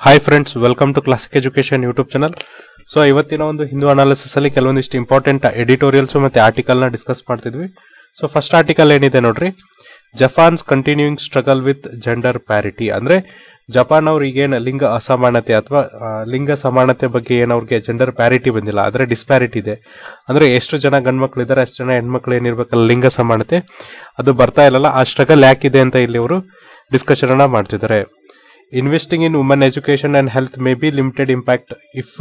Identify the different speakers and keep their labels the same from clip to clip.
Speaker 1: hi friends welcome to classic education YouTube channel so ಇವತ್ತಿನ ಒಂದು Hindu analysis ಅಲ್ಲಿ ಕೆಲವೊಂದಿಷ್ಟು ಇಂಪಾರ್ಟೆಂಟ್ ಎಡಿಟೋರಿಯಲ್ಸ್ ಮತ್ತೆ ಆರ್ಟಿಕಲ್ ನ ಡಿಸ್ಕಸ್ ಮಾಡ್ತಿದ್ವಿ ಸೊ ಫಸ್ಟ್ ಆರ್ಟಿಕಲ್ ಏನಿದೆ ನೋಡ್ರಿ Japan's continuing struggle with gender parity ಅಂದ್ರೆ ಜಪಾನ್ ಅವ್ರು ಈಗೇನು ಲಿಂಗ ಅಸಮಾನತೆ ಅಥವಾ ಆ, ಲಿಂಗ ಸಮಾನತೆ ಬಗ್ಗೆ ಏನು ಅವ್ರಿಗೆ ಜೆಂಡರ್ ಪ್ಯಾರಿಟಿ ಬಂದಿಲ್ಲ ಆದರೆ ಡಿಸ್ಪ್ಯಾರಿಟಿ ಇದೆ ಅಂದ್ರೆ ಎಷ್ಟು ಜನ ಗಂಡ್ಮಕ್ಳು ಇದ್ದಾರೆ ಅಷ್ಟು ಜನ ಹೆಣ್ಮಕ್ಳು ಏನಿರ್ಬೇಕಲ್ಲ ಲಿಂಗ ಸಮಾನತೆ ಅದು ಬರ್ತಾ ಇಲ್ಲಲ್ಲ ಆ ಸ್ಟ್ರಗಲ್ ಯಾಕಿದೆ ಅಂತ ಇಲ್ಲಿ ಅವರು ಡಿಸ್ಕಷನ್ ಅನ್ನ ಮಾಡ್ತಿದ್ದಾರೆ investing in woman education and health may be limited impact if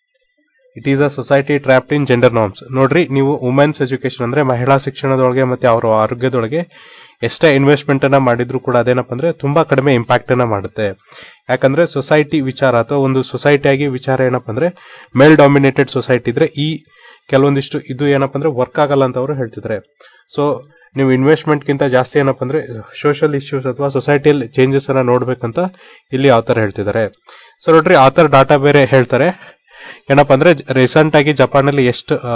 Speaker 1: it is a society trapped in gender norms ನೋಡ್ರಿ ನೀವು ವುಮೆನ್ಸ್ ಎಜುಕೇಶನ್ ಅಂದ್ರೆ ಮಹಿಳಾ ಶಿಕ್ಷಣದೊಳಗೆ ಮತ್ತೆ ಅವರ ಆರೋಗ್ಯದೊಳಗೆ ಎಷ್ಟೇ ಇನ್ವೆಸ್ಟ್ಮೆಂಟ್ ಅನ್ನ ಮಾಡಿದ್ರು ಕೂಡ ಅದೇನಪ್ಪ ಅಂದ್ರೆ ತುಂಬಾ ಕಡಿಮೆ ಇಂಪ್ಯಾಕ್ಟ್ ಅನ್ನ ಮಾಡುತ್ತೆ ಯಾಕಂದ್ರೆ ಸೊಸೈಟಿ ವಿಚಾರ ಅಥವಾ ಒಂದು ಸೊಸೈಟಿಯಾಗಿ ವಿಚಾರ ಏನಪ್ಪ ಅಂದ್ರೆ ಮೇಲ್ ಡಾಮಿನೇಟೆಡ್ ಸೊಸೈಟಿ ಇದ್ರೆ ಈ ಕೆಲವೊಂದಿಷ್ಟು ಇದು ಏನಪ್ಪ ಅಂದ್ರೆ ವರ್ಕ್ ಆಗಲ್ಲ ಅಂತ ಅವರು ಹೇಳ್ತಿದ್ದಾರೆ ಸೊ ನೀವು ಇನ್ವೆಸ್ಟ್ಮೆಂಟ್ಗಿಂತ ಜಾಸ್ತಿ ಏನಪ್ಪ ಅಂದ್ರೆ ಸೋಷಿಯಲ್ ಇಶ್ಯೂಸ್ ಅಥವಾ ಸೊಸೈಟಿಯಲ್ಲಿ ಚೇಂಜಸ್ ಅನ್ನ ನೋಡ್ಬೇಕಂತ ಇಲ್ಲಿ ಆಥರ್ ಹೇಳ್ತಿದ್ದಾರೆ ಸೊ ನೋಡ್ರಿ ಆಥರ್ ಡಾಟಾ ಬೇರೆ ಹೇಳ್ತಾರೆ ಏನಪ್ಪ ಅಂದ್ರೆ ರೀಸೆಂಟ್ ಆಗಿ ಜಪಾನಲ್ಲಿ ಎಷ್ಟು ಆ,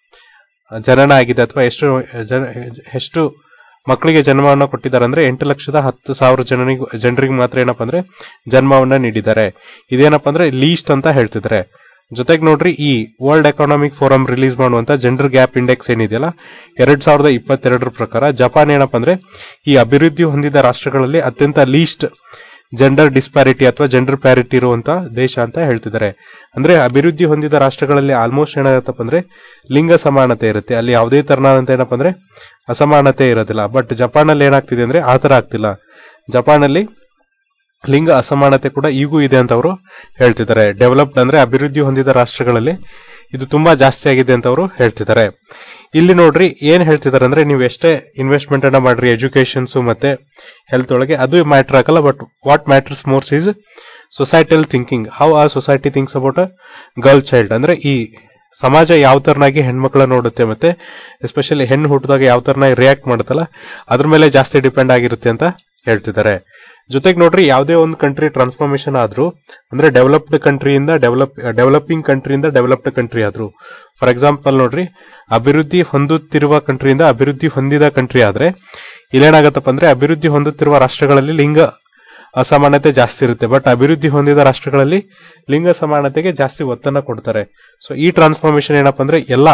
Speaker 1: ಜನನ ಆಗಿದೆ ಅಥವಾ ಎಷ್ಟು ಜನ ಎಷ್ಟು ಮಕ್ಕಳಿಗೆ ಜನ್ಮವನ್ನು ಕೊಟ್ಟಿದ್ದಾರೆ ಅಂದ್ರೆ ಎಂಟು ಲಕ್ಷದ ಹತ್ತು ಸಾವಿರ ಜನರಿಗೆ ಜನರಿಗೆ ಮಾತ್ರ ಏನಪ್ಪ ಅಂದ್ರೆ ಜನ್ಮವನ್ನ ನೀಡಿದ್ದಾರೆ ಇದೇನಪ್ಪ ಅಂದ್ರೆ ಲೀಸ್ಟ್ ಅಂತ ಹೇಳ್ತಿದ್ದಾರೆ ಜೊತೆಗೆ ನೋಡ್ರಿ ಈ ವರ್ಲ್ಡ್ ಎಕಾನಾಮಿಕ್ ಫೋರಂ ರಿಲೀಸ್ ಮಾಡುವಂತ ಜೆಂಡರ್ ಗ್ಯಾಪ್ ಇಂಡೆಕ್ಸ್ ಏನಿದೆಯಲ್ಲ ಎರಡ್ ಸಾವಿರದ ಇಪ್ಪತ್ತೆರಡರ ಪ್ರಕಾರ ಜಪಾನ್ ಏನಪ್ಪ ಅಂದ್ರೆ ಈ ಅಭಿವೃದ್ಧಿ ಹೊಂದಿದ ರಾಷ್ಟ್ರಗಳಲ್ಲಿ ಅತ್ಯಂತ ಲೀಸ್ಟ್ ಜೆಂಡರ್ ಡಿಸ್ಪ್ಯಾರಿಟಿ ಅಥವಾ ಜೆಂಡರ್ ಪ್ಯಾರಿಟಿ ಇರುವಂತ ದೇಶ ಅಂತ ಹೇಳ್ತಿದ್ದಾರೆ ಅಂದ್ರೆ ಅಭಿವೃದ್ಧಿ ಹೊಂದಿದ ರಾಷ್ಟ್ರಗಳಲ್ಲಿ ಆಲ್ಮೋಸ್ಟ್ ಏನಾಗತ್ತಪ್ಪ ಅಂದ್ರೆ ಲಿಂಗ ಸಮಾನತೆ ಇರುತ್ತೆ ಅಲ್ಲಿ ಯಾವುದೇ ತರನಾದಂತ ಏನಪ್ಪ ಅಂದ್ರೆ ಅಸಮಾನತೆ ಇರೋದಿಲ್ಲ ಬಟ್ ಜಪಾನಲ್ಲಿ ಏನಾಗ್ತಿದೆ ಅಂದ್ರೆ ಆ ತರ ಆಗ್ತಿಲ್ಲ ಜಪಾನಲ್ಲಿ ಲಿಂಗ ಅಸಮಾನತೆ ಕೂಡ ಈಗೂ ಇದೆ ಅಂತ ಅವರು ಹೇಳ್ತಿದ್ದಾರೆ ಡೆವಲಪ್ಡ್ ಅಂದ್ರೆ ಅಭಿವೃದ್ಧಿ ಹೊಂದಿದ ರಾಷ್ಟ್ರಗಳಲ್ಲಿ ಇದು ತುಂಬಾ ಜಾಸ್ತಿ ಆಗಿದೆ ಅಂತ ಅವರು ಹೇಳ್ತಿದ್ದಾರೆ ಇಲ್ಲಿ ನೋಡ್ರಿ ಏನ್ ಹೇಳ್ತಿದ್ದಾರೆ ಅಂದ್ರೆ ನೀವು ಎಷ್ಟೇ ಇನ್ವೆಸ್ಟ್ಮೆಂಟ್ ಅನ್ನ ಮಾಡ್ರಿ ಎಜುಕೇಶನ್ಸ್ ಮತ್ತೆ ಹೆಲ್ತ್ ಒಳಗೆ ಅದು ಮ್ಯಾಟರ್ ಆಗಲ್ಲ but what matters more is societal thinking how a society thinks about a girl child ಅಂದ್ರೆ ಈ ಸಮಾಜ ಯಾವ ತರನಾಗಿ ಹೆಣ್ಮಕ್ಳ ನೋಡುತ್ತೆ ಮತ್ತೆ ಎಸ್ಪೆಷಲಿ ಹೆಣ್ಣು ಹುಟ್ಟಿದಾಗ ಯಾವ ತರನಾಗಿ ರಿಯಾಕ್ಟ್ ಮಾಡುತ್ತಲ್ಲ ಅದ್ರ ಮೇಲೆ ಜಾಸ್ತಿ ಡಿಪೆಂಡ್ ಆಗಿರುತ್ತೆ ಅಂತ ಹೇಳ್ತಿದ್ದಾರೆ ಜೊತೆಗೆ ನೋಡ್ರಿ ಯಾವುದೇ ಒಂದು ಕಂಟ್ರಿ ಟ್ರಾನ್ಸ್ಫಾರ್ಮೇಶನ್ ಆದ್ರೂ ಅಂದ್ರೆ ಡೆವಲಪ್ಡ್ ಕಂಟ್ರಿಯಿಂದ ಡೆವಲಪ್ ಡೆವಲಪಿಂಗ್ ಕಂಟ್ರಿಯಿಂದ ಡೆವಲಪ್ಡ್ ಕಂಟ್ರಿ ಆದ್ರೂ ಫಾರ್ ಎಕ್ಸಾಂಪಲ್ ನೋಡ್ರಿ ಅಭಿವೃದ್ಧಿ ಹೊಂದುತ್ತಿರುವ ಕಂಟ್ರಿಯಿಂದ ಅಭಿವೃದ್ಧಿ ಹೊಂದಿದ ಕಂಟ್ರಿ ಆದ್ರೆ ಇಲ್ಲೇನಾಗತ್ತಪ್ಪ ಅಂದ್ರೆ ಅಭಿವೃದ್ಧಿ ಹೊಂದುತ್ತಿರುವ ರಾಷ್ಟ್ರಗಳಲ್ಲಿ ಲಿಂಗ ಅಸಮಾನತೆ ಜಾಸ್ತಿ ಇರುತ್ತೆ ಬಟ್ ಅಭಿವೃದ್ಧಿ ಹೊಂದಿದ ರಾಷ್ಟ್ರಗಳಲ್ಲಿ ಲಿಂಗ ಸಮಾನತೆಗೆ ಜಾಸ್ತಿ ಒತ್ತನ್ನ ಕೊಡ್ತಾರೆ ಸೊ ಈ ಟ್ರಾನ್ಸ್ಫಾರ್ಮೇಶನ್ ಏನಪ್ಪ ಅಂದ್ರೆ ಎಲ್ಲ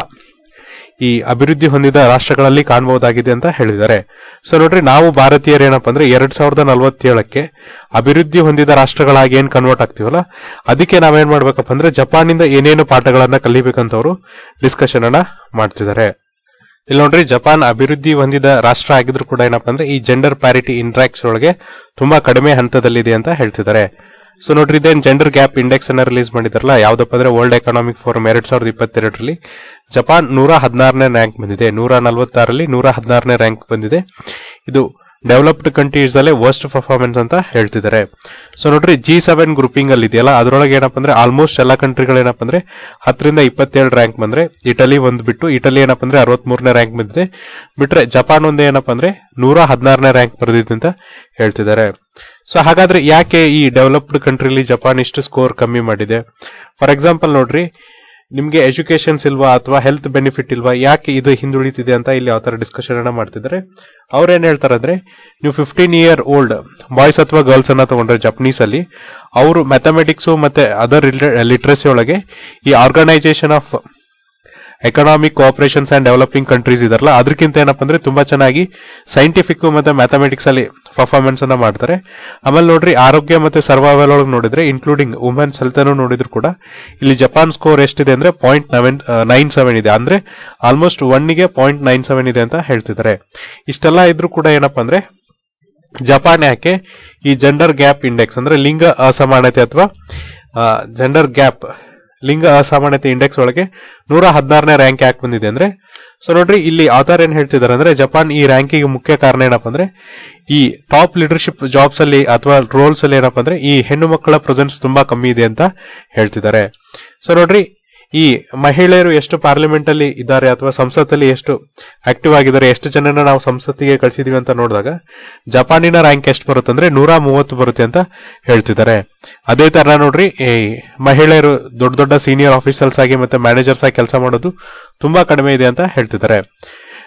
Speaker 1: ಈ ಅಭಿವೃದ್ಧಿ ಹೊಂದಿದ ರಾಷ್ಟ್ರಗಳಲ್ಲಿ ಕಾಣಬಹುದಾಗಿದೆ ಅಂತ ಹೇಳಿದ್ದಾರೆ ಸೊ ನೋಡ್ರಿ ನಾವು ಭಾರತೀಯರು ಏನಪ್ಪ ಅಂದ್ರೆ ಎರಡ್ ಸಾವಿರದ ನಲವತ್ತೇಳಕ್ಕೆ ಅಭಿವೃದ್ಧಿ ಹೊಂದಿದ ರಾಷ್ಟ್ರಗಳಾಗಿ ಏನ್ ಕನ್ವರ್ಟ್ ಆಗ್ತೀವಲ್ಲ ಅದಕ್ಕೆ ನಾವೇನ್ ಮಾಡ್ಬೇಕಪ್ಪ ಅಂದ್ರೆ ಜಪಾನಿಂದ ಏನೇನು ಪಾಠಗಳನ್ನ ಕಲಿಬೇಕಂತ ಅವರು ಡಿಸ್ಕಷನ್ ಅನ್ನ ಮಾಡ್ತಿದ್ದಾರೆ ಇಲ್ಲಿ ನೋಡ್ರಿ ಜಪಾನ್ ಅಭಿವೃದ್ಧಿ ಹೊಂದಿದ ರಾಷ್ಟ್ರ ಆಗಿದ್ರು ಕೂಡ ಏನಪ್ಪಾ ಅಂದ್ರೆ ಈ ಜೆಂಡರ್ ಪ್ಯಾರಿಟಿ ಇಂಟ್ರಾಕ್ಸ್ ಒಳಗೆ ತುಂಬಾ ಕಡಿಮೆ ಹಂತದಲ್ಲಿದೆ ಅಂತ ಹೇಳ್ತಿದ್ದಾರೆ ಸೊ ನೋಡ್ರಿ ಇದೇನ್ ಜೆಂಡರ್ ಗ್ಯಾಪ್ ಇಂಡೆಕ್ಸ್ ಅನ್ನ ರಿಲೀಸ್ ಮಾಡಿದಾರಲ್ಲ ಯಾವ್ದಪ್ಪ ಅಂದ್ರೆ ವರ್ಲ್ಡ್ ಎಕನಾಮಿಕ್ ಫೋರಂ ಎರಡ್ ಸಾವಿರದ ಇಪ್ಪತ್ತೆರಡರಲ್ಲಿ ಜಪಾನ್ ನೂರ ಹದಿನಾರನೇ ರ್ಯಾಂಕ್ ಬಂದಿದೆ ನೂರ ನಲವತ್ತಾರಲ್ಲಿ ನೂರ ಹದಿನಾರನೇ ರ್ಯಾಂಕ್ ಬಂದಿದೆ ಇದು ಡೆವಲಪ್ಡ್ ಕಂಟ್ರೀಸ್ ಅಲ್ಲೇ ವರ್ಸ್ಟ್ ಪರ್ಫಾರ್ಮೆನ್ಸ್ ಅಂತ ಹೇಳ್ತಿದ್ದಾರೆ ಸೊ ನೋಡ್ರಿ ಜಿ ಸೆವೆನ್ ಗ್ರೂಪಿಂಗ್ ಅಲ್ಲಿ ಇದೆಯಲ್ಲ ಅದ್ರೊಳಗೆ ಏನಪ್ಪ ಅಂದ್ರೆ ಆಲ್ಮೋಸ್ಟ್ ಎಲ್ಲಾ ಕಂಟ್ರಿಗಳು ಏನಪ್ಪ ಅಂದ್ರೆ ಹತ್ತರಿಂದ ಇಪ್ಪತ್ತೇಳು ರ್ಯಾಂಕ್ ಬಂದ್ರೆ ಇಟಲಿ ಒಂದು ಬಿಟ್ಟು ಇಟಲಿ ಏನಪ್ಪ ಅಂದ್ರೆ ಅರವತ್ ಮೂರನೇ ರ್ಯಾಂಕ್ ಬಂದಿದೆ ಬಿಟ್ರೆ ಜಪಾನ್ ಒಂದೇ ಏನಪ್ಪ ಅಂದ್ರೆ ನೂರ ಹದಿನಾರನೇ ರ್ಯಾಂಕ್ ಬರೆದಿದೆ ಅಂತ ಹೇಳ್ತಿದ್ದಾರೆ ಸೊ ಹಾಗಾದ್ರೆ ಯಾಕೆ ಈ ಡೆವಲಪ್ಡ್ ಕಂಟ್ರಿಲಿ ಜಪಾನ್ ಇಷ್ಟು ಸ್ಕೋರ್ ಕಮ್ಮಿ ಮಾಡಿದೆ ಫಾರ್ ಎಕ್ಸಾಂಪಲ್ ನೋಡ್ರಿ ನಿಮ್ಗೆ ಎಜುಕೇಶನ್ಸ್ ಇಲ್ವಾ ಅಥವಾ ಹೆಲ್ತ್ ಬೆನಿಫಿಟ್ ಇಲ್ವಾ ಯಾಕೆ ಇದು ಹಿಂದುಳಿತಿದೆ ಅಂತ ಇಲ್ಲಿ ಯಾವ ತರ ಡಿಸ್ಕಷನ್ ಅನ್ನ ಮಾಡ್ತಿದ್ದಾರೆ ಅವ್ರೇನ್ ಹೇಳ್ತಾರೆ ಅಂದ್ರೆ ನೀವು ಫಿಫ್ಟೀನ್ ಇಯರ್ ಓಲ್ಡ್ ಬಾಯ್ಸ್ ಅಥವಾ ಗರ್ಲ್ಸ್ ಅನ್ನ ತಗೊಂಡ್ರೆ ಜಪನೀಸ್ ಅಲ್ಲಿ ಅವರು ಮ್ಯಾಥಮೆಟಿಕ್ಸ್ ಮತ್ತೆ ಅದರ್ ಲಿಟ್ರಸಿ ಒಳಗೆ ಈ organisation of economic cooperations and developing countries ಇದಾರಲ್ಲ ಅದಕ್ಕಿಂತ ಏನಪ್ಪ ಅಂದ್ರೆ ತುಂಬಾ ಚೆನ್ನಾಗಿ ಸೈಂಟಿಫಿಕ್ ಮತ್ತೆ ಮ್ಯಾಥಮೆಟಿಕ್ಸ್ ಅಲ್ಲಿ ಪರ್ಫಾರ್ಮೆನ್ಸ್ ಅನ್ನ ಮಾಡ್ತಾರೆ ಆಮೇಲೆ ನೋಡ್ರಿ ಆರೋಗ್ಯ ಮತ್ತೆ ಸರ್ವೈವಲ್ ಒಳಗೆ ನೋಡಿದ್ರೆ ಇನ್ಕ್ಲೂಡಿಂಗ್ ವುಮೆನ್ಸ್ ಹೆಲ್ತ್ ಅನ್ನು ನೋಡಿದ್ರು ಕೂಡ ಇಲ್ಲಿ ಜಪಾನ್ ಸ್ಕೋರ್ ಎಷ್ಟಿದೆ ಅಂದ್ರೆ ಪಾಯಿಂಟ್ ನೈನ್ ನೈನ್ ಸೆವೆನ್ ಇದೆ ಅಂದ್ರೆ ಆಲ್ಮೋಸ್ಟ್ ಒನ್ಗೆ ಪಾಯಿಂಟ್ ನೈನ್ ಸೆವೆನ್ ಇದೆ ಅಂತ ಹೇಳ್ತಿದ್ದಾರೆ ಇಷ್ಟೆಲ್ಲ ಇದ್ರೂ ಕೂಡ ಏನಪ್ಪಾ ಅಂದ್ರೆ ಜಪಾನ್ ಯಾಕೆ ಈ ಜೆಂಡರ್ ಗ್ಯಾಪ್ ಇಂಡೆಕ್ಸ್ ಅಂದ್ರೆ ಲಿಂಗ ಅಸಮಾನತೆ ಅಥವಾ ಜೆಂಡರ್ ಗ್ಯಾಪ್ ಲಿಂಗ ಅಸಮಾನತೆ ಇಂಡೆಕ್ಸ್ ಒಳಗೆ ನೂರ ಹದಿನಾರನೇ ರ್ಯಾಂಕ್ ಯಾಕೆ ಬಂದಿದೆ ಅಂದ್ರೆ ಸೊ ನೋಡ್ರಿ ಇಲ್ಲಿ ಆಥರ್ ಏನ್ ಹೇಳ್ತಿದ್ದಾರೆ ಅಂದ್ರೆ ಜಪಾನ್ ಈ ರ್ಯಾಂಕಿಗೆ ಮುಖ್ಯ ಕಾರಣ ಏನಪ್ಪ ಅಂದ್ರೆ ಈ ಟಾಪ್ ಲೀಡರ್ಶಿಪ್ ಜಾಬ್ಸ್ ಅಲ್ಲಿ ಅಥವಾ ರೋಲ್ಸ್ ಅಲ್ಲಿ ಏನಪ್ಪ ಅಂದ್ರೆ ಈ ಹೆಣ್ಣು ಮಕ್ಕಳ ಪ್ರೆಸೆನ್ಸ್ ತುಂಬಾ ಕಮ್ಮಿ ಇದೆ ಅಂತ ಹೇಳ್ತಿದ್ದಾರೆ ಸೊ ನೋಡ್ರಿ ಈ ಮಹಿಳೆಯರು ಎಷ್ಟು ಪಾರ್ಲಿಮೆಂಟ್ ಅಲ್ಲಿ ಇದ್ದಾರೆ ಅಥವಾ ಸಂಸತ್ತಲ್ಲಿ ಎಷ್ಟು ಆಕ್ಟಿವ್ ಆಗಿದ್ದಾರೆ ಎಷ್ಟು ಜನನ ನಾವು ಸಂಸತ್ತಿಗೆ ಕಳಿಸಿದೀವಿ ಅಂತ ನೋಡಿದಾಗ ಜಪಾನಿನ ರ್ಯಾಂಕ್ ಎಷ್ಟು ಬರುತ್ತೆ ಅಂದ್ರೆ ನೂರ ಮೂವತ್ತು ಬರುತ್ತೆ ಅಂತ ಹೇಳ್ತಿದ್ದಾರೆ ಅದೇ ತರ ನೋಡ್ರಿ ಈ ಮಹಿಳೆಯರು ದೊಡ್ಡ ದೊಡ್ಡ ಸೀನಿಯರ್ ಆಫೀಸರ್ಸ್ ಆಗಿ ಮತ್ತೆ ಮ್ಯಾನೇಜರ್ಸ್ ಆಗಿ ಕೆಲಸ ಮಾಡೋದು ತುಂಬಾ ಕಡಿಮೆ ಇದೆ ಅಂತ ಹೇಳ್ತಿದ್ದಾರೆ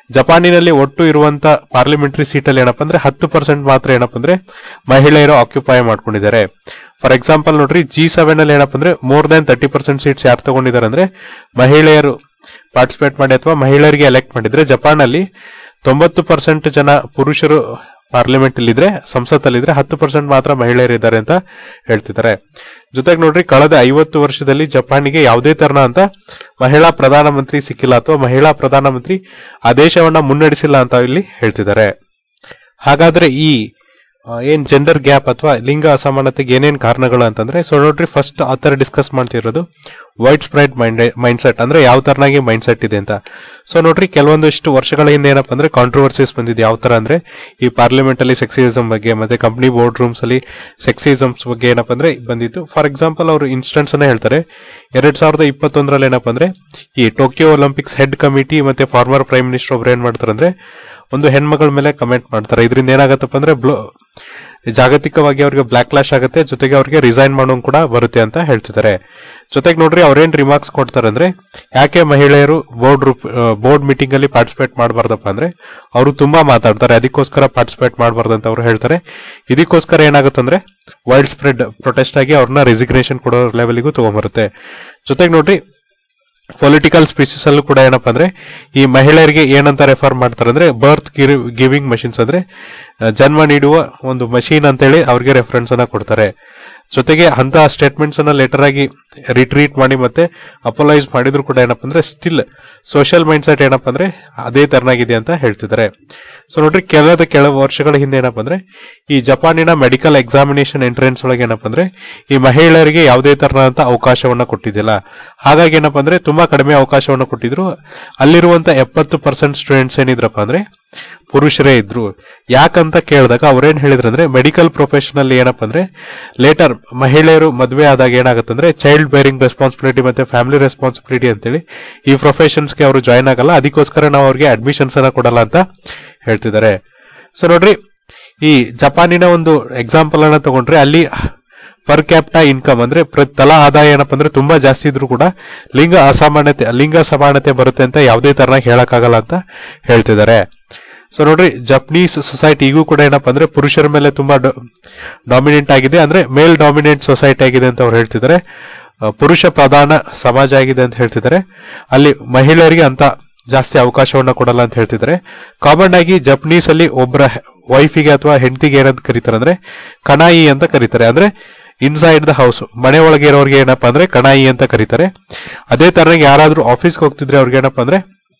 Speaker 1: ಜಪಾನಿನಲ್ಲಿ ಒಟ್ಟು ಇರುವಂತ ಪಾರ್ಲಿಮೆಂಟರಿ ಸೀಟ್ ಅಲ್ಲಿ ಏನಪ್ಪ ಅಂದ್ರೆ ಹತ್ತು ಪರ್ಸೆಂಟ್ ಮಾತ್ರ ಏನಪ್ಪ ಅಂದ್ರೆ ಮಹಿಳೆಯರು ಆಕ್ಯುಪೈ ಮಾಡ್ಕೊಂಡಿದ್ದಾರೆ ಫಾರ್ ಎಕ್ಸಾಂಪಲ್ ನೋಡ್ರಿ ಜಿ ಸೆವೆನ್ ಅಲ್ಲಿ ಏನಪ್ಪ ಅಂದ್ರೆ more than thirty percent seats ಯಾರು ತಗೊಂಡಿದ್ದಾರೆ ಅಂದ್ರೆ ಮಹಿಳೆಯರು ಪಾರ್ಟಿಸಿಪೇಟ್ ಮಾಡಿ ಅಥವಾ ಮಹಿಳೆಯರಿಗೆ ಎಲೆಕ್ಟ್ ಮಾಡಿದ್ರೆ ಜಪಾನ್ ಅಲ್ಲಿ ತೊಂಬತ್ತು ಪರ್ಸೆಂಟ್ ಜನ ಪುರುಷರು ಪಾರ್ಲಿಮೆಂಟ್ ಇದ್ರೆ ಸಂಸತ್ತಲ್ಲಿದ್ರೆ ಹತ್ತು ಪರ್ಸೆಂಟ್ ಮಾತ್ರ ಮಹಿಳೆಯರು ಇದ್ದಾರೆ ಅಂತ ಹೇಳ್ತಿದ್ದಾರೆ ಜೊತೆಗೆ ನೋಡ್ರಿ ಕಳೆದ ಐವತ್ತು ವರ್ಷದಲ್ಲಿ ಜಪಾನಿಗೆ ಯಾವುದೇ ತರನ ಅಂತ ಮಹಿಳಾ ಪ್ರಧಾನಮಂತ್ರಿ ಸಿಕ್ಕಿಲ್ಲ ಅಥವಾ ಮಹಿಳಾ ಪ್ರಧಾನಮಂತ್ರಿ ಆ ದೇಶವನ್ನ ಮುನ್ನಡೆಸಿಲ್ಲ ಅಂತ ಇಲ್ಲಿ ಹೇಳ್ತಿದ್ದಾರೆ ಹಾಗಾದ್ರೆ ಈ ಆ, ಏನ್ ಜೆಂಡರ್ ಗ್ಯಾಪ್ ಅಥವಾ ಲಿಂಗ ಅಸಮಾನತೆಗೆ ಏನೇನ್ ಕಾರಣಗಳು ಅಂತಂದ್ರೆ ಸೊ ನೋಡ್ರಿ ಫಸ್ಟ್ ಆ ತರ ಡಿಸ್ಕಸ್ ಮಾಡ್ತಿರೋದು wide spread mind mindset ಅಂದ್ರೆ ಯಾವ ತರನಾಗಿ ಮೈಂಡ್ ಸೆಟ್ ಇದೆ ಅಂತ ಸೊ ನೋಡ್ರಿ ಕೆಲವೊಂದಿಷ್ಟು ವರ್ಷಗಳ ಹಿಂದೆ ಏನಪ್ಪ ಅಂದ್ರೆ ಕಾಂಟ್ರವರ್ಸೀಸ್ ಬಂದಿದೆ ಯಾವ ತರ ಅಂದ್ರೆ ಈ ಪಾರ್ಲಿಮೆಂಟ್ ಅಲ್ಲಿ ಸೆಕ್ಸಿಸಮ್ ಬಗ್ಗೆ ಮತ್ತೆ ಕಂಪ್ನಿ ಬೋರ್ಡ್ ರೂಮ್ಸ್ ಅಲ್ಲಿ ಸೆಕ್ಸಿಸಮ್ಸ್ ಬಗ್ಗೆ ಏನಪ್ಪ ಅಂದ್ರೆ ಬಂದಿತ್ತು ಫಾರ್ ಎಕ್ಸಾಂಪಲ್ ಅವರು ಇನ್ಸ್ಟೆನ್ಸ್ ಅನ್ನ ಹೇಳ್ತಾರೆ ಎರಡ್ ಸಾವಿರದ ಇಪ್ಪತ್ತೊಂದರಲ್ಲಿ ಏನಪ್ಪ ಅಂದ್ರೆ ಈ ಟೋಕಿಯೋ ಒಲಿಂಪಿಕ್ಸ್ ಹೆಡ್ ಕಮಿಟಿ ಮತ್ತೆ ಫಾರ್ಮರ್ ಪ್ರೈಮ್ ಮಿನಿಸ್ಟರ್ ಒಬ್ರು ಏನ್ ಮಾಡ್ತಾರೆ ಅಂದ್ರೆ ಒಂದು ಹೆಣ್ಮಗಳ ಮೇಲೆ ಕಮೆಂಟ್ ಮಾಡ್ತಾರೆ ಇದರಿಂದ ಏನಾಗತ್ತಪ್ಪ ಅಂದ್ರೆ ಬ್ಲೋ ಜಾಗತಿಕವಾಗಿ ಅವ್ರಿಗೆ ಬ್ಲಾಕ್ ಲಾಶ್ ಆಗುತ್ತೆ ಜೊತೆಗೆ ಅವ್ರಿಗೆ ರಿಸೈನ್ ಮಾಡೋಂಗ್ ಕೂಡ ಬರುತ್ತೆ ಅಂತ ಹೇಳ್ತಿದ್ದಾರೆ ಜೊತೆಗೆ ನೋಡ್ರಿ ಅವ್ರೇನ್ ರಿಮಾರ್ಕ್ಸ್ ಕೊಡ್ತಾರೆ ಅಂದ್ರೆ ಯಾಕೆ ಮಹಿಳೆಯರು ಬೋರ್ಡ್ ರೂಪ್ ಬೋರ್ಡ್ ಮೀಟಿಂಗ್ ಅಲ್ಲಿ ಪಾರ್ಟಿಸಿಪೇಟ್ ಮಾಡಬಾರ್ದಪ್ಪ ಅಂದ್ರೆ ಅವರು ತುಂಬಾ ಮಾತಾಡ್ತಾರೆ ಅದಕ್ಕೋಸ್ಕರ ಪಾರ್ಟಿಸಿಪೇಟ್ ಮಾಡಬಾರ್ದು ಅಂತ ಅವ್ರು ಹೇಳ್ತಾರೆ ಇದಕ್ಕೋಸ್ಕರ ಏನಾಗುತ್ತಂದ್ರೆ ವೈಲ್ಡ್ ಸ್ಪ್ರೆಡ್ ಪ್ರೊಟೆಸ್ಟ್ ಆಗಿ ಅವ್ರನ್ನ ರೆಸಿಗ್ನೇಷನ್ ಕೊಡೋ ಲೆವೆಲ್ಗೂ ತಗೊಂಬರುತ್ತೆ ಜೊತೆಗೆ ನೋಡ್ರಿ ಪೊಲಿಟಿಕಲ್ ಸ್ಪೀಚಸ್ ಅಲ್ಲೂ ಕೂಡ ಏನಪ್ಪಾ ಅಂದ್ರೆ ಈ ಮಹಿಳೆಯರಿಗೆ ಏನಂತ ರೆಫರ್ ಮಾಡ್ತಾರೆ ಅಂದ್ರೆ ಬರ್ತ್ ಗಿವಿಂಗ್ ಮಷಿನ್ಸ್ ಅಂದ್ರೆ ಆ, ಜನ್ಮ ನೀಡುವ ಒಂದು ಮಷೀನ್ ಅಂತೇಳಿ ಅವ್ರಿಗೆ ರೆಫರೆನ್ಸ್ ಅನ್ನ ಕೊಡ್ತಾರೆ ಜೊತೆಗೆ ಅಂತ ಸ್ಟೇಟ್ಮೆಂಟ್ಸ್ ಅನ್ನ ಲೆಟರ್ ಆಗಿ ರಿಟ್ರೀಟ್ ಮಾಡಿ ಮತ್ತೆ ಅಪೋಲೈಸ್ ಮಾಡಿದ್ರು ಕೂಡ ಏನಪ್ಪ ಅಂದ್ರೆ ಸ್ಟಿಲ್ ಸೋಷಿಯಲ್ ಮೈಂಡ್ ಸೆಟ್ ಏನಪ್ಪ ಅಂದ್ರೆ ಅದೇ ತರನಾಗಿದೆ ಅಂತ ಹೇಳ್ತಿದ್ದಾರೆ ಸೊ ನೋಡ್ರಿ ಕೆಲದ ಕೆಲವು ವರ್ಷಗಳ ಹಿಂದೆ ಏನಪ್ಪ ಅಂದ್ರೆ ಈ ಜಪಾನಿನ ಮೆಡಿಕಲ್ ಎಕ್ಸಾಮಿನೇಷನ್ ಎಂಟ್ರೆನ್ಸ್ ಒಳಗೆ ಏನಪ್ಪ ಅಂದ್ರೆ ಈ ಮಹಿಳೆಯರಿಗೆ ಯಾವುದೇ ತರನಾದಂತ ಅವಕಾಶವನ್ನ ಕೊಟ್ಟಿದ್ದಿಲ್ಲ ಹಾಗಾಗಿ ಏನಪ್ಪ ಅಂದ್ರೆ ತುಂಬಾ ಕಡಿಮೆ ಅವಕಾಶವನ್ನ ಕೊಟ್ಟಿದ್ರು ಅಲ್ಲಿರುವಂತ ಎಪ್ಪತ್ತು ಪರ್ಸೆಂಟ್ ಸ್ಟೂಡೆಂಟ್ಸ್ ಏನಿದ್ರಪ್ಪ ಅಂದ್ರೆ ಪುರುಷರೇ ಇದ್ರು ಯಾಕಂತ ಕೇಳಿದಾಗ ಅವ್ರೇನ್ ಹೇಳಿದ್ರು ಅಂದ್ರೆ ಮೆಡಿಕಲ್ ಪ್ರೊಫೆಷನ್ ಅಲ್ಲಿ ಏನಪ್ಪ ಅಂದ್ರೆ ಲೇಟರ್ ಮಹಿಳೆಯರು ಮದುವೆ ಆದಾಗ ಏನಾಗುತ್ತಂದ್ರೆ ಚೈಲ್ಡ್ ಬೇರಿಂಗ್ ರೆಸ್ಪಾನ್ಸಿಬಿಲಿಟಿ ಮತ್ತೆ ಫ್ಯಾಮಿಲಿ ರೆಸ್ಪಾನ್ಸಿಬಿಲಿಟಿ ಅಂತೇಳಿ ಈ ಪ್ರೊಫೆಷನ್ಸ್ಗೆ ಅವರು ಜಾಯ್ನ್ ಆಗಲ್ಲ ಅದಕ್ಕೋಸ್ಕರ ನಾವು ಅವ್ರಿಗೆ ಅಡ್ಮಿಷನ್ಸ್ ಅನ್ನ ಕೊಡಲ್ಲ ಅಂತ ಹೇಳ್ತಿದ್ದಾರೆ ಸೊ ನೋಡ್ರಿ ಈ ಜಪಾನಿನ ಒಂದು ಎಕ್ಸಾಂಪಲ್ ಅನ್ನ ತಗೊಂಡ್ರೆ ಅಲ್ಲಿ ಪರ್ ಕ್ಯಾಪ್ಟಾ ಇನ್ಕಮ್ ಅಂದ್ರೆ ಪ್ರ- ತಲಾ ಆದಾಯ ಏನಪ್ಪ ಅಂದ್ರೆ ತುಂಬಾ ಜಾಸ್ತಿ ಇದ್ರೂ ಕೂಡ ಲಿಂಗ ಅಸಮಾನತೆ ಲಿಂಗ ಸಮಾನತೆ ಬರುತ್ತೆ ಅಂತ ಯಾವುದೇ ತರನಾಗಿ ಹೇಳಕ್ಕಾಗಲ್ಲ ಅಂತ ಹೇಳ್ತಿದ್ದಾರೆ ಸೊ ನೋಡ್ರಿ ಜಪನೀಸ್ ಸೊಸೈಟಿ ಈಗೂ ಕೂಡ ಏನಪ್ಪ ಅಂದ್ರೆ ಪುರುಷರ ಮೇಲೆ ತುಂಬಾ ಡಾಮಿನೆಂಟ್ ಆಗಿದೆ ಅಂದ್ರೆ ಮೇಲ್ ಡಾಮಿನೆಂಟ್ ಸೊಸೈಟಿ ಆಗಿದೆ ಅಂತ ಅವ್ರು ಹೇಳ್ತಿದ್ದಾರೆ ಆ, ಪುರುಷ ಪ್ರಧಾನ ಸಮಾಜ ಆಗಿದೆ ಅಂತ ಹೇಳ್ತಿದ್ದಾರೆ ಅಲ್ಲಿ ಮಹಿಳೆಯರಿಗೆ ಅಂತ ಜಾಸ್ತಿ ಅವಕಾಶವನ್ನ ಕೊಡಲ್ಲ ಅಂತ ಹೇಳ್ತಿದ್ದಾರೆ ಕಾಮನ್ ಆಗಿ ಜಪನೀಸ್ ಅಲ್ಲಿ ಒಬ್ಬರ ವೈಫಿಗೆ ಅಥವಾ ಹೆಂಡತಿಗೆ ಏನಂತ ಕರೀತಾರೆ ಅಂದ್ರೆ ಕಣಾಯಿ ಅಂತ ಕರೀತಾರೆ ಅಂದ್ರೆ ಇನ್ಸೈಡ್ ದ ಹೌಸ್ ಮನೆ ಒಳಗೆ ಇರೋರಿಗೆ ಏನಪ್ಪಾ ಅಂದ್ರೆ ಕಣಾಯಿ ಅಂತ ಕರೀತಾರೆ ಅದೇ ತರನಾಗಿ ಯಾರಾದ್ರೂ ಆಫೀಸ್ಗೆ ಹೋಗ್ತಿದ್ರೆ ಅವ್ರಿಗೆ ಏನಪ್ಪಾ ಅಂದ್ರೆ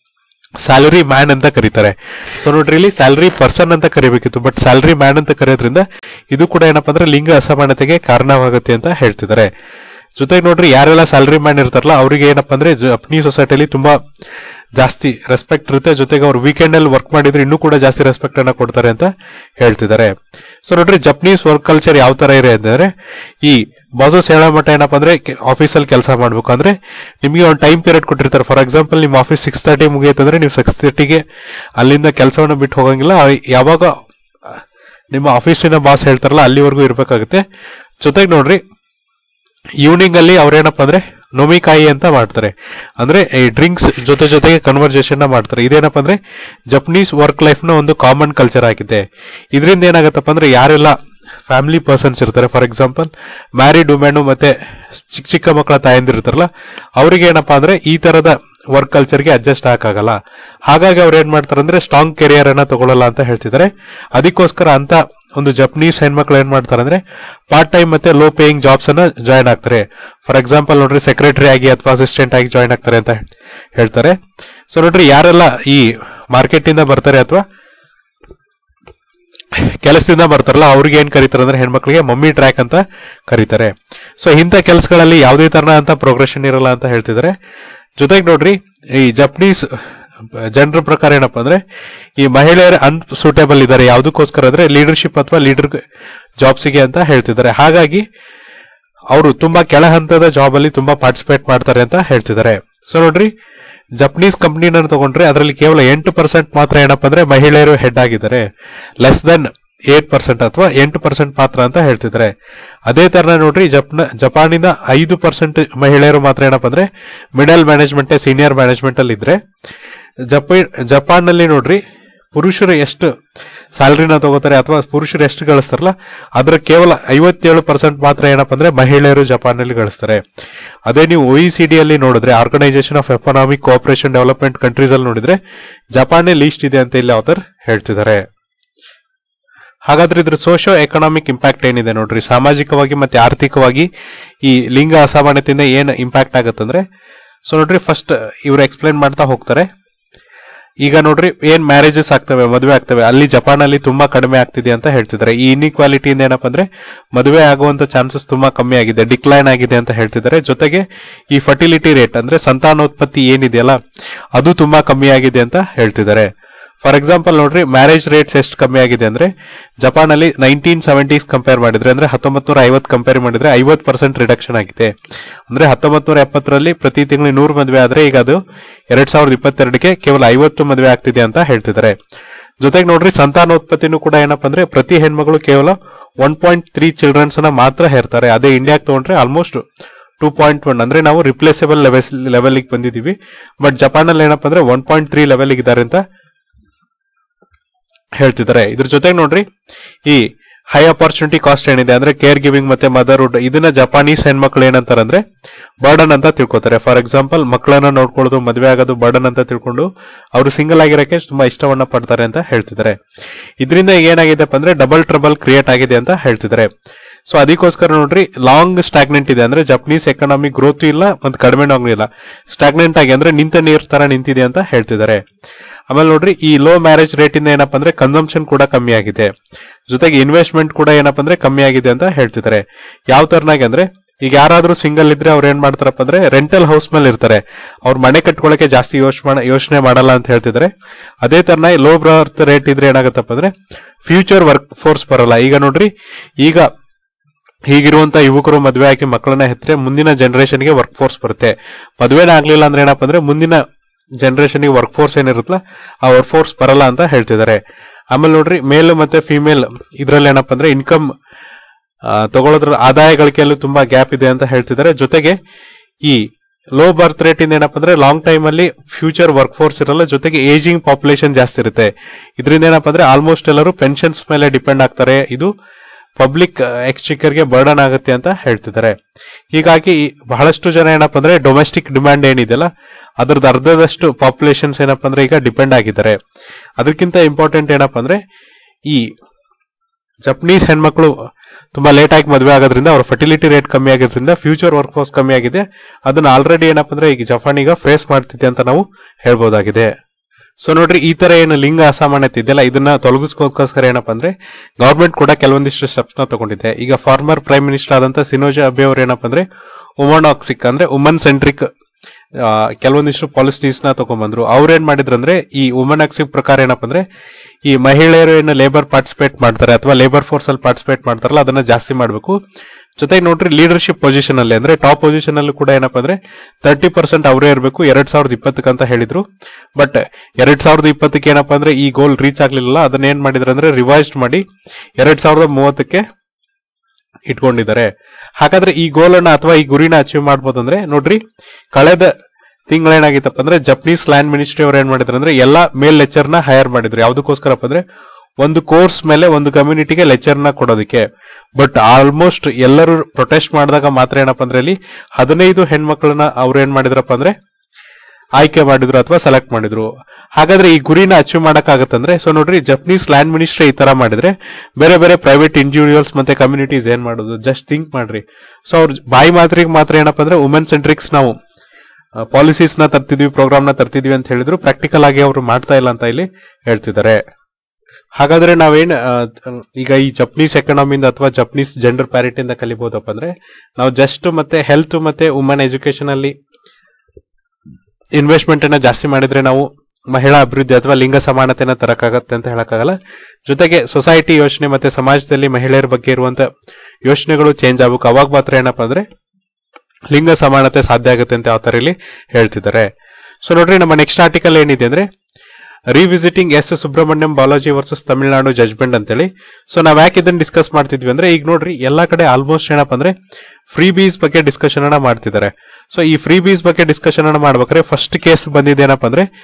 Speaker 1: ಸ್ಯಾಲರಿ ಮ್ಯಾನ್ ಅಂತ ಕರೀತಾರೆ ಸೊ ನೋಡ್ರಿ ಇಲ್ಲಿ ಸ್ಯಾಲರಿ ಪರ್ಸನ್ ಅಂತ ಕರಿಬೇಕಿತ್ತು ಬಟ್ ಸ್ಯಾಲರಿ ಮ್ಯಾನ್ ಅಂತ ಕರೆಯೋದ್ರಿಂದ ಇದು ಕೂಡ ಏನಪ್ಪಾ ಅಂದ್ರೆ ಲಿಂಗ ಅಸಮಾನತೆಗೆ ಕಾರಣವಾಗುತ್ತೆ ಅಂತ ಹೇಳ್ತಿದ್ದಾರೆ ಜೊತೆಗೆ ನೋಡ್ರಿ ಯಾರೆಲ್ಲ ಸ್ಯಾಲರಿ ಮ್ಯಾನ್ ಇರ್ತಾರಲ್ಲ ಅವ್ರಿಗೆ ಏನಪ್ಪಾ ಅಂದ್ರೆ ಜಪನಿ ಸೊಸೈಟಿಲಿ ತುಂಬಾ ಜಾಸ್ತಿ ರೆಸ್ಪೆಕ್ಟ್ ಇರುತ್ತೆ ಜೊತೆಗೆ ಅವ್ರು ವೀಕೆಂಡ್ ಅಲ್ಲಿ ವರ್ಕ್ ಮಾಡಿದ್ರೆ ಇನ್ನೂ ಕೂಡ ಜಾಸ್ತಿ ರೆಸ್ಪೆಕ್ಟ್ ಅನ್ನ ಕೊಡ್ತಾರೆ ಅಂತ ಹೇಳ್ತಿದ್ದಾರೆ ಸೊ ನೋಡ್ರಿ ಜಪನೀಸ್ ವರ್ಕ್ ಕಲ್ಚರ್ ಯಾವ ತರ ಇದೆ ಅಂದ್ರೆ ಈ ಬಾಸಸ್ ಹೇಳೋ ಮಟ್ಟ ಏನಪ್ಪಾ ಅಂದ್ರೆ ಆಫೀಸಲ್ಲಿ ಕೆಲಸ ಮಾಡ್ಬೇಕು ಅಂದ್ರೆ ನಿಮಗೆ ಒಂದು ಟೈಮ್ ಪೀರಿಯಡ್ ಕೊಟ್ಟಿರ್ತಾರೆ ಫಾರ್ ಎಕ್ಸಾಂಪಲ್ ನಿಮ್ಮ ಆಫೀಸ್ ಸಿಕ್ಸ್ ತರ್ಟಿ ಮುಗಿಯುತ್ತಂದ್ರೆ ನೀವು ಸಿಕ್ಸ್ ತರ್ಟಿಗೆ ಅಲ್ಲಿಂದ ಕೆಲಸವನ್ನು ಬಿಟ್ಟು ಹೋಗಂಗಿಲ್ಲ ಆ- ಯಾವಾಗ ನಿಮ್ಮ ಆಫೀಸಿನ ಬಾಸ್ ಹೇಳ್ತಾರಲ್ಲ ಅಲ್ಲಿವರೆಗೂ ಇರ್ಬೇಕಾಗುತ್ತೆ ಜೊತೆಗೆ ನೋಡ್ರಿ ಈವ್ನಿಂಗ್ ಅಲ್ಲಿ ಅವ್ರೇನಪ್ಪ ಅಂದ್ರೆ ನೊಮಿಕಾಯಿ ಅಂತ ಮಾಡ್ತಾರೆ ಅಂದ್ರೆ ಈ ಡ್ರಿಂಕ್ಸ್ ಜೊತೆ ಜೊತೆಗೆ ಕನ್ವರ್ಸೇಷನ್ ಮಾಡ್ತಾರೆ ಇದೇನಪ್ಪ ಅಂದ್ರೆ ಜಪನೀಸ್ ವರ್ಕ್ ಲೈಫ್ ನ ಒಂದು ಕಾಮನ್ ಕಲ್ಚರ್ ಆಗಿದೆ ಇದರಿಂದ ಏನಾಗತ್ತಪ್ಪ ಅಂದ್ರೆ ಯಾರೆಲ್ಲ ಫ್ಯಾಮಿಲಿ ಪರ್ಸನ್ಸ್ ಇರ್ತಾರೆ ಫಾರ್ ಎಕ್ಸಾಂಪಲ್ ಮ್ಯಾರಿಡ್ ವುಮೆನ್ ಮತ್ತೆ ಚಿಕ್ಕ ಚಿಕ್ಕ ಮಕ್ಕಳ ತಾಯಂದಿರ್ತಾರಲ್ಲ ಅವ್ರಿಗೆ ಏನಪ್ಪಾ ಅಂದ್ರೆ ಈ ತರದ ವರ್ಕ್ ಕಲ್ಚರ್ಗೆ ಅಡ್ಜಸ್ಟ್ ಆಗಕ್ಕಾಗಲ್ಲ ಹಾಗಾಗಿ ಅವ್ರು ಏನ್ ಮಾಡ್ತಾರೆ ಅಂದ್ರೆ ಸ್ಟ್ರಾಂಗ್ ಕೆರಿಯರ್ ಅನ್ನ ತಗೊಳ್ಳಲ್ಲ ಅಂತ ಹೇಳ್ತಿದ್ದಾರೆ ಅದಕ್ಕೋಸ್ಕರ ಅಂತ ಒಂದು ಜಪನೀಸ್ ಹೆಣ್ಮಕ್ಳು ಏನ್ ಮಾಡ್ತಾರೆ ಅಂದ್ರೆ ಪಾರ್ಟ್ ಟೈಮ್ ಮತ್ತೆ ಲೋ ಪೇಯಿಂಗ್ ಜಾಬ್ಸ್ ಅನ್ನ ಜಾಯ್ನ್ ಆಗ್ತಾರೆ ಫಾರ್ ಎಕ್ಸಾಂಪಲ್ ನೋಡ್ರಿ ಸೆಕ್ರೆಟರಿ ಆಗಿ ಅಥವಾ ಅಸಿಸ್ಟೆಂಟ್ ಆಗಿ ಜಾಯ್ನ್ ಆಗ್ತಾರೆ ಅಂತ ಹೇಳ್ತಾರೆ ಸೊ ನೋಡ್ರಿ ಯಾರೆಲ್ಲ ಈ ಮಾರ್ಕೆಟ್ ಇಂದ ಬರ್ತಾರೆ ಅಥವಾ ಕೆಲಸದಿಂದ ಬರ್ತಾರಲ್ಲ ಅವ್ರಿಗೆ ಏನ್ ಕರೀತಾರೆ ಅಂದ್ರೆ ಹೆಣ್ಮಕ್ಳಿಗೆ ಮಮ್ಮಿ ಟ್ರ್ಯಾಕ್ ಅಂತ ಕರೀತಾರೆ ಸೊ ಇಂಥ ಕೆಲಸಗಳಲ್ಲಿ ಯಾವುದೇ ತರನಾದಂತ ಪ್ರೋಗ್ರೆಷನ್ ಇರಲ್ಲ ಅಂತ ಹೇಳ್ತಿದ್ದಾರೆ ಜೊತೆಗೆ ನೋಡ್ರಿ ಈ ಜಪನೀಸ್ ಜನರ ಪ್ರಕಾರ ಏನಪ್ಪಾ ಅಂದ್ರೆ ಈ ಮಹಿಳೆಯರು ಅನ್ಸೂಟೇಬಲ್ ಇದ್ದಾರೆ ಯಾವುದಕ್ಕೋಸ್ಕರ ಅಂದ್ರೆ ಲೀಡರ್ಶಿಪ್ ಅಥವಾ ಲೀಡರ್ ಜಾಬ್ಸಿಗೆ ಅಂತ ಹೇಳ್ತಿದ್ದಾರೆ ಹಾಗಾಗಿ ಅವರು ತುಂಬಾ ಕೆಳ ಹಂತದ ಜಾಬ್ ಅಲ್ಲಿ ತುಂಬಾ ಪಾರ್ಟಿಸಿಪೇಟ್ ಮಾಡ್ತಾರೆ ಅಂತ ಹೇಳ್ತಿದ್ದಾರೆ ಸೊ ನೋಡ್ರಿ ಜಪನೀಸ್ ಕಂಪ್ನಿನ ತಗೊಂಡ್ರೆ ಅದರಲ್ಲಿ ಕೇವಲ ಎಂಟು ಪರ್ಸೆಂಟ್ ಮಾತ್ರ ಏನಪ್ಪಾ ಅಂದ್ರೆ ಮಹಿಳೆಯರು ಹೆಡ್ ಆಗಿದ್ದಾರೆ ಲೆಸ್ ದೆನ್ ಏಟ್ ಪರ್ಸೆಂಟ್ ಅಥವಾ ಎಂಟು ಪರ್ಸೆಂಟ್ ಮಾತ್ರ ಅಂತ ಹೇಳ್ತಿದ್ದಾರೆ ಅದೇ ತರ ನೋಡ್ರಿ ಜಪ್ನ ಜಪಾನಿನ ಐದು ಪರ್ಸೆಂಟ್ ಮಹಿಳೆಯರು ಮಾತ್ರ ಏನಪ್ಪಾ ಅಂದ್ರೆ ಮಿಡಲ್ ಮ್ಯಾನೇಜ್ಮೆಂಟ್ ಸೀನಿಯರ್ ಮ್ಯಾನೇಜ್ಮೆಂಟ್ ಅಲ್ಲಿ ಇದ್ರೆ ಜಪ ಜಪಾನ್ ನಲ್ಲಿ ನೋಡ್ರಿ ಪುರುಷರು ಎಷ್ಟು ಸ್ಯಾಲರಿನ ತಗೋತಾರೆ ಅಥವಾ ಪುರುಷರು ಎಷ್ಟು ಗಳಿಸ್ತಾರಲ್ಲ ಅದರ ಕೇವಲ ಐವತ್ತೇಳು ಪರ್ಸೆಂಟ್ ಮಾತ್ರ ಏನಪ್ಪ ಅಂದ್ರೆ ಮಹಿಳೆಯರು ಜಪಾನ್ ನಲ್ಲಿ ಗಳಿಸ್ತಾರೆ ಅದೇ ನೀವು ಒ ಸಿ ಡಿ ಅಲ್ಲಿ ನೋಡಿದ್ರೆ organisation of economic cooperation development countries ಅಲ್ಲಿ ನೋಡಿದ್ರೆ ಜಪಾನ್ ಲೀಸ್ಟ್ ಇದೆ ಅಂತ ಇಲ್ಲಿ ಆಥರ್ ಹೇಳ್ತಿದ್ದಾರೆ ಹಾಗಾದ್ರೆ ಇದ್ರ ಸೋಶಿಯೋ ಎಕನಾಮಿಕ್ ಇಂಪ್ಯಾಕ್ಟ್ ಏನಿದೆ ನೋಡ್ರಿ ಸಾಮಾಜಿಕವಾಗಿ ಮತ್ತೆ ಆರ್ಥಿಕವಾಗಿ ಈ ಲಿಂಗ ಅಸಮಾನತೆಯಿಂದ ಏನ್ ಇಂಪ್ಯಾಕ್ಟ್ ಆಗತ್ತಂದ್ರೆ ಸೊ ನೋಡ್ರಿ ಫಸ್ಟ್ ಇವ್ರು ಎಕ್ಸ್ಪ್ಲೈನ್ ಮಾಡ್ತಾ ಹೋಗ್ತಾರೆ ಈಗ ನೋಡ್ರಿ ಏನ್ ಮ್ಯಾರೇಜಸ್ ಆಗ್ತವೆ ಮದುವೆ ಆಗ್ತವೆ ಅಲ್ಲಿ ಜಪಾನ್ ಅಲ್ಲಿ ತುಂಬಾ ಕಡಿಮೆ ಆಗ್ತಿದೆ ಅಂತ ಹೇಳ್ತಿದ್ದಾರೆ ಈ ಇನ್ಇಕ್ವಾಲಿಟಿಯಿಂದ ಏನಪ್ಪ ಅಂದ್ರೆ ಮದುವೆ ಆಗುವಂತ ಚಾನ್ಸಸ್ ತುಂಬಾ ಕಮ್ಮಿ ಆಗಿದೆ ಡಿಕ್ಲೈನ್ ಆಗಿದೆ ಅಂತ ಹೇಳ್ತಿದ್ದಾರೆ ಜೊತೆಗೆ ಈ ಫರ್ಟಿಲಿಟಿ ರೇಟ್ ಅಂದ್ರೆ ಸಂತಾನೋತ್ಪತ್ತಿ ಏನಿದೆಯಲ್ಲ ಅದು ತುಂಬಾ ಕಮ್ಮಿ ಆಗಿದೆ ಅಂತ ಹೇಳ್ತಿದ್ದಾರೆ ಫಾರ್ ಎಕ್ಸಾಂಪಲ್ ನೋಡ್ರಿ ಮ್ಯಾರೇಜ್ ರೇಟ್ಸ್ ಎಷ್ಟು ಕಮ್ಮಿ ಆಗಿದೆ ಅಂದ್ರೆ ಜಪಾನ್ ಅಲ್ಲಿ ನೈನ್ಟೀನ್ ಸೆವೆಂಟೀಸ್ ಕಂಪೇರ್ ಮಾಡಿದ್ರೆ ಅಂದ್ರೆ ಹತ್ತೊಂಬತ್ ನೂರ ಐವತ್ ಕಂಪೇರ್ ಮಾಡಿದ್ರೆ ಐವತ್ ಪರ್ಸೆಂಟ್ ರಿಡಕ್ಷನ್ ಆಗಿದೆ ಅಂದ್ರೆ ಹತ್ತೊಂಬತ್ ನೂರ ಎಪ್ಪತ್ತರಲ್ಲಿ ಪ್ರತಿ ತಿಂಗಳು ನೂರು ಮದುವೆ ಆದ್ರೆ ಈಗ ಅದು ಎರಡ್ ಸಾವಿರದ ಇಪ್ಪತ್ತೆರಡಕ್ಕೆ ಕೇವಲ ಐವತ್ತು ಮದುವೆ ಆಗ್ತಿದೆ ಅಂತ ಹೇಳ್ತಿದ್ದಾರೆ ಜೊತೆಗೆ ನೋಡ್ರಿ ಸಂತಾನೋತ್ಪತ್ತಿನೂ ಕೂಡ ಏನಪ್ಪಾ ಅಂದ್ರೆ ಪ್ರತಿ ಹೆಣ್ಮಗಳು ಕೇವಲ ಒನ್ ಪಾಯಿಂಟ್ ತ್ರೀ ಚಿಲ್ಡ್ರನ್ಸ್ ನ ಮಾತ್ರ ಹೇರ್ತಾರೆ ಅದೇ ಇಂಡಿಯಾಕ್ ತಗೊಂಡ್ರೆ ಆಲ್ಮೋಸ್ಟ್ ಟೂ ಪಾಯಿಂಟ್ ಒನ್ ಅಂದ್ರೆ ನಾವು ರಿಪ್ಲೇಸಬಲ್ ಲೆವೆಲ್ ಲೆವೆಲ್ ಬಂದಿದೀವಿ ಬಟ್ ಜಪಾನ್ ಅಲ್ಲಿ ಏನಪ್ಪಾ ಅಂದ್ರೆ ಒನ್ ಪಾಯಿಂಟ್ ತ್ರೀ ಲೆವೆಲ್ ಇದ್ದಾರೆ ಅಂತ ಹೇಳ್ತಿದ್ದಾರೆ ಇದ್ರ ಜೊತೆಗೆ ನೋಡ್ರಿ ಈ ಹೈ ಅಪಾರ್ಚುನಿಟಿ ಕಾಸ್ಟ್ ಏನಿದೆ ಅಂದ್ರೆ ಕೇರ್ ಗಿವಿಂಗ್ ಮತ್ತೆ ಮದರ್ಹುಡ್ ಇದನ್ನ ಜಪಾನೀಸ್ ಹೆಣ್ಮಕ್ಳು ಏನಂತಾರೆ ಅಂದ್ರೆ ಬರ್ಡನ್ ಅಂತ ತಿಳ್ಕೊತಾರೆ ಫಾರ್ ಎಕ್ಸಾಂಪಲ್ ಮಕ್ಕಳನ್ನ ನೋಡ್ಕೊಳ್ಳೋದು ಮದುವೆ ಆಗೋದು ಬರ್ಡನ್ ಅಂತ ತಿಳ್ಕೊಂಡು ಅವರು ಸಿಂಗಲ್ ಆಗಿರಕ್ಕೆ ತುಂಬಾ ಇಷ್ಟವನ್ನ ಪಡ್ತಾರೆ ಅಂತ ಹೇಳ್ತಿದ್ದಾರೆ ಇದರಿಂದ ಏನಾಗಿದೆಪ್ಪ ಅಂದ್ರೆ ಡಬಲ್ ಟ್ರಬಲ್ ಕ್ರಿಯೇಟ್ ಆಗಿದೆ ಅಂತ ಹೇಳ್ತಿದ್ದಾರೆ ಸೊ ಅದಕ್ಕೋಸ್ಕರ ನೋಡ್ರಿ ಲಾಂಗ್ ಸ್ಟಾಗ್ನೆಂಟ್ ಇದೆ ಅಂದ್ರೆ ಜಪನೀಸ್ ಎಕನಾಮಿ ಗ್ರೋತ್ ಇಲ್ಲ ಮತ್ತೆ ಕಡಿಮೆ ಇಲ್ಲ ಸ್ಟಾಗ್ನೆಂಟ್ ಆಗಿ ಅಂದ್ರೆ ನಿಂತ ನೀರ್ ತರ ನಿಂತಿದೆ ಅಂತ ಹೇಳ್ತಿದ್ದಾರೆ ಆಮೇಲೆ ನೋಡ್ರಿ ಈ ಲೋ ಮ್ಯಾರೇಜ್ ರೇಟ್ ಇಂದ ಏನಪ್ಪಾ ಅಂದ್ರೆ ಕನ್ಸಂಪ್ಷನ್ ಕೂಡ ಕಮ್ಮಿ ಆಗಿದೆ ಜೊತೆಗೆ ಇನ್ವೆಸ್ಟ್ಮೆಂಟ್ ಕೂಡ ಏನಪ್ಪಾ ಅಂದ್ರೆ ಕಮ್ಮಿ ಆಗಿದೆ ಅಂತ ಹೇಳ್ತಿದ್ದಾರೆ ಯಾವ ತರನಾಗಿ ಅಂದ್ರೆ ಈಗ ಯಾರಾದ್ರೂ ಸಿಂಗಲ್ ಇದ್ರೆ ಅವ್ರು ಏನ್ ಮಾಡ್ತಾರಪ್ಪ ಅಂದ್ರೆ ರೆಂಟಲ್ ಹೌಸ್ ಮೇಲೆ ಇರ್ತಾರೆ ಅವ್ರ ಮನೆ ಕಟ್ಕೊಳಕ್ಕೆ ಜಾಸ್ತಿ ಯೋಚನೆ ಯೋಚನೆ ಮಾಡಲ್ಲ ಅಂತ ಹೇಳ್ತಿದ್ದಾರೆ ಅದೇ ತರನಾಗಿ ಲೋ ಬರ್ತ್ ರೇಟ್ ಇದ್ರೆ ಏನಾಗತ್ತಪ್ಪ ಅಂದ್ರೆ ಫ್ಯೂಚರ್ ವರ್ಕ್ ಫೋರ್ಸ್ ಬರಲ್ಲ ಈಗ ನೋಡ್ರಿ ಈಗ ಹೀಗಿರುವಂತ ಯುವಕರು ಮದುವೆ ಆಗಿ ಮಕ್ಕಳನ್ನ ಹೆತ್ತರೆ ಮುಂದಿನ ಜನರೇಷನ್ಗೆ ವರ್ಕ್ ಫೋರ್ಸ್ ಬರುತ್ತೆ ಮದುವೆನೇ ಆಗ್ಲಿಲ್ಲ ಅಂದ್ರೆ ಏನಪ್ಪ ಅಂದ್ರೆ ಮುಂದಿನ ಜನರೇಷನ್ಗೆ ವರ್ಕ್ ಫೋರ್ಸ್ ಏನಿರುತ್ತಲ್ಲ ಆ ವರ್ಕ್ ಫೋರ್ಸ್ ಬರಲ್ಲ ಅಂತ ಹೇಳ್ತಿದ್ದಾರೆ ಆಮೇಲೆ ನೋಡ್ರಿ ಮೇಲ್ ಮತ್ತೆ ಫಿಮೇಲ್ ಇದ್ರಲ್ಲಿ ಏನಪ್ಪ ಅಂದ್ರೆ ಇನ್ಕಮ್ ತಗೊಳ್ಳೋದ್ರ ಆದಾಯ ಗಳಿಕೆಯಲ್ಲೂ ತುಂಬಾ ಗ್ಯಾಪ್ ಇದೆ ಅಂತ ಹೇಳ್ತಿದ್ದಾರೆ ಜೊತೆಗೆ ಈ ಲೋ ಬರ್ತ್ ರೇಟ್ ಇಂದ ಏನಪ್ಪ ಅಂದ್ರೆ ಲಾಂಗ್ ಟೈಮ್ ಅಲ್ಲಿ ಫ್ಯೂಚರ್ ವರ್ಕ್ ಫೋರ್ಸ್ ಇರಲ್ಲ ಜೊತೆಗೆ ಏಜಿಂಗ್ ಪಾಪ್ಯುಲೇಷನ್ ಜಾಸ್ತಿ ಇರುತ್ತೆ ಇದರಿಂದ ಏನಪ್ಪ ಅಂದ್ರೆ ಆಲ್ಮೋಸ್ಟ್ ಎಲ್ಲರೂ ಪೆನ್ಷನ್ಸ್ ಮೇಲೆ ಡಿಪೆಂಡ್ ಆಗ್ತಾರೆ ಇದು ಪಬ್ಲಿಕ್ ಗೆ ಬರ್ಡನ್ ಆಗುತ್ತೆ ಅಂತ ಹೇಳ್ತಿದ್ದಾರೆ ಹೀಗಾಗಿ ಈ ಬಹಳಷ್ಟು ಜನ ಏನಪ್ಪ ಅಂದ್ರೆ ಡೊಮೆಸ್ಟಿಕ್ ಡಿಮ್ಯಾಂಡ್ ಏನಿದೆಯಲ್ಲ ಅದ್ರದ್ದು ಅರ್ಧದಷ್ಟು ಪಾಪ್ಯುಲೇಷನ್ಸ್ ಏನಪ್ಪ ಅಂದ್ರೆ ಈಗ ಡಿಪೆಂಡ್ ಆಗಿದ್ದಾರೆ ಅದಕ್ಕಿಂತ ಇಂಪಾರ್ಟೆಂಟ್ ಏನಪ್ಪ ಅಂದ್ರೆ ಈ ಜಪನೀಸ್ ಹೆಣ್ಮಕ್ಳು ತುಂಬಾ ಲೇಟ್ ಆಗಿ ಮದುವೆ ಆಗೋದ್ರಿಂದ ಅವ್ರ ಫರ್ಟಿಲಿಟಿ ರೇಟ್ ಕಮ್ಮಿ ಆಗಿರೋದ್ರಿಂದ ಫ್ಯೂಚರ್ ವರ್ಕ್ ಫೋರ್ಸ್ ಕಮ್ಮಿ ಆಗಿದೆ ಅದನ್ನ ಆಲ್ರೆಡಿ ಏನಪ್ಪ ಅಂದ್ರೆ ಈಗ ಜಪಾನ್ ಈಗ ಫೇಸ್ ಮಾಡ್ತಿದೆ ಅಂತ ನಾವು ಹೇಳ್ಬೋದಾಗಿದೆ ಸೊ ನೋಡ್ರಿ ಈ ತರ ಏನು ಲಿಂಗ ಅಸಾಮಾನ್ಯತೆ ಇದೆಯಲ್ಲ ಇದನ್ನ ತೊಲಗಿಸ್ಕೋಸ್ಕರ ಏನಪ್ಪ ಅಂದ್ರೆ ಗವರ್ಮೆಂಟ್ ಕೂಡ ಕೆಲವೊಂದಿಷ್ಟು ಸ್ಟೆಪ್ಸ್ ನ ತಗೊಂಡಿದೆ ಈಗ ಫಾರ್ಮರ್ ಪ್ರೈಮ್ ಮಿನಿಸ್ಟರ್ ಆದಂತ ಸಿನೋಜಾ ಅಬೆ ಅವರು ಏನಪ್ಪ ಅಂದ್ರೆ ಉಮನಾಕ್ಸಿಕ್ ಅಂದ್ರೆ ಉಮನ್ ಸೆಂಟ್ರಿಕ್ ಕೆಲವೊಂದಿಷ್ಟು ಪಾಲಿಸೀಸ್ ನ ತಗೊಂಡ್ಬಂದ್ರು ಅವ್ರು ಏನ್ ಮಾಡಿದ್ರಂದ್ರೆ ಈ ವುಮನ್ ಆಕ್ಸಿಕ್ ಪ್ರಕಾರ ಏನಪ್ಪ ಅಂದ್ರೆ ಈ ಮಹಿಳೆಯರು ಏನು ಲೇಬರ್ ಪಾರ್ಟಿಸಿಪೇಟ್ ಮಾಡ್ತಾರೆ ಅಥವಾ ಲೇಬರ್ ಫೋರ್ಸ್ ಅಲ್ಲಿ ಪಾರ್ಟಿಸಿಪೇಟ್ ಮಾಡ್ತಾರಲ್ಲ ಅದನ್ನ ಜಾಸ್ತಿ ಮಾಡಬೇಕು ಜೊತೆಗೆ ನೋಡ್ರಿ ಲೀಡರ್ಶಿಪ್ ಪೊಸಿಷನ್ ಅಲ್ಲಿ ಅಂದ್ರೆ ಟಾಪ್ ಪೊಸಿಷನ್ ಅಲ್ಲಿ ಕೂಡ ಏನಪ್ಪ ಅಂದ್ರೆ ತರ್ಟಿ ಪರ್ಸೆಂಟ್ ಅವರೇ ಇರಬೇಕು ಎರಡ್ ಸಾವಿರದ ಇಪ್ಪತ್ತಕ್ಕೆ ಅಂತ ಹೇಳಿದ್ರು ಬಟ್ ಎರಡ್ ಸಾವಿರದ ಇಪ್ಪತ್ತಕ್ಕೆ ಏನಪ್ಪ ಅಂದ್ರೆ ಈ ಗೋಲ್ ರೀಚ್ ಆಗ್ಲಿಲ್ಲ ಅದನ್ನ ಏನ್ ಮಾಡಿದ್ರು ಅಂದ್ರೆ ರಿವೈಸ್ಡ್ ಮಾಡಿ ಎರಡ್ ಸಾವಿರದ ಮೂವತ್ತಕ್ಕೆ ಇಟ್ಕೊಂಡಿದ್ದಾರೆ ಹಾಗಾದ್ರೆ ಈ ಗೋಲ್ ಅನ್ನ ಅಥವಾ ಈ ಗುರಿನ ಅಚೀವ್ ಮಾಡ್ಬೋದಂದ್ರೆ ನೋಡ್ರಿ ಕಳೆದ ತಿಂಗಳೇನಾಗಿತ್ತಪ್ಪ ಅಂದ್ರೆ ಜಪನೀಸ್ ಲ್ಯಾಂಡ್ ಮಿನಿಸ್ಟ್ರಿ ಅವ್ರು ಏನ್ ಮಾಡಿದ್ರು ಅಂದ್ರೆ ಎಲ್ಲಾ ಮೇಲ್ ಲೆಕ್ಚರ್ ನ ಹೈರ್ ಮಾಡಿದ್ರು ಯಾವ್ದಕ್ಕೋಸ್ಕರಪ್ಪ ಅಂದ್ರೆ ಒಂದು ಕೋರ್ಸ್ ಮೇಲೆ ಒಂದು ಕಮ್ಯುನಿಟಿಗೆ ಲೆಕ್ಚರ್ ನ ಕೊಡೋದಕ್ಕೆ ಬಟ್ ಆಲ್ಮೋಸ್ಟ್ ಎಲ್ಲರೂ ಪ್ರೊಟೆಸ್ಟ್ ಮಾಡಿದಾಗ ಮಾತ್ರ ಏನಪ್ಪ ಅಂದ್ರೆ ಇಲ್ಲಿ ಹದಿನೈದು ಹೆಣ್ಮಕ್ಳನ್ನ ಅವ್ರು ಏನ್ ಮಾಡಿದ್ರಪ್ಪ ಅಂದ್ರೆ ಆಯ್ಕೆ ಮಾಡಿದ್ರು ಅಥವಾ ಸೆಲೆಕ್ಟ್ ಮಾಡಿದ್ರು ಹಾಗಾದ್ರೆ ಈ ಗುರಿನ ಅಚೀವ್ ಮಾಡಕ್ಕಾಗತ್ತಂದ್ರೆ ಸೊ ನೋಡ್ರಿ ಜಪನೀಸ್ ಲ್ಯಾಂಡ್ ಮಿನಿಸ್ಟ್ರಿ ಈ ತರ ಮಾಡಿದ್ರೆ ಬೇರೆ ಬೇರೆ ಪ್ರೈವೇಟ್ ಇಂಡಿವಿಜುವಲ್ಸ್ ಮತ್ತೆ ಕಮ್ಯುನಿಟೀಸ್ ಏನ್ ಮಾಡೋದು ಜಸ್ಟ್ ಥಿಂಕ್ ಮಾಡ್ರಿ ಸೊ ಅವ್ರ ಬಾಯಿ ಮಾತ್ರಿಗೆ ಮಾತ್ರ ಏನಪ್ಪ ಅಂದ್ರೆ ವುಮೆನ್ ಸೆಂಟ್ರಿಕ್ಸ್ ನಾವು ಪಾಲಿಸೀಸ್ ನ ತರ್ತಿದ್ವಿ ಪ್ರೋಗ್ರಾಮ್ ನ ತರ್ತಿದ್ವಿ ಅಂತ ಹೇಳಿದ್ರು ಪ್ರಾಕ್ಟಿಕಲ್ ಆಗಿ ಅವರು ಮಾಡ್ತಾ ಇಲ್ಲ ಅಂತ ಇಲ್ಲಿ ಹೇಳ್ತಿದ್ದಾರೆ ಹಾಗಾದ್ರೆ ನಾವೇನ್ ಆ, ಈಗ ಈ ಜಪನೀಸ್ ಎಕನಾಮಿಯಿಂದ ಅಥವಾ ಜಪನೀಸ್ ಜೆಂಡರ್ ಪ್ಯಾರಿಟಿಯಿಂದ ಕಲಿಬಹುದಪ್ಪ ಅಂದ್ರೆ ನಾವು ಜಸ್ಟ್ ಮತ್ತೆ ಹೆಲ್ತ್ ಮತ್ತೆ ವುಮನ್ ಎಜುಕೇಶನ್ ಅಲ್ಲಿ ಇನ್ವೆಸ್ಟ್ಮೆಂಟ್ ಅನ್ನ ಜಾಸ್ತಿ ಮಾಡಿದ್ರೆ ನಾವು ಮಹಿಳಾ ಅಭಿವೃದ್ಧಿ ಅಥವಾ ಲಿಂಗ ಸಮಾನತೆನ ತರಕಾಗತ್ತೆ ಅಂತ ಹೇಳಕ್ಕಾಗಲ್ಲ ಜೊತೆಗೆ ಸೊಸೈಟಿ ಯೋಚನೆ ಮತ್ತೆ ಸಮಾಜದಲ್ಲಿ ಮಹಿಳೆಯರ ಬಗ್ಗೆ ಇರುವಂತ ಯೋಚನೆಗಳು ಚೇಂಜ್ ಆಗ್ಬೇಕು ಅವಾಗ ಮಾತ್ರ ಏನಪ್ಪಾ ಅಂದ್ರೆ ಲಿಂಗ ಸಮಾನತೆ ಸಾಧ್ಯ ಆಗುತ್ತೆ ಅಂತ ಯಾವ ತರ ಇಲ್ಲಿ ಹೇಳ್ತಿದ್ದಾರೆ ಸೊ ನೋಡ್ರಿ ನಮ್ಮ ನೆಕ್ಸ್ಟ್ ಆರ್ಟಿಕಲ್ ಏನಿದೆ ಅಂದ್ರೆ revisiting S Subramaniam Balaji versus Tamil Nadu judgement ಅಂತೇಳಿ ಸೊ ನಾವ್ ಯಾಕೆ ಇದನ್ನ ಡಿಸ್ಕಸ್ ಮಾಡ್ತಿದ್ವಿ ಅಂದ್ರೆ ಈಗ ನೋಡ್ರಿ ಎಲ್ಲಾ ಕಡೆ ಆಲ್ಮೋಸ್ಟ್ ಏನಪ್ಪ ಅಂದ್ರೆ ಫ್ರೀ ಬೀಸ್ ಬಗ್ಗೆ ಡಿಸ್ಕಷನ್ ಅನ್ನ ಮಾಡ್ತಿದ್ದಾರೆ ಸೊ ಈ ಫ್ರೀ ಬೀಸ್ ಬಗ್ಗೆ ಡಿಸ್ಕಷನ್ ಅನ್ನ ಮಾಡ್ಬೇಕಾದ್ರೆ ಫಸ್ಟ್ ಕೇಸ್ ಬಂದಿದೆ ಏನಪ್ಪ ಅಂದ್ರೆ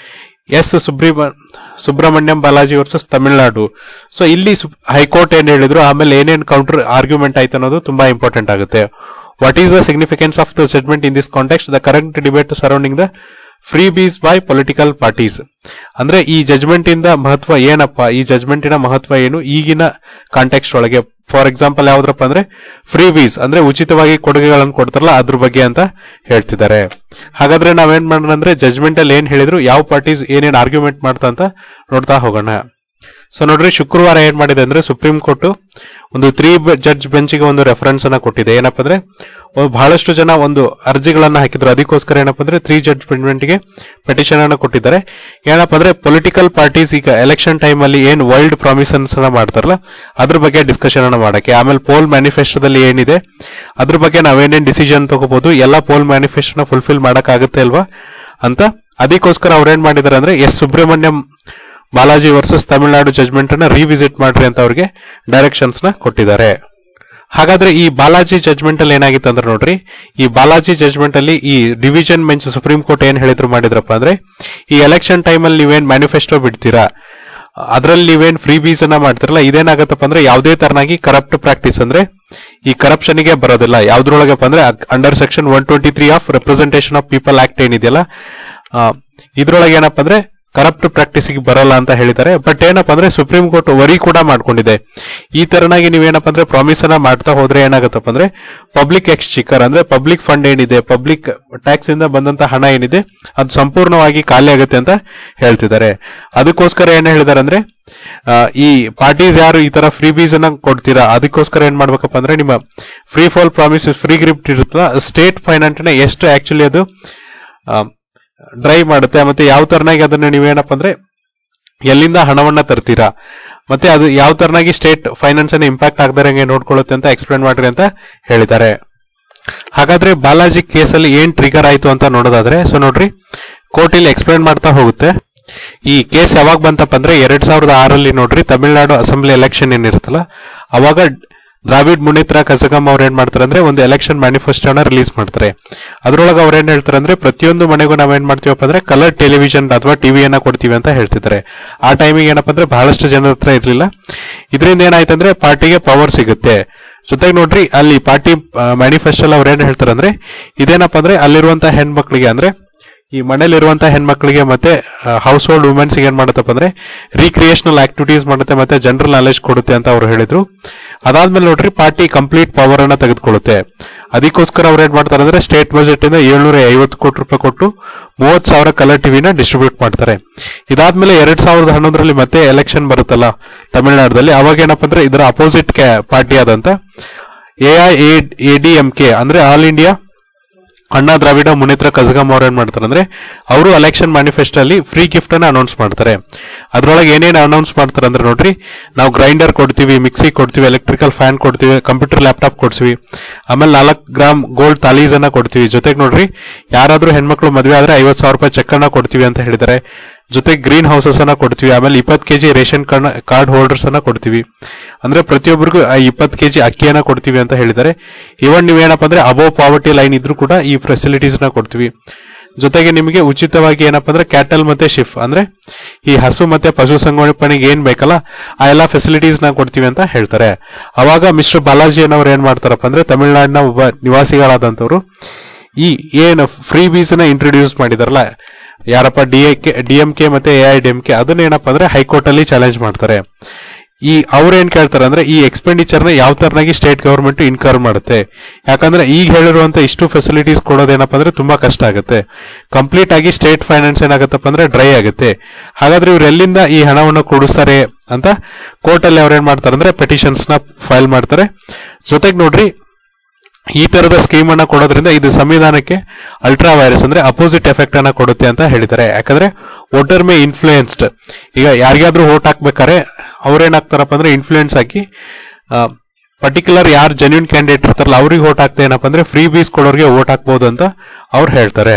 Speaker 1: ಎಸ್ ಸುಬ್ರಿಮ ಸುಬ್ರಹ್ಮಣ್ಯಂ ಬಾಲಾಜಿ ವರ್ಸಸ್ ತಮಿಳುನಾಡು ಸೊ ಇಲ್ಲಿ ಹೈಕೋರ್ಟ್ ಏನ್ ಹೇಳಿದ್ರು ಆಮೇಲೆ ಏನೇನ್ ಕೌಂಟರ್ ಆರ್ಗ್ಯುಮೆಂಟ್ ಆಯ್ತು ಅನ್ನೋದು ತುಂಬಾ ಇಂಪಾರ್ಟೆಂಟ್ ಆಗುತ್ತೆ what is the significance of the judgement in this context the current debate surrounding the freebies by political parties ಅಂದ್ರೆ ಈ ಜಜ್ಮೆಂಟ್ ಇಂದ ಮಹತ್ವ ಏನಪ್ಪ ಈ ಜಜ್ಮೆಂಟಿನ ಮಹತ್ವ ಏನು ಈಗಿನ ಕಾಂಟೆಕ್ಸ್ಟ್ ಒಳಗೆ ಫಾರ್ ಎಕ್ಸಾಂಪಲ್ ಯಾವ್ದ್ರಪ್ಪ ಅಂದ್ರೆ ಫ್ರೀ ಬೀಸ್ ಅಂದ್ರೆ ಉಚಿತವಾಗಿ ಕೊಡುಗೆಗಳನ್ನು ಕೊಡ್ತಾರಲ್ಲ ಅದ್ರ ಬಗ್ಗೆ ಅಂತ ಹೇಳ್ತಿದ್ದಾರೆ ಹಾಗಾದ್ರೆ ನಾವೇನ್ ಮಾಡೋಣ ಅಂದ್ರೆ ಜಜ್ಮೆಂಟ್ ಅಲ್ಲಿ ಏನ್ ಹೇಳಿದ್ರು ಯಾವ ಪಾರ್ಟೀಸ್ ಏನೇನ್ ಆರ್ಗ್ಯುಮೆಂಟ್ ಮಾಡ್ತಾ ಅಂತ ನೋಡ್ತಾ ಹೋಗೋಣ ಸೊ ನೋಡ್ರಿ ಶುಕ್ರವಾರ ಏನ್ ಮಾಡಿದೆ ಅಂದ್ರೆ ಸುಪ್ರೀಂ ಕೋರ್ಟ್ ಒಂದು ತ್ರೀ ಜಡ್ಜ್ ಬೆಂಚ್ಗೆ ಒಂದು ರೆಫರೆನ್ಸ್ ಅನ್ನ ಕೊಟ್ಟಿದೆ ಏನಪ್ಪ ಅಂದ್ರೆ ಒಂದು ಬಹಳಷ್ಟು ಜನ ಒಂದು ಅರ್ಜಿಗಳನ್ನ ಹಾಕಿದ್ರು ಅದಕ್ಕೋಸ್ಕರ ಏನಪ್ಪ ಅಂದ್ರೆ ತ್ರೀ ಜಡ್ಜ್ ಗೆ ಪೆಟಿಷನ್ ಅನ್ನ ಕೊಟ್ಟಿದ್ದಾರೆ ಏನಪ್ಪ ಅಂದ್ರೆ ಪೊಲಿಟಿಕಲ್ ಪಾರ್ಟೀಸ್ ಈಗ ಎಲೆಕ್ಷನ್ ಟೈಮ್ ಅಲ್ಲಿ ಏನ್ ವೈಲ್ಡ್ ಪ್ರಾಮಿಸನ್ಸ್ ಅನ್ನ ಮಾಡ್ತಾರಲ್ಲ ಅದ್ರ ಬಗ್ಗೆ ಡಿಸ್ಕಷನ್ ಅನ್ನ ಮಾಡಕ್ಕೆ ಆಮೇಲೆ ಪೋಲ್ ಮ್ಯಾನಿಫೆಸ್ಟೋದಲ್ಲಿ ಏನಿದೆ ಅದ್ರ ಬಗ್ಗೆ ನಾವೇನೇನ್ ಡಿಸಿಷನ್ ತಗೋಬಹುದು ಎಲ್ಲ ಪೋಲ್ ಮ್ಯಾನಿಫೆಸ್ಟೋನ ಫುಲ್ಫಿಲ್ ಮಾಡಕ್ ಆಗುತ್ತೆ ಅಲ್ವಾ ಅಂತ ಅದಕ್ಕೋಸ್ಕರ ಅವ್ರೇನ್ ಮಾಡಿದಾರೆ ಅಂದ್ರೆ S Subramaniam Balaji versus Tamil Nadu judgement ಅನ್ನ ರಿವಿಸಿಟ್ ಮಾಡ್ರಿ ಅಂತ ಅವ್ರಿಗೆ ಡೈರೆಕ್ಷನ್ಸ್ ನ ಕೊಟ್ಟಿದ್ದಾರೆ ಹಾಗಾದ್ರೆ ಈ ಬಾಲಾಜಿ ಜಜ್ಮೆಂಟ್ ಅಲ್ಲಿ ಏನಾಗಿತ್ತು ಅಂದ್ರೆ ನೋಡ್ರಿ ಈ ಬಾಲಾಜಿ ಜಜ್ಮೆಂಟ್ ಅಲ್ಲಿ ಈ ಡಿವಿಷನ್ ಬೆಂಚ್ ಸುಪ್ರೀಂ ಕೋರ್ಟ್ ಏನ್ ಹೇಳಿದ್ರು ಮಾಡಿದ್ರಪ್ಪ ಅಂದ್ರೆ ಈ ಎಲೆಕ್ಷನ್ ಟೈಮ್ ಅಲ್ಲಿ ನೀವೇನ್ ಮ್ಯಾನಿಫೆಸ್ಟೋ ಬಿಡ್ತೀರಾ ಅದ್ರಲ್ಲಿ ನೀವೇನ್ ಫ್ರೀ ಬೀಸ್ ಅನ್ನ ಮಾಡ್ತಿರಲ್ಲ ಇದೇನಾಗತ್ತಪ್ಪ ಅಂದ್ರೆ ಯಾವುದೇ ತರನಾಗಿ ಕರಪ್ಟ್ ಪ್ರಾಕ್ಟೀಸ್ ಅಂದ್ರೆ ಈ ಕರಪ್ಷನ್ ಗೆ ಬರೋದಿಲ್ಲ ಯಾವ್ದ್ರೊಳಗಪ್ಪ ಅಂದ್ರೆ under section one twenty three of representation of people act ಏನಿದೆಯಲ್ಲ ಆ, ಇದ್ರೊಳಗೆ ಏನಪ್ಪ ಅಂದ್ರೆ ಕರಪ್ಟ್ ಪ್ರಾಕ್ಟೀಸ್ ಬರಲ್ಲ ಅಂತ ಹೇಳಿದ್ದಾರೆ ಬಟ್ ಏನಪ್ಪ ಅಂದ್ರೆ ಸುಪ್ರೀಂ ಕೋರ್ಟ್ ವರಿ ಕೂಡ ಮಾಡ್ಕೊಂಡಿದೆ ಈ ತರನಾಗಿ ನೀವೇನಪ್ಪ ಅಂದ್ರೆ ಪ್ರಾಮಿಸ್ ಅನ್ನ ಮಾಡ್ತಾ ಹೋದ್ರೆ ಏನಾಗತ್ತಪ್ಪ ಅಂದ್ರೆ ಪಬ್ಲಿಕ್ ಎಕ್ಸ್ಚಿಕರ್ ಅಂದ್ರೆ ಪಬ್ಲಿಕ್ ಫಂಡ್ ಏನಿದೆ ಪಬ್ಲಿಕ್ ಟ್ಯಾಕ್ಸ್ ಇಂದ ಬಂದಂತ ಹಣ ಏನಿದೆ ಅದು ಸಂಪೂರ್ಣವಾಗಿ ಖಾಲಿ ಆಗುತ್ತೆ ಅಂತ ಹೇಳ್ತಿದ್ದಾರೆ ಅದಕ್ಕೋಸ್ಕರ ಏನ್ ಹೇಳಿದಾರೆ ಅಂದ್ರೆ ಆ, ಈ ಪಾರ್ಟೀಸ್ ಯಾರು ಈ ತರ ಫ್ರೀ ಬೀಸ್ ಅನ್ನ ಕೊಡ್ತೀರಾ ಅದಕ್ಕೋಸ್ಕರ ಏನ್ ಮಾಡ್ಬೇಕಪ್ಪ ಅಂದ್ರೆ ನಿಮ್ಮ ಫ್ರೀ ಫಾಲ್ ಪ್ರಾಮಿಸ್ ಫ್ರೀ ಗ್ರಿಪ್ಟ್ ಇರುತ್ತಲ್ಲ ಸ್ಟೇಟ್ ಫೈನಾನ್ಸ್ ನ ಎಷ್ಟು ಆಕ್ಚುಲಿ ಅದು ಡ್ರೈವ್ ಮಾಡುತ್ತೆ ಮತ್ತೆ ಯಾವ ತರನಾಗಿ ಅದನ್ನ ನೀವೇನಪ್ಪ ಅಂದ್ರೆ ಎಲ್ಲಿಂದ ಹಣವನ್ನ ತರ್ತೀರಾ ಮತ್ತೆ ಅದು ಯಾವ ತರನಾಗಿ ಸ್ಟೇಟ್ ಫೈನಾನ್ಸ್ ಅನ್ನ ಇಂಪ್ಯಾಕ್ಟ್ ಆಗದಾರಂಗೆ ನೋಡ್ಕೊಳ್ಳುತ್ತೆ ಅಂತ ಎಕ್ಸ್ಪ್ಲೇನ್ ಮಾಡ್ರಿ ಅಂತ ಹೇಳಿದ್ದಾರೆ ಹಾಗಾದ್ರೆ ಬಾಲಾಜಿ ಕೇಸಲ್ಲಿ ಏನ್ ಟ್ರಿಗರ್ ಆಯ್ತು ಅಂತ ನೋಡೋದಾದ್ರೆ ಸೊ ನೋಡ್ರಿ ಕೋರ್ಟ್ ಇಲ್ಲಿ ಎಕ್ಸ್ಪ್ಲೇನ್ ಮಾಡ್ತಾ ಹೋಗುತ್ತೆ ಈ ಕೇಸ್ ಯಾವಾಗ ಬಂತಪ್ಪ ಅಂದ್ರೆ ಎರಡ್ ಸಾವಿರದ ಆರಲ್ಲಿ ನೋಡ್ರಿ ತಮಿಳುನಾಡು ಅಸೆಂಬ್ಲಿ ಎಲೆಕ್ಷನ್ ಏನಿರುತ್ತಲ್ಲ ಅವಾಗ ದ್ರಾವಿಡ್ ಮುನಿತ್ರ ಕಸಗಮ್ ಅವ್ರು ಏನ್ ಮಾಡ್ತಾರೆ ಅಂದ್ರೆ ಒಂದು ಎಲೆಕ್ಷನ್ ಮ್ಯಾನಿಫೆಸ್ಟೋನ ರಿಲೀಸ್ ಮಾಡ್ತಾರೆ ಅದ್ರೊಳಗೆ ಅವ್ರು ಏನ್ ಹೇಳ್ತಾರೆ ಅಂದ್ರೆ ಪ್ರತಿಯೊಂದು ಮನೆಗೂ ನಾವೇನ್ ಮಾಡ್ತೀವಪ್ಪ ಅಂದ್ರೆ ಕಲರ್ ಟೆಲಿವಿಷನ್ ಅಥವಾ ಟಿವಿಯನ್ನ ಕೊಡ್ತೀವಿ ಅಂತ ಹೇಳ್ತಿದ್ದಾರೆ ಆ ಟೈಮಿಗೆ ಏನಪ್ಪ ಅಂದ್ರೆ ಬಹಳಷ್ಟು ಜನರ ಹತ್ರ ಇರ್ಲಿಲ್ಲ ಇದರಿಂದ ಏನಾಯ್ತಂದ್ರೆ ಪಾರ್ಟಿಗೆ ಪವರ್ ಸಿಗುತ್ತೆ ಜೊತೆಗೆ ನೋಡ್ರಿ ಅಲ್ಲಿ ಪಾರ್ಟಿ ಮ್ಯಾನಿಫೆಸ್ಟೋ ಅವ್ರು ಏನ್ ಹೇಳ್ತಾರೆ ಅಂದ್ರೆ ಇದೇನಪ್ಪ ಅಂದ್ರೆ ಅಲ್ಲಿರುವಂತಹ ಹೆಣ್ಮಕ್ಳಿಗೆ ಅಂದ್ರೆ ಈ ಮನೇಲಿರುವಂತಹ ಹೆಣ್ಮಕ್ಳಿಗೆ ಮತ್ತೆ ಹೌಸ್ ಹೋಲ್ಡ್ ವುಮೆನ್ಸ್ ಏನ್ ಮಾಡುತ್ತಪ್ಪ ಅಂದ್ರೆ ರೀಕ್ರಿಯೇಷನಲ್ ಆಕ್ಟಿವಿಟೀಸ್ ಮಾಡುತ್ತೆ ಮತ್ತೆ ಜನರಲ್ ನಾಲೆಜ್ ಕೊಡುತ್ತೆ ಅಂತ ಅವ್ರು ಹೇಳಿದ್ರು ಅದಾದ್ಮೇಲೆ ನೋಡ್ರಿ ಪಾರ್ಟಿ ಕಂಪ್ಲೀಟ್ ಪವರ್ ಅನ್ನ ತೆಗೆದುಕೊಳ್ಳುತ್ತೆ ಅದಕ್ಕೋಸ್ಕರ ಅವ್ರು ಏನ್ ಮಾಡ್ತಾರೆ ಅಂದ್ರೆ ಸ್ಟೇಟ್ ಬಜೆಟ್ ಇಂದ ಏಳ್ನೂರ ಐವತ್ತು ಕೋಟಿ ರೂಪಾಯಿ ಕೊಟ್ಟು ಮೂವತ್ ಸಾವಿರ ಕಲರ್ ಟಿವಿನ ಡಿಸ್ಟ್ರಿಬ್ಯೂಟ್ ಮಾಡ್ತಾರೆ ಇದಾದ್ಮೇಲೆ ಎರಡ್ ಸಾವಿರದ ಹನ್ನೊಂದರಲ್ಲಿ ಮತ್ತೆ ಎಲೆಕ್ಷನ್ ಬರುತ್ತಲ್ಲ ತಮಿಳುನಾಡಲ್ಲಿ ಅವಾಗ ಏನಪ್ಪ ಅಂದ್ರೆ ಇದರ ಅಪೋಸಿಟ್ ಪಾರ್ಟಿ ಆದಂತ A I A D M K ಅಂದ್ರೆ ಆಲ್ ಇಂಡಿಯಾ ಅಣ್ಣಾ ದ್ರಾವಿಡ ಮುನಿತ್ರ ಕಜಗಮ್ ಅವ್ರು ಏನ್ ಮಾಡ್ತಾರೆ ಅಂದ್ರೆ ಅವರು ಎಲೆಕ್ಷನ್ ಮ್ಯಾನಿಫೆಸ್ಟೋ ಅಲ್ಲಿ ಫ್ರೀ ಗಿಫ್ಟ್ ಅನ್ನ ಅನೌನ್ಸ್ ಮಾಡ್ತಾರೆ ಅದ್ರೊಳಗೆ ಏನೇನು ಅನೌನ್ಸ್ ಮಾಡ್ತಾರೆ ಅಂದ್ರೆ ನೋಡ್ರಿ ನಾವು ಗ್ರೈಂಡರ್ ಕೊಡ್ತೀವಿ ಮಿಕ್ಸಿ ಕೊಡ್ತೀವಿ ಎಲೆಕ್ಟ್ರಿಕಲ್ ಫ್ಯಾನ್ ಕೊಡ್ತೀವಿ ಕಂಪ್ಯೂಟರ್ ಲ್ಯಾಪ್ಟಾಪ್ ಕೊಡ್ತೀವಿ ಆಮೇಲೆ ನಾಲ್ಕು ಗ್ರಾಮ್ ಗೋಲ್ಡ್ ತಾಲೀಸ್ ಅನ್ನ ಕೊಡ್ತೀವಿ ಜೊತೆಗೆ ನೋಡ್ರಿ ಯಾರಾದ್ರೂ ಹೆಣ್ಮಕ್ಳು ಮದುವೆ ಆದ್ರೆ ಐವತ್ ಸಾವಿರ ರೂಪಾಯಿ ಚೆಕ್ ಅನ್ನ ಕೊಡ್ತೀವಿ ಅಂತ ಹೇಳಿದ್ದಾರೆ ಜೊತೆಗೆ ಗ್ರೀನ್ ಹೌಸಸ್ ಅನ್ನ ಕೊಡ್ತೀವಿ ಆಮೇಲೆ ಇಪ್ಪತ್ತು ಕೆಜಿ ರೇಷನ್ ಕಾರ್ಡ್ ಹೋಲ್ಡರ್ಸ್ ಅನ್ನ ಕೊಡ್ತೀವಿ ಅಂದ್ರೆ ಪ್ರತಿಯೊಬ್ಬರಿಗೂ ಇಪ್ಪತ್ತು ಕೆಜಿ ಅಕ್ಕಿಯನ್ನ ಕೊಡ್ತೀವಿ ಅಂತ ಹೇಳಿದ್ದಾರೆ ಇವನ್ ನೀವೇನಪ್ಪ ಅಂದ್ರೆ ಅಬೋವ್ ಪಾವರ್ಟಿ ಲೈನ್ ಇದ್ರೂ ಕೂಡ ಈ ಫೆಸಿಲಿಟೀಸ್ ನ ಕೊಡ್ತೀವಿ ಜೊತೆಗೆ ನಿಮಗೆ ಉಚಿತವಾಗಿ ಏನಪ್ಪ ಅಂದ್ರೆ ಕ್ಯಾಟಲ್ ಮತ್ತೆ ಶಿಫ್ ಅಂದ್ರೆ ಈ ಹಸು ಮತ್ತೆ ಪಶು ಸಂಗೋಪನೆಗೆ ಏನ್ ಬೇಕಲ್ಲ ಆ ಎಲ್ಲಾ ಫೆಸಿಲಿಟೀಸ್ ನ ಕೊಡ್ತೀವಿ ಅಂತ ಹೇಳ್ತಾರೆ ಅವಾಗ ಮಿಸ್ಟರ್ ಬಾಲಾಜಿ ಅನ್ನೋರು ಏನ್ ಮಾಡ್ತಾರಪ್ಪ ಅಂದ್ರೆ ತಮಿಳುನಾಡಿನ ಒಬ್ಬ ನಿವಾಸಿಗಳಾದಂತವ್ರು ಈ ಏನು ಫ್ರೀ ಬೀಸ್ ನ ಇಂಟ್ರೊಡ್ಯೂಸ್ ಮಾಡಿದಾರಲ್ಲ ಯಾರಪ್ಪ D K D M K ಮತ್ತೆ A I D M K ಅದನ್ನ ಏನಪ್ಪ ಅಂದ್ರೆ ಹೈಕೋರ್ಟ್ ಅಲ್ಲಿ ಚಾಲೆಂಜ್ ಮಾಡ್ತಾರೆ ಈ ಅವ್ರು ಏನ್ ಕೇಳ್ತಾರೆ ಅಂದ್ರೆ ಈ ಎಕ್ಸ್ಪೆಂಡಿಚರ್ ನ ಯಾವ ತರನಾಗಿ ಸ್ಟೇಟ್ ಗವರ್ಮೆಂಟ್ ಇನ್ಕರ್ ಮಾಡುತ್ತೆ ಯಾಕಂದ್ರೆ ಈಗ ಹೇಳಿರುವಂತ ಇಷ್ಟು ಫೆಸಿಲಿಟೀಸ್ ಕೊಡೋದೇನಪ್ಪ ಅಂದ್ರೆ ತುಂಬಾ ಕಷ್ಟ ಆಗುತ್ತೆ ಕಂಪ್ಲೀಟ್ ಆಗಿ ಸ್ಟೇಟ್ ಫೈನಾನ್ಸ್ ಏನಾಗತ್ತಪ್ಪ ಅಂದ್ರೆ ಡ್ರೈ ಆಗುತ್ತೆ ಹಾಗಾದ್ರೆ ಇವ್ರು ಎಲ್ಲಿಂದ ಈ ಹಣವನ್ನು ಕೊಡಿಸ್ತಾರೆ ಅಂತ ಕೋರ್ಟ್ ಅಲ್ಲಿ ಅವ್ರು ಏನ್ ಮಾಡ್ತಾರೆ ಅಂದ್ರೆ ಪೆಟಿಷನ್ಸ್ ನ ಫೈಲ್ ಮಾಡ್ತಾರೆ ಜೊತೆಗೆ ನೋಡ್ರಿ ಈ ತರದ ಸ್ಕೀಮ್ ಅನ್ನ ಕೊಡೋದ್ರಿಂದ ಇದು ಸಂವಿಧಾನಕ್ಕೆ ಅಲ್ಟ್ರಾ ವೈರಸ್ ಅಂದ್ರೆ ಅಪೋಸಿಟ್ ಎಫೆಕ್ಟ್ ಅನ್ನ ಕೊಡುತ್ತೆ ಅಂತ ಹೇಳಿದ್ದಾರೆ ಯಾಕಂದ್ರೆ ವೋಟರ್ ಮೇ ಇನ್ಫ್ಲೂಯೆನ್ಸ್ಡ್ ಈಗ ಯಾರಿಗಾದ್ರೂ ವೋಟ್ ಹಾಕ್ಬೇಕಾರೆ ಅವ್ರೇನಾಗ್ತಾರಪ್ಪ ಅಂದ್ರೆ ಇನ್ಫ್ಲೂಯೆನ್ಸ್ ಹಾಕಿ ಪರ್ಟಿಕ್ಯುಲರ್ ಯಾರು ಜೆನ್ಯೂನ್ ಕ್ಯಾಂಡಿಡೇಟ್ ಇರ್ತಾರಲ್ಲ ಅವ್ರಿಗೆ ವೋಟ್ ಹಾಕ್ತಾ ಏನಪ್ಪ ಅಂದ್ರೆ ಫ್ರೀ ಬೀಸ್ ಕೊಡೋರಿಗೆ ವೋಟ್ ಹಾಕ್ಬೋದು ಅಂತ ಅವ್ರು ಹೇಳ್ತಾರೆ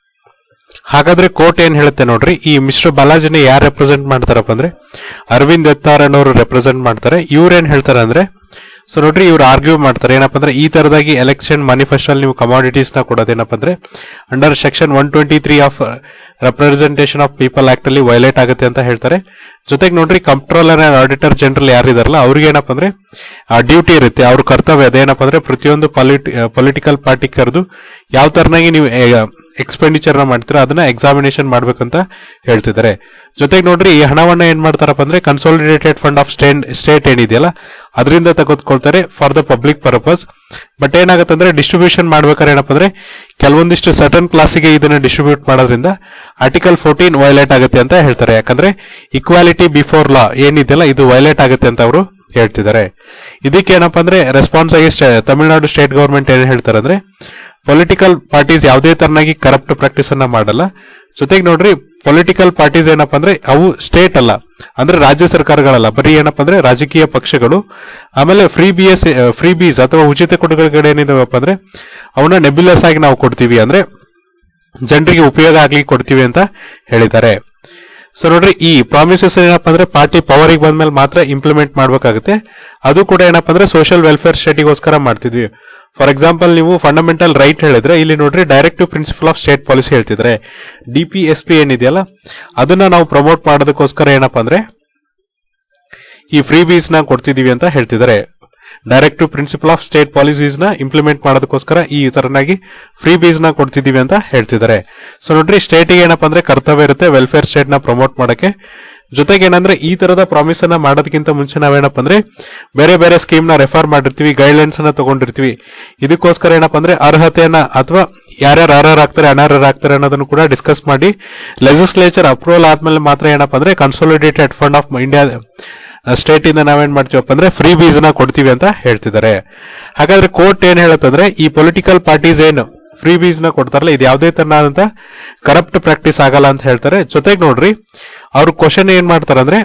Speaker 1: ಹಾಗಾದ್ರೆ ಕೋರ್ಟ್ ಏನ್ ಹೇಳುತ್ತೆ ನೋಡ್ರಿ ಈ ಮಿಸ್ಟರ್ ಬಾಲಾಜಿನ ಯಾರು ರೆಪ್ರೆಸೆಂಟ್ ಮಾಡ್ತಾರಪ್ಪ ಅಂದ್ರೆ ಅರವಿಂದ್ ದತ್ತಾರ್ ಅನ್ನೋರು ರೆಪ್ರೆಸೆಂಟ್ ಮಾಡ್ತಾರೆ ಇವ್ರು ಏನ್ ಹೇಳ್ತಾರೆ ಅಂದ್ರೆ ಸೊ ನೋಡ್ರಿ ಇವ್ರು ಆರ್ಗ್ಯೂ ಮಾಡ್ತಾರೆ ಏನಪ್ಪ ಅಂದ್ರೆ ಈ ತರದಾಗಿ ಎಲೆಕ್ಷನ್ ಮ್ಯಾನಿಫೆಸ್ಟೋ ಅಲ್ಲಿ ನೀವು ಕಮಾಡಿಟೀಸ್ ನ ಕೊಡೋದೇನಪ್ಪ ಅಂದ್ರೆ under section one twenty three of representation of people act ಅಲ್ಲಿ ವೈಲೇಟ್ ಆಗುತ್ತೆ ಅಂತ ಹೇಳ್ತಾರೆ ಜೊತೆಗೆ ನೋಡ್ರಿ ಕಂಪ್ಟ್ರೋಲರ್ ಅಂಡ್ ಆಡಿಟರ್ ಜನರಲ್ ಯಾರಿದಾರಲ್ಲ ಅವ್ರಿಗೆ ಏನಪ್ಪ ಅಂದ್ರೆ ಡ್ಯೂಟಿ ಇರುತ್ತೆ ಅವ್ರ ಕರ್ತವ್ಯ ಅದೇನಪ್ಪ ಅಂದ್ರೆ ಪ್ರತಿಯೊಂದು ಪೊಲಿಟಿಕಲ್ ಪಾರ್ಟಿ ಕರೆದು ಯಾವ ತರನಾಗಿ ನೀವು ಎಕ್ಸ್ಪೆಂಡಿಚರ್ ನ ಮಾಡ್ತೀರಾ ಅದನ್ನ ಎಕ್ಸಾಮಿನೇಷನ್ ಮಾಡ್ಬೇಕಂತ ಹೇಳ್ತಿದ್ದಾರೆ ಜೊತೆಗೆ ನೋಡ್ರಿ ಈ ಹಣವನ್ನ ಏನ್ ಮಾಡ್ತಾರಪ್ಪ ಅಂದ್ರೆ consolidated fund of state state ಏನಿದೆಯಲ್ಲ ಅದರಿಂದ ತೆಗೆದುಕೊಳ್ತಾರೆ for the public purpose but ಏನಾಗುತ್ತೆ ಅಂದ್ರೆ ಡಿಸ್ಟ್ರಿಬ್ಯೂಷನ್ ಮಾಡ್ಬೇಕಾದ್ರೆ ಏನಪ್ಪ ಅಂದ್ರೆ ಕೆಲವೊಂದಿಷ್ಟು ಸರ್ಟನ್ ಕ್ಲಾಸಿಗೆ ಇದನ್ನ ಡಿಸ್ಟ್ರಿಬ್ಯೂಟ್ ಮಾಡೋದ್ರಿಂದ ಆರ್ಟಿಕಲ್ ಫೋರ್ಟೀನ್ ವೈಲೇಟ್ ಆಗುತ್ತೆ ಅಂತ ಹೇಳ್ತಾರೆ ಯಾಕಂದ್ರೆ ಇಕ್ವಾಲಿಟಿ ಬಿಫೋರ್ ಲಾ ಏನಿದೆಯಲ್ಲ ಇದು ವೈಲೇಟ್ ಆಗುತ್ತೆ ಅಂತ ಅವರು ಹೇಳ್ತಿದ್ದಾರೆ ಇದಕ್ಕೆ ಏನಪ್ಪ ಅಂದ್ರೆ ರೆಸ್ಪಾನ್ಸ್ ಆಗಿ ಸ್ಟೇ- ತಮಿಳುನಾಡು ಸ್ಟೇಟ್ ಗವರ್ಮೆಂಟ್ ಏನ್ ಹೇಳ್ತಾರೆ ಅಂದ್ರೆ ಪೊಲಿಟಿಕಲ್ ಪಾರ್ಟೀಸ್ ಯಾವುದೇ ತರನಾಗಿ ಕರಪ್ಟ್ ಪ್ರಾಕ್ಟೀಸ್ ಅನ್ನ ಮಾಡಲ್ಲ ಜೊತೆಗೆ ನೋಡ್ರಿ ಪೊಲಿಟಿಕಲ್ ಪಾರ್ಟೀಸ್ ಏನಪ್ಪ ಅಂದ್ರೆ ಅವು ಸ್ಟೇಟ್ ಅಲ್ಲ ಅಂದ್ರೆ ರಾಜ್ಯ ಸರ್ಕಾರಗಳಲ್ಲ ಬರೀ ಏನಪ್ಪ ಅಂದ್ರೆ ರಾಜಕೀಯ ಪಕ್ಷಗಳು ಆಮೇಲೆ free B S freebies ಅಥವಾ ಉಚಿತ ಕೊಡುಗೆಗಳು ಏನಿದಾವಪ್ಪ ಅಂದ್ರೆ ಅವನ್ನ ನೆಬ್ಯುಲಸ್ ಆಗಿ ನಾವು ಕೊಡ್ತೀವಿ ಅಂದ್ರೆ ಜನರಿಗೆ ಉಪಯೋಗ ಆಗ್ಲಿ ಕೊಡ್ತೀವಿ ಅಂತ ಹೇಳಿದ್ದಾರೆ ಸೊ ನೋಡ್ರಿ ಈ ಪ್ರಾಮಿಸಸ್ ಏನಪ್ಪ ಅಂದ್ರೆ ಪಾರ್ಟಿ ಪವರಿಗೆ ಬಂದ್ಮೇಲೆ ಮಾತ್ರ ಇಂಪ್ಲಿಮೆಂಟ್ ಮಾಡ್ಬೇಕಾಗುತ್ತೆ ಅದು ಕೂಡ ಏನಪ್ಪ ಅಂದ್ರೆ ಸೋಷಿಯಲ್ ವೆಲ್ಫೇರ್ ಸ್ಟೇಟಿಗೋಸ್ಕರ ಮಾಡ್ತಿದ್ವಿ ಫಾರ್ ಎಕ್ಸಾಂಪಲ್ ನೀವು ಫಂಡಮೆಂಟಲ್ ರೈಟ್ ಹೇಳಿದ್ರೆ ಇಲ್ಲಿ ನೋಡ್ರಿ directive principle of state policy ಹೇಳ್ತಿದ್ರೆ ಡಿ ಪಿ ಎಸ್ ಪಿ ಏನಿದೆಯಲ್ಲ ಅದನ್ನ ನಾವು ಪ್ರಮೋಟ್ ಮಾಡೋದಕ್ಕೋಸ್ಕರ ಏನಪ್ಪ ಅಂದ್ರೆ ಈ ಫ್ರೀ ಬೀಸ್ ನ ಕೊಡ್ತಿದೀವಿ ಅಂತ ಹೇಳ್ತಿದ್ದಾರೆ directive principle of state policies ನ ಇಂಪ್ಲಿಮೆಂಟ್ ಮಾಡೋದಕ್ಕೋಸ್ಕರ ಈ ತರನಾಗಿ ಫ್ರೀ ಬೀಸ್ ನ ಕೊಡ್ತಿದೀವಿ ಅಂತ ಹೇಳ್ತಿದ್ದಾರೆ ಸೊ ನೋಡ್ರಿ ಸ್ಟೇಟಿಗೆ ಏನಪ್ಪ ಅಂದ್ರೆ ಕರ್ತವ್ಯ ಇರುತ್ತೆ ವೆಲ್ಫೇರ್ ಸ್ಟೇಟ್ ನ ಪ್ರಮೋಟ್ ಮಾಡಕ್ಕೆ ಜೊತೆಗೆ ಏನಂದ್ರೆ ಈ ತರದ ಪ್ರಾಮಿಸ್ ಅನ್ನ ಮಾಡೋದಕ್ಕಿಂತ ಮುಂಚೆ ನಾವೇನಪ್ಪ ಅಂದ್ರೆ ಬೇರೆ ಬೇರೆ ಸ್ಕೀಮ್ ನ ರೆಫರ್ ಮಾಡಿರ್ತೀವಿ ಗೈಡ್ಲೈನ್ಸ್ ಅನ್ನ ತಗೊಂಡಿರ್ತೀವಿ ಇದಕ್ಕೋಸ್ಕರ ಏನಪ್ಪ ಅಂದ್ರೆ ಅರ್ಹತೆಯನ್ನ ಅಥವಾ ಯಾರ್ಯಾರು ಅರ್ಹರಾಗ್ತಾರೆ ಅನರ್ಹರಾಗ್ತಾರೆ ಅನ್ನೋದನ್ನು ಕೂಡ ಡಿಸ್ಕಸ್ ಮಾಡಿ ಲೆಜಿಸ್ಲೇಚರ್ ಅಪ್ರೂವಲ್ ಆದ್ಮೇಲೆ ಮಾತ್ರ ಏನಪ್ಪ ಅಂದ್ರೆ consolidated fund of India state ಇಂದ ನಾವೇನ್ ಮಾಡ್ತೀವಪ್ಪ ಅಂದ್ರೆ ಫ್ರೀ ಬೀಸ್ ನ ಕೊಡ್ತೀವಿ ಅಂತ ಹೇಳ್ತಿದ್ದಾರೆ ಹಾಗಾದ್ರೆ ಕೋರ್ಟ್ ಏನ್ ಹೇಳುತ್ತಂದ್ರೆ ಈ ಪೊಲಿಟಿಕಲ್ ಪಾರ್ಟೀಸ್ ಏನು ಫ್ರೀ ಬೀಸ್ ನ ಕೊಡ್ತಾರಲ್ಲ ಇದು ಯಾವುದೇ ತರನಾದಂತ ಕರಪ್ಟ್ ಪ್ರಾಕ್ಟೀಸ್ ಆಗಲ್ಲ ಅಂತ ಹೇಳ್ತಾರೆ ಜೊತೆಗೆ ನೋಡ್ರಿ ಅವ್ರ ಕ್ವಶನ್ ಏನ್ ಮಾಡ್ತಾರೆ ಅಂದ್ರೆ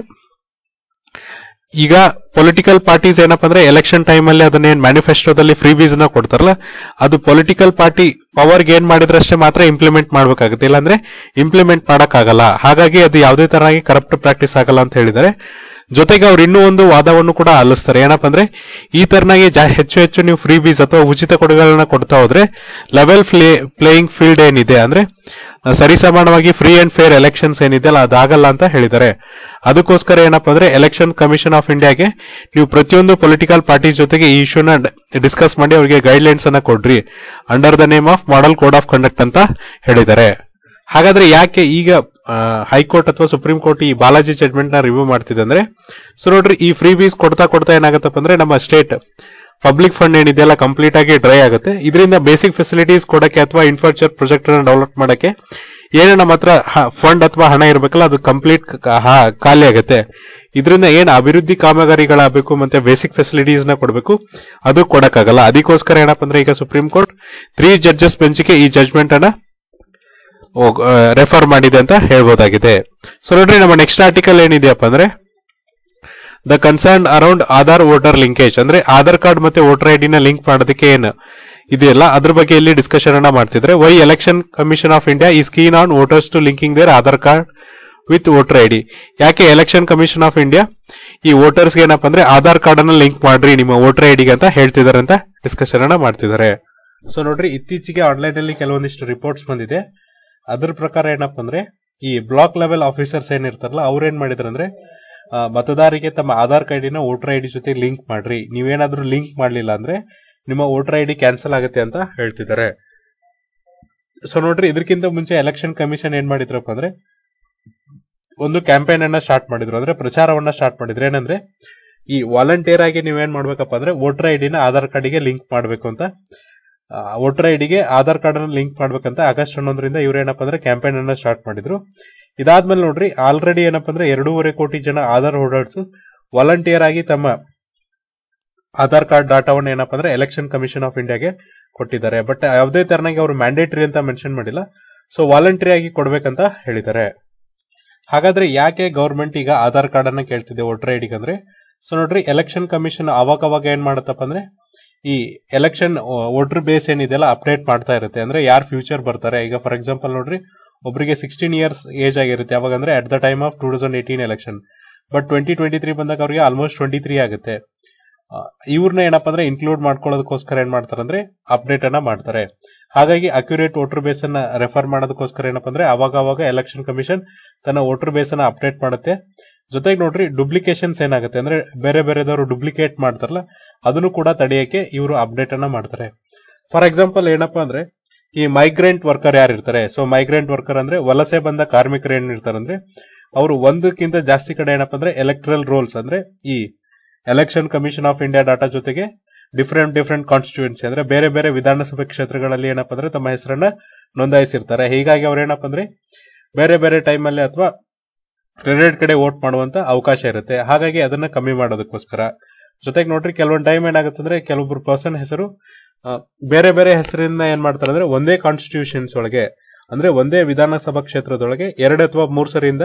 Speaker 1: ಈಗ ಪೊಲಿಟಿಕಲ್ ಪಾರ್ಟೀಸ್ ಏನಪ್ಪ ಅಂದ್ರೆ ಎಲೆಕ್ಷನ್ ಟೈಮ್ ಅಲ್ಲಿ ಅದನ್ನ ಏನ್ ಮ್ಯಾನಿಫೆಸ್ಟೋದಲ್ಲಿ ಫ್ರೀ ಬೀಸ್ ನ ಕೊಡ್ತಾರಲ್ಲ ಅದು ಪೊಲಿಟಿಕಲ್ ಪಾರ್ಟಿ ಪವರ್ ಗೇನ್ ಮಾಡಿದ್ರಷ್ಟೇ ಮಾತ್ರ ಇಂಪ್ಲಿಮೆಂಟ್ ಮಾಡ್ಬೇಕಾಗುತ್ತೆ ಇಲ್ಲಾಂದ್ರೆ ಇಂಪ್ಲಿಮೆಂಟ್ ಮಾಡಕ್ಕಾಗಲ್ಲ ಹಾಗಾಗಿ ಅದು ಯಾವುದೇ ತರನಾಗಿ ಕರಪ್ಟ್ ಪ್ರಾಕ್ಟೀಸ್ ಆಗಲ್ಲ ಅಂತ ಹೇಳಿದ್ದಾರೆ ಜೊತೆಗೆ ಅವ್ರು ಇನ್ನೂ ಒಂದು ವಾದವನ್ನು ಕೂಡ ಆಲಿಸ್ತಾರೆ ಏನಪ್ಪ ಅಂದ್ರೆ ಈ ತರನಾಗಿ ಜಾ ಹೆಚ್ಚು ಹೆಚ್ಚು ನೀವು ಫ್ರೀ ಬೀಸ್ ಅಥವಾ ಉಚಿತ ಕೊಡುಗೆಗಳನ್ನ ಕೊಡ್ತಾ ಹೋದ್ರೆ ಲೆವೆಲ್ ಪ್ಲೇ ಪ್ಲೇಯಿಂಗ್ ಫೀಲ್ಡ್ ಏನಿದೆ ಅಂದ್ರೆ ಆ, ಸರಿಸಮಾನವಾಗಿ ಫ್ರೀ ಅಂಡ್ ಫೇರ್ ಎಲೆಕ್ಷನ್ಸ್ ಏನಿದೆ ಅಲ್ಲ ಅದಾಗಲ್ಲ ಅಂತ ಹೇಳಿದ್ದಾರೆ ಅದಕ್ಕೋಸ್ಕರ ಏನಪ್ಪ ಅಂದ್ರೆ ಎಲೆಕ್ಷನ್ ಕಮಿಷನ್ ಆಫ್ ಇಂಡಿಯಾಗೆ ನೀವು ಪ್ರತಿಯೊಂದು ಪೊಲಿಟಿಕಲ್ ಪಾರ್ಟಿ ಜೊತೆಗೆ ಈ ಇಶ್ಯೂನ ಡಿಸ್ಕಸ್ ಮಾಡಿ ಅವರಿಗೆ ಗೈಡ್ಲೈನ್ಸ್ ಅನ್ನ ಕೊಡ್ರಿ under the name of model code of conduct ಅಂತ ಹೇಳಿದ್ದಾರೆ ಹಾಗಾದ್ರೆ ಯಾಕೆ ಈಗ ಹೈಕೋರ್ಟ್ ಅಥವಾ ಸುಪ್ರೀಂ ಕೋರ್ಟ್ ಈ ಬಾಲಾಜಿ ಜಡ್ಮೆಂಟ್ ನ ರಿವ್ಯೂ ಮಾಡ್ತಿದೆ ಅಂದ್ರೆ ಸೊ ನೋಡ್ರಿ ಈ ಫ್ರೀ ಬೀಸ್ ಕೊಡ್ತಾ ಕೊಡ್ತಾ ಏನಾಗತ್ತಪ್ಪ ಅಂದ್ರೆ ನಮ್ಮ ಸ್ಟೇಟ್ ಪಬ್ಲಿಕ್ ಫಂಡ್ ಏನಿದೆಯಲ್ಲ ಕಂಪ್ಲೀಟ್ ಆಗಿ ಡ್ರೈ ಆಗುತ್ತೆ ಇದರಿಂದ ಬೇಸಿಕ್ ಫೆಸಿಲಿಟೀಸ್ ಕೊಡಕ್ಕೆ ಅಥವಾ ಇನ್ಫ್ರಾಸ್ಟ್ರಕ್ಚರ್ ಪ್ರಾಜೆಕ್ಟ್ ಅನ್ನ ಡೆವಲಪ್ ಮಾಡಕ್ಕೆ ಏನೇ ನಮ್ಮ ಹತ್ರ ಫಂಡ್ ಅಥವಾ ಹಣ ಇರಬೇಕಲ್ಲ ಅದು ಕಂಪ್ಲೀಟ್ ಖಾಲಿ ಆಗುತ್ತೆ ಇದರಿಂದ ಏನ್ ಅಭಿವೃದ್ಧಿ ಕಾಮಗಾರಿಗಳಾಗಬೇಕು ಮತ್ತೆ ಬೇಸಿಕ್ ಫೆಸಿಲಿಟೀಸ್ ನ ಕೊಡಬೇಕು ಅದು ಕೊಡಕ್ಕಾಗಲ್ಲ ಅದಕ್ಕೋಸ್ಕರ ಏನಪ್ಪ ಅಂದ್ರೆ ಈಗ ಸುಪ್ರೀಂ ಕೋರ್ಟ್ ತ್ರೀ ಜಡ್ಜಸ್ ಬೆಂಚ್ಗೆ ಈ ಜಜ್ಮೆಂಟ್ ಅನ್ನ ರೆಫರ್ ಮಾಡಿದೆ ಅಂತ ಹೇಳ್ಬೋದಾಗಿದೆ ಸೊ ನೋಡ್ರಿ ನಮ್ಮ ನೆಕ್ಸ್ಟ್ ಆರ್ಟಿಕಲ್ ಏನಿದೆಯಪ್ಪ ಅಂದ್ರೆ the concern around Aadhaar voter linkage ಅಂದ್ರೆ ಆಧಾರ್ ಕಾರ್ಡ್ ಮತ್ತೆ ವೋಟರ್ ಐ ನ ಲಿಂಕ್ ಮಾಡೋದಕ್ಕೆ ಏನು ಇದೆಯಲ್ಲ ಅದ್ರ ಬಗ್ಗೆ ಇಲ್ಲಿ ಡಿಸ್ಕಷನ್ ಅನ್ನ ಮಾಡ್ತಿದ್ರೆ why election commission of India is keen on voters to linking their Aadhaar card with voter I D ಯಾಕೆ ಎಲೆಕ್ಷನ್ ಕಮಿಷನ್ ಆಫ್ ಇಂಡಿಯಾ ಈ ವೋಟರ್ಸ್ ಏನಪ್ಪ ಅಂದ್ರೆ ಆಧಾರ್ ಕಾರ್ಡ್ ಅನ್ನ ಲಿಂಕ್ ಮಾಡ್ರಿ ನಿಮ್ಮ ವೋಟರ್ ಐ ಡಿಗೆ ಅಂತ ಹೇಳ್ತಿದ್ದಾರೆ ಅಂತ ಡಿಸ್ಕಷನ್ ಅನ್ನ ಮಾಡ್ತಿದ್ದಾರೆ ಸೊ ನೋಡ್ರಿ ಇತ್ತೀಚೆಗೆ ಆನ್ಲೈನ್ ಅಲ್ಲಿ ಕೆಲವೊಂದಿಷ್ಟು ರಿಪೋರ್ಟ್ಸ್ ಬಂದಿದೆ ಅದ್ರ ಪ್ರಕಾರ ಏನಪ್ಪ ಅಂದ್ರೆ ಈ ಬ್ಲಾಕ್ ಲೆವೆಲ್ ಆಫೀಸರ್ಸ್ ಏನಿರ್ತಾರಲ್ಲ ಅವ್ರು ಏನ್ ಮಾಡಿದ್ರು ಅಂದ್ರೆ ಆ, ಮತದಾರರಿಗೆ ತಮ್ಮ ಆಧಾರ್ ಕಾರ್ಡಿನ ವೋಟರ್ ಐ ಡಿ ಜೊತೆ ಲಿಂಕ್ ಮಾಡ್ರಿ ನೀವೇನಾದ್ರೂ ಲಿಂಕ್ ಮಾಡ್ಲಿಲ್ಲ ಅಂದ್ರೆ ನಿಮ್ಮ ವೋಟರ್ ಐ ಡಿ ಕ್ಯಾನ್ಸಲ್ ಆಗುತ್ತೆ ಅಂತ ಹೇಳ್ತಿದ್ದಾರೆ ಸೊ ನೋಡ್ರಿ ಇದಕ್ಕಿಂತ ಮುಂಚೆ ಎಲೆಕ್ಷನ್ ಕಮಿಷನ್ ಏನ್ ಮಾಡಿದ್ರಪ್ಪ ಅಂದ್ರೆ ಒಂದು ಕ್ಯಾಂಪೇನ್ ಅನ್ನ ಸ್ಟಾರ್ಟ್ ಮಾಡಿದ್ರು ಅಂದ್ರೆ ಪ್ರಚಾರವನ್ನ ಸ್ಟಾರ್ಟ್ ಮಾಡಿದ್ರು ಏನಂದ್ರೆ ಈ ವಾಲಂಟಿಯರ್ ಆಗಿ ನೀವೇನ್ ಮಾಡ್ಬೇಕಪ್ಪ ಅಂದ್ರೆ ವೋಟರ್ ಐ ಡಿನ ಆಧಾರ್ ಕಾರ್ಡಿಗೆ ಲಿಂಕ್ ಮಾಡ್ಬೇಕು ಅಂತ ವೋಟರ್ ಐ ಡಿಗೆ ಆಧಾರ್ ಕಾರ್ಡ್ ಅನ್ನ ಲಿಂಕ್ ಮಾಡ್ಬೇಕಂತ ಆಗಸ್ಟ್ ಹನ್ನೊಂದರಿಂದ ಇವ್ರು ಏನಪ್ಪ ಅಂದ್ರೆ ಕ್ಯಾಂಪೇನ್ ಅನ್ನ ಸ್ಟಾರ್ಟ್ ಮಾಡಿದ್ರು ಇದಾದ್ಮೇಲೆ ನೋಡ್ರಿ ಆಲ್ರೆಡಿ ಏನಪ್ಪ ಅಂದ್ರೆ ಎರಡೂವರೆ ಕೋಟಿ ಜನ ಆಧಾರ್ ಹೋಲ್ಡರ್ಸ್ ವಾಲಂಟಿಯರ್ ಆಗಿ ತಮ್ಮ ಆಧಾರ್ ಕಾರ್ಡ್ ಡಾಟಾವನ್ನು ಏನಪ್ಪ ಅಂದ್ರೆ ಎಲೆಕ್ಷನ್ ಕಮಿಷನ್ ಆಫ್ ಇಂಡಿಯಾಗೆ ಕೊಟ್ಟಿದ್ದಾರೆ ಬಟ್ ಯಾವುದೇ ತರನಾಗಿ ಅವರು ಮ್ಯಾಂಡೇಟರಿ ಅಂತ ಮೆನ್ಷನ್ ಮಾಡಿಲ್ಲ ಸೊ ವಾಲಂಟರಿ ಆಗಿ ಕೊಡ್ಬೇಕಂತ ಹೇಳಿದ್ದಾರೆ ಹಾಗಾದ್ರೆ ಯಾಕೆ ಗೌರ್ಮೆಂಟ್ ಈಗ ಆಧಾರ್ ಕಾರ್ಡ್ ಅನ್ನ ಕೇಳ್ತಿದೆ ವೋಟರ್ ಐ ಡಿಗೆ ಅಂದ್ರೆ ಸೊ ನೋಡ್ರಿ ಎಲೆಕ್ಷನ್ ಕಮಿಷನ್ ಅವಾಗ ಅವಾಗ ಏನ್ ಮಾಡತ್ತಪ್ಪ ಅಂದ್ರೆ ಈ ಎಲೆಕ್ಷನ್ ವೋಟರ್ ಬೇಸ್ ಏನಿದೆಯಲ್ಲ ಅಪ್ಡೇಟ್ ಮಾಡ್ತಾ ಇರುತ್ತೆ ಅಂದ್ರೆ ಯಾರು ಫ್ಯೂಚರ್ ಬರ್ತಾರೆ ಈಗ ಫಾರ್ ಎಕ್ಸಾಂಪಲ್ ನೋಡ್ರಿ ಒಬ್ಬರಿಗೆ ಸಿಕ್ಸ್ಟೀನ್ ಇಯರ್ಸ್ ಏಜ್ ಆಗಿರುತ್ತೆ ಅವಾಗ ಅಂದ್ರೆ at the time of two thousand eighteen election but twenty twenty three ಬಂದಾಗ ಅವರಿಗೆ ಆಲ್ಮೋಸ್ಟ್ ಟ್ವೆಂಟಿ ತ್ರೀ ಆಗುತ್ತೆ ಇವ್ರನ್ನ ಏನಪ್ಪಾ ಅಂದ್ರೆ ಇನ್ಕ್ಲೂಡ್ ಮಾಡ್ಕೊಳ್ಳೋದಕ್ಕೋಸ್ಕರ ಏನ್ ಮಾಡ್ತಾರೆ ಅಂದ್ರೆ ಅಪ್ಡೇಟ್ ಅನ್ನ ಮಾಡ್ತಾರೆ ಹಾಗಾಗಿ ಅಕ್ಯುರೇಟ್ ವೋಟರ್ ಬೇಸ್ ಅನ್ನ ರೆಫರ್ ಮಾಡೋದಕ್ಕೋಸ್ಕರ ಏನಪ್ಪಾ ಅಂದ್ರೆ ಅವಾಗ ಅವಾಗ ಎಲೆಕ್ಷನ್ ಕಮಿಷನ್ ತನ್ನ ವೋಟರ್ ಬೇಸ್ ಅನ್ನ ಅಪ್ಡೇಟ್ ಮಾಡುತ್ತೆ ಜೊತೆಗೆ ನೋಡ್ರಿ ಡುಪ್ಲಿಕೇಶನ್ಸ್ ಏನಾಗುತ್ತೆ ಅಂದ್ರೆ ಬೇರೆ ಬೇರೆದವರು ಡುಪ್ಲಿಕೇಟ್ ಮಾಡ್ತಾರಲ್ಲ ಅದನ್ನು ಕೂಡ ತಡೆಯಕ್ಕೆ ಇವರು ಅಪ್ಡೇಟ್ ಅನ್ನ ಮಾಡ್ತಾರೆ ಫಾರ್ ಎಕ್ಸಾಂಪಲ್ ಏನಪ್ಪಾ ಅಂದ್ರೆ ಈ ಮೈಗ್ರೆಂಟ್ ವರ್ಕರ್ ಯಾರು ಇರ್ತಾರೆ ಸೊ ಮೈಗ್ರೆಂಟ್ ವರ್ಕರ್ ಅಂದ್ರೆ ವಲಸೆ ಬಂದ ಕಾರ್ಮಿಕರು ಏನ್ ಇರ್ತಾರೆ ಅಂದ್ರೆ ಅವರು ಒಂದಕ್ಕಿಂತ ಜಾಸ್ತಿ ಕಡೆ ಏನಪ್ಪಾ ಅಂದ್ರೆ ಎಲೆಕ್ಟ್ರಲ್ ರೋಲ್ಸ್ ಅಂದ್ರೆ ಈ election commission of India data ಜೊತೆಗೆ ಡಿಫ್ರೆಂಟ್ ಡಿಫ್ರೆಂಟ್ ಕಾನ್ಸ್ಟಿಟ್ಯೂನ್ಸಿ ಅಂದ್ರೆ ಬೇರೆ ಬೇರೆ ವಿಧಾನಸಭೆ ಕ್ಷೇತ್ರಗಳಲ್ಲಿ ಏನಪ್ಪಾ ಅಂದ್ರೆ ತಮ್ಮ ಹೆಸರನ್ನ ನೋಂದಾಯಿಸಿರ್ತಾರೆ ಹೀಗಾಗಿ ಅವ್ರು ಏನಪ್ಪಾ ಅಂದ್ರೆ ಬೇರೆ ಬೇರೆ ಟೈಮ್ ಅಲ್ಲಿ ಅಥವಾ ಎರಡೆರಡು ಕಡೆ ವೋಟ್ ಮಾಡುವಂತ ಅವಕಾಶ ಇರುತ್ತೆ ಹಾಗಾಗಿ ಅದನ್ನ ಕಮ್ಮಿ ಮಾಡೋದಕ್ಕೋಸ್ಕರ ಜೊತೆಗೆ ನೋಡ್ರಿ ಕೆಲವೊಂದು ಟೈಮ್ ಏನಾಗುತ್ತೆ ಅಂದ್ರೆ ಕೆಲವೊಬ್ರು ಪರ್ಸನ್ ಹೆಸರು ಆ, ಬೇರೆ ಬೇರೆ ಹೆಸರಿಂದ ಏನ್ ಮಾಡ್ತಾರೆ ಅಂದ್ರೆ ಒಂದೇ ಕಾನ್ಸ್ಟಿಟ್ಯೂಷನ್ಸ್ ಒಳಗೆ ಅಂದ್ರೆ ಒಂದೇ ವಿಧಾನಸಭಾ ಕ್ಷೇತ್ರದೊಳಗೆ ಎರಡು ಅಥವಾ ಮೂರು ಸರಿಯಿಂದ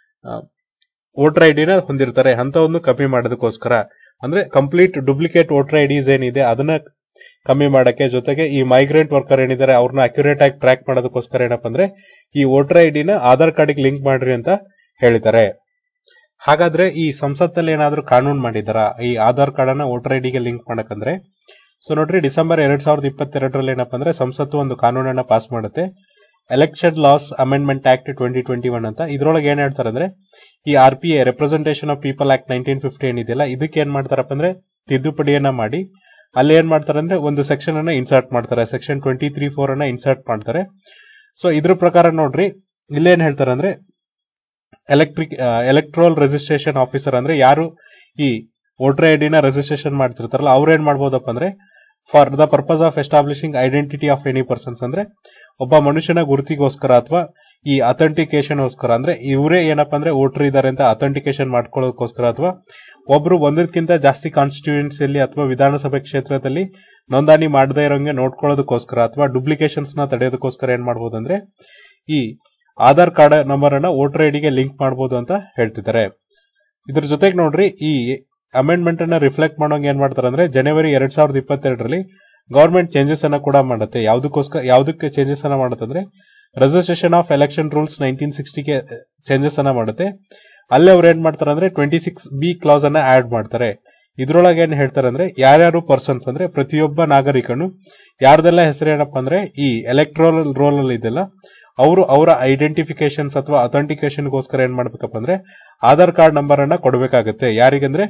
Speaker 1: ವೋಟರ್ ಐಡಿನ ಹೊಂದಿರ್ತಾರೆ ಅಂತವನ್ನು ಕಮ್ಮಿ ಮಾಡೋದಕ್ಕೋಸ್ಕರ ಅಂದ್ರೆ ಕಂಪ್ಲೀಟ್ ಡುಪ್ಲಿಕೇಟ್ ವೋಟರ್ ಐಡೀಸ್ ಏನಿದೆ ಅದನ್ನ ಕಮ್ಮಿ ಮಾಡಕ್ಕೆ ಜೊತೆಗೆ ಈ ಮೈಗ್ರೆಂಟ್ ವರ್ಕರ್ ಏನಿದ್ದಾರೆ ಅವ್ರನ್ನ ಅಕ್ಯುರೇಟ್ ಆಗಿ ಟ್ರ್ಯಾಕ್ ಮಾಡೋದಕ್ಕೋಸ್ಕರ ಏನಪ್ಪಾ ಅಂದ್ರೆ ಈ ವೋಟರ್ ಐಡಿನ ಆಧಾರ್ ಕಾರ್ಡ್ಗೆ ಲಿಂಕ್ ಮಾಡ್ರಿ ಅಂತ ಹೇಳಿದ್ದಾರೆ ಹಾಗಾದ್ರೆ ಈ ಸಂಸತ್ತಲ್ಲಿ ಏನಾದ್ರೂ ಕಾನೂನು ಮಾಡಿದಾರ ಈ ಆಧಾರ್ ಕಾರ್ಡ್ ಅನ್ನ ವೋಟರ್ ಐಡಿಗೆ ಲಿಂಕ್ ಮಾಡಕಂದ್ರೆ ಸೊ ನೋಡ್ರಿ ಡಿಸೆಂಬರ್ ಎರಡ್ ಸಾವಿರದ ಇಪ್ಪತ್ತೆರಡರಲ್ಲಿ ಏನಪ್ಪಾ ಅಂದ್ರೆ ಸಂಸತ್ತು ಒಂದು ಕಾನೂನನ್ನ ಪಾಸ್ ಮಾಡುತ್ತೆ election laws amendment act twenty twenty one ಅಂತ ಇದ್ರೊಳಗೆ ಏನ್ ಹೇಳ್ತಾರೆ ಅಂದ್ರೆ ಈ R P A representation of people act nineteen fifty ಏನಿದೆಯಲ್ಲ ಇದಕ್ಕೆ ಏನ್ ಮಾಡ್ತಾರಪ್ಪ ಅಂದ್ರೆ ತಿದ್ದುಪಡಿಯನ್ನ ಮಾಡಿ ಅಲ್ಲಿ ಏನ್ ಮಾಡ್ತಾರೆ ಅಂದ್ರೆ ಒಂದು ಸೆಕ್ಷನ್ ಅನ್ನ ಇನ್ಸರ್ಟ್ ಮಾಡ್ತಾರೆ ಸೆಕ್ಷನ್ ಟ್ವೆಂಟಿ ತ್ರೀ ಫೋರ್ ಅನ್ನ ಇನ್ಸರ್ಟ್ ಮಾಡ್ತಾರೆ ಸೊ ಇದ್ರ ಪ್ರಕಾರ ನೋಡ್ರಿ ಇಲ್ಲೇನ್ ಹೇಳ್ತಾರೆ ಅಂದ್ರೆ ಎಲೆಕ್ಟ್ರಿಕ್ ಎಲೆಕ್ಟ್ರೋಲ್ ರಿಜಿಸ್ಟ್ರೇಷನ್ ಆಫೀಸರ್ ಅಂದ್ರೆ ಯಾರು ಈ ವೋಟರ್ ಐಡಿನ ರಿಜಿಸ್ಟ್ರೇಷನ್ ಮಾಡ್ತಿರ್ತಾರಲ್ಲ ಅವ್ರು ಏನ್ ಮಾಡ್ಬೋದಪ್ಪ ಅಂದ್ರೆ for the purpose of establishing identity of any persons ಅಂದ್ರೆ ಒಬ್ಬ ಮನುಷ್ಯನ ಗುರುತಿಗೋಸ್ಕರ ಅಥವಾ ಈ ಅಥೆಂಟಿಕೇಶನ್ ಗೋಸ್ಕರ ಅಂದ್ರೆ ಇವರೇ ಏನಪ್ಪಾ ಅಂದ್ರೆ ವೋಟರ್ ಇದಾರೆ ಅಂತ ಅಥೆಂಟಿಕೇಶನ್ ಮಾಡ್ಕೊಳ್ಳೋದಕ್ಕೋಸ್ಕರ ಅಥವಾ ಒಬ್ರು ಒಂದಕ್ಕಿಂತ ಜಾಸ್ತಿ ಕಾನ್ಸ್ಟಿಟ್ಯೂನ್ಸಿಯಲ್ಲಿ ಅಥವಾ ವಿಧಾನಸಭೆ ಕ್ಷೇತ್ರದಲ್ಲಿ ನೋಂದಣಿ ಮಾಡದೇ ಇರೋಂಗೆ ನೋಡ್ಕೊಳ್ಳೋದಕ್ಕೋಸ್ಕರ ಅಥವಾ ಡುಪ್ಲಿಕೇಶನ್ಸ್ ನ ತಡೆಯೋದಕ್ಕೋಸ್ಕರ ಏನ್ ಮಾಡ್ಬೋದು ಅಂದ್ರೆ ಈ ಆಧಾರ್ ಕಾರ್ಡ್ ನಂಬರ್ ಅನ್ನ ವೋಟರ್ ಐಡಿಗೆ ಲಿಂಕ್ ಮಾಡಬಹುದು ಅಂತ ಹೇಳ್ತಿದ್ದಾರೆ ಇದ್ರ ಜೊತೆಗೆ ನೋಡ್ರಿ ಈ ಅಮೆಂಡ್ಮೆಂಟ್ ಅನ್ನ ರಿಫ್ಲೆಕ್ಟ್ ಮಾಡೋಂಗ್ ಏನ್ ಮಾಡ್ತಾರೆ ಅಂದ್ರೆ ಜನವರಿ ಎರಡ್ ಸಾವಿರದ ಇಪ್ಪತ್ತೆರಡರಲ್ಲಿ ಗವರ್ಮೆಂಟ್ ಚೇಂಜಸ್ ಅನ್ನ ಕೂಡ ಮಾಡುತ್ತೆ ಯಾವ್ದಕ್ಕೋಸ್ಕರ ಯಾವ್ದಕ್ಕೆ ಚೇಂಜಸ್ ಅನ್ನ ಮಾಡುತ್ತೆ ಅಂದ್ರೆ registration of election rules nineteen ಸಿಕ್ಸ್ಟಿಗೆ ಚೇಂಜಸ್ ಅನ್ನ ಮಾಡುತ್ತೆ ಅಲ್ಲೇ ಅವ್ರು ಏನ್ ಮಾಡ್ತಾರೆ ಅಂದ್ರೆ ಟ್ವೆಂಟಿ ಸಿಕ್ಸ್ ಬಿ ಕ್ಲಾಸ್ ಅನ್ನ ಆಡ್ ಮಾಡ್ತಾರೆ ಇದ್ರೊಳಗೆ ಏನ್ ಹೇಳ್ತಾರೆ ಅಂದ್ರೆ ಯಾರ್ಯಾರು ಪರ್ಸನ್ಸ್ ಅಂದ್ರೆ ಪ್ರತಿಯೊಬ್ಬ ನಾಗರಿಕನು ಯಾರ್ದೆಲ್ಲ ಹೆಸರು ಏನಪ್ಪಾ ಅಂದ್ರೆ ಈ ಎಲೆಕ್ಟ್ರೋಲ್ ರೋಲ್ ಅಲ್ಲಿ ಇದೆಲ್ಲ ಅವರು ಅವರ ಐಡೆಂಟಿಫಿಕೇಶನ್ಸ್ ಅಥವಾ ಅಥೆಂಟಿಕೇಶನ್ಗೋಸ್ಕರ ಏನ್ ಮಾಡ್ಬೇಕಪ್ಪ ಅಂದ್ರೆ ಆಧಾರ್ ಕಾರ್ಡ್ ನಂಬರ್ ಅನ್ನ ಕೊಡಬೇಕಾಗುತ್ತೆ ಯಾರಿಗಂದ್ರೆ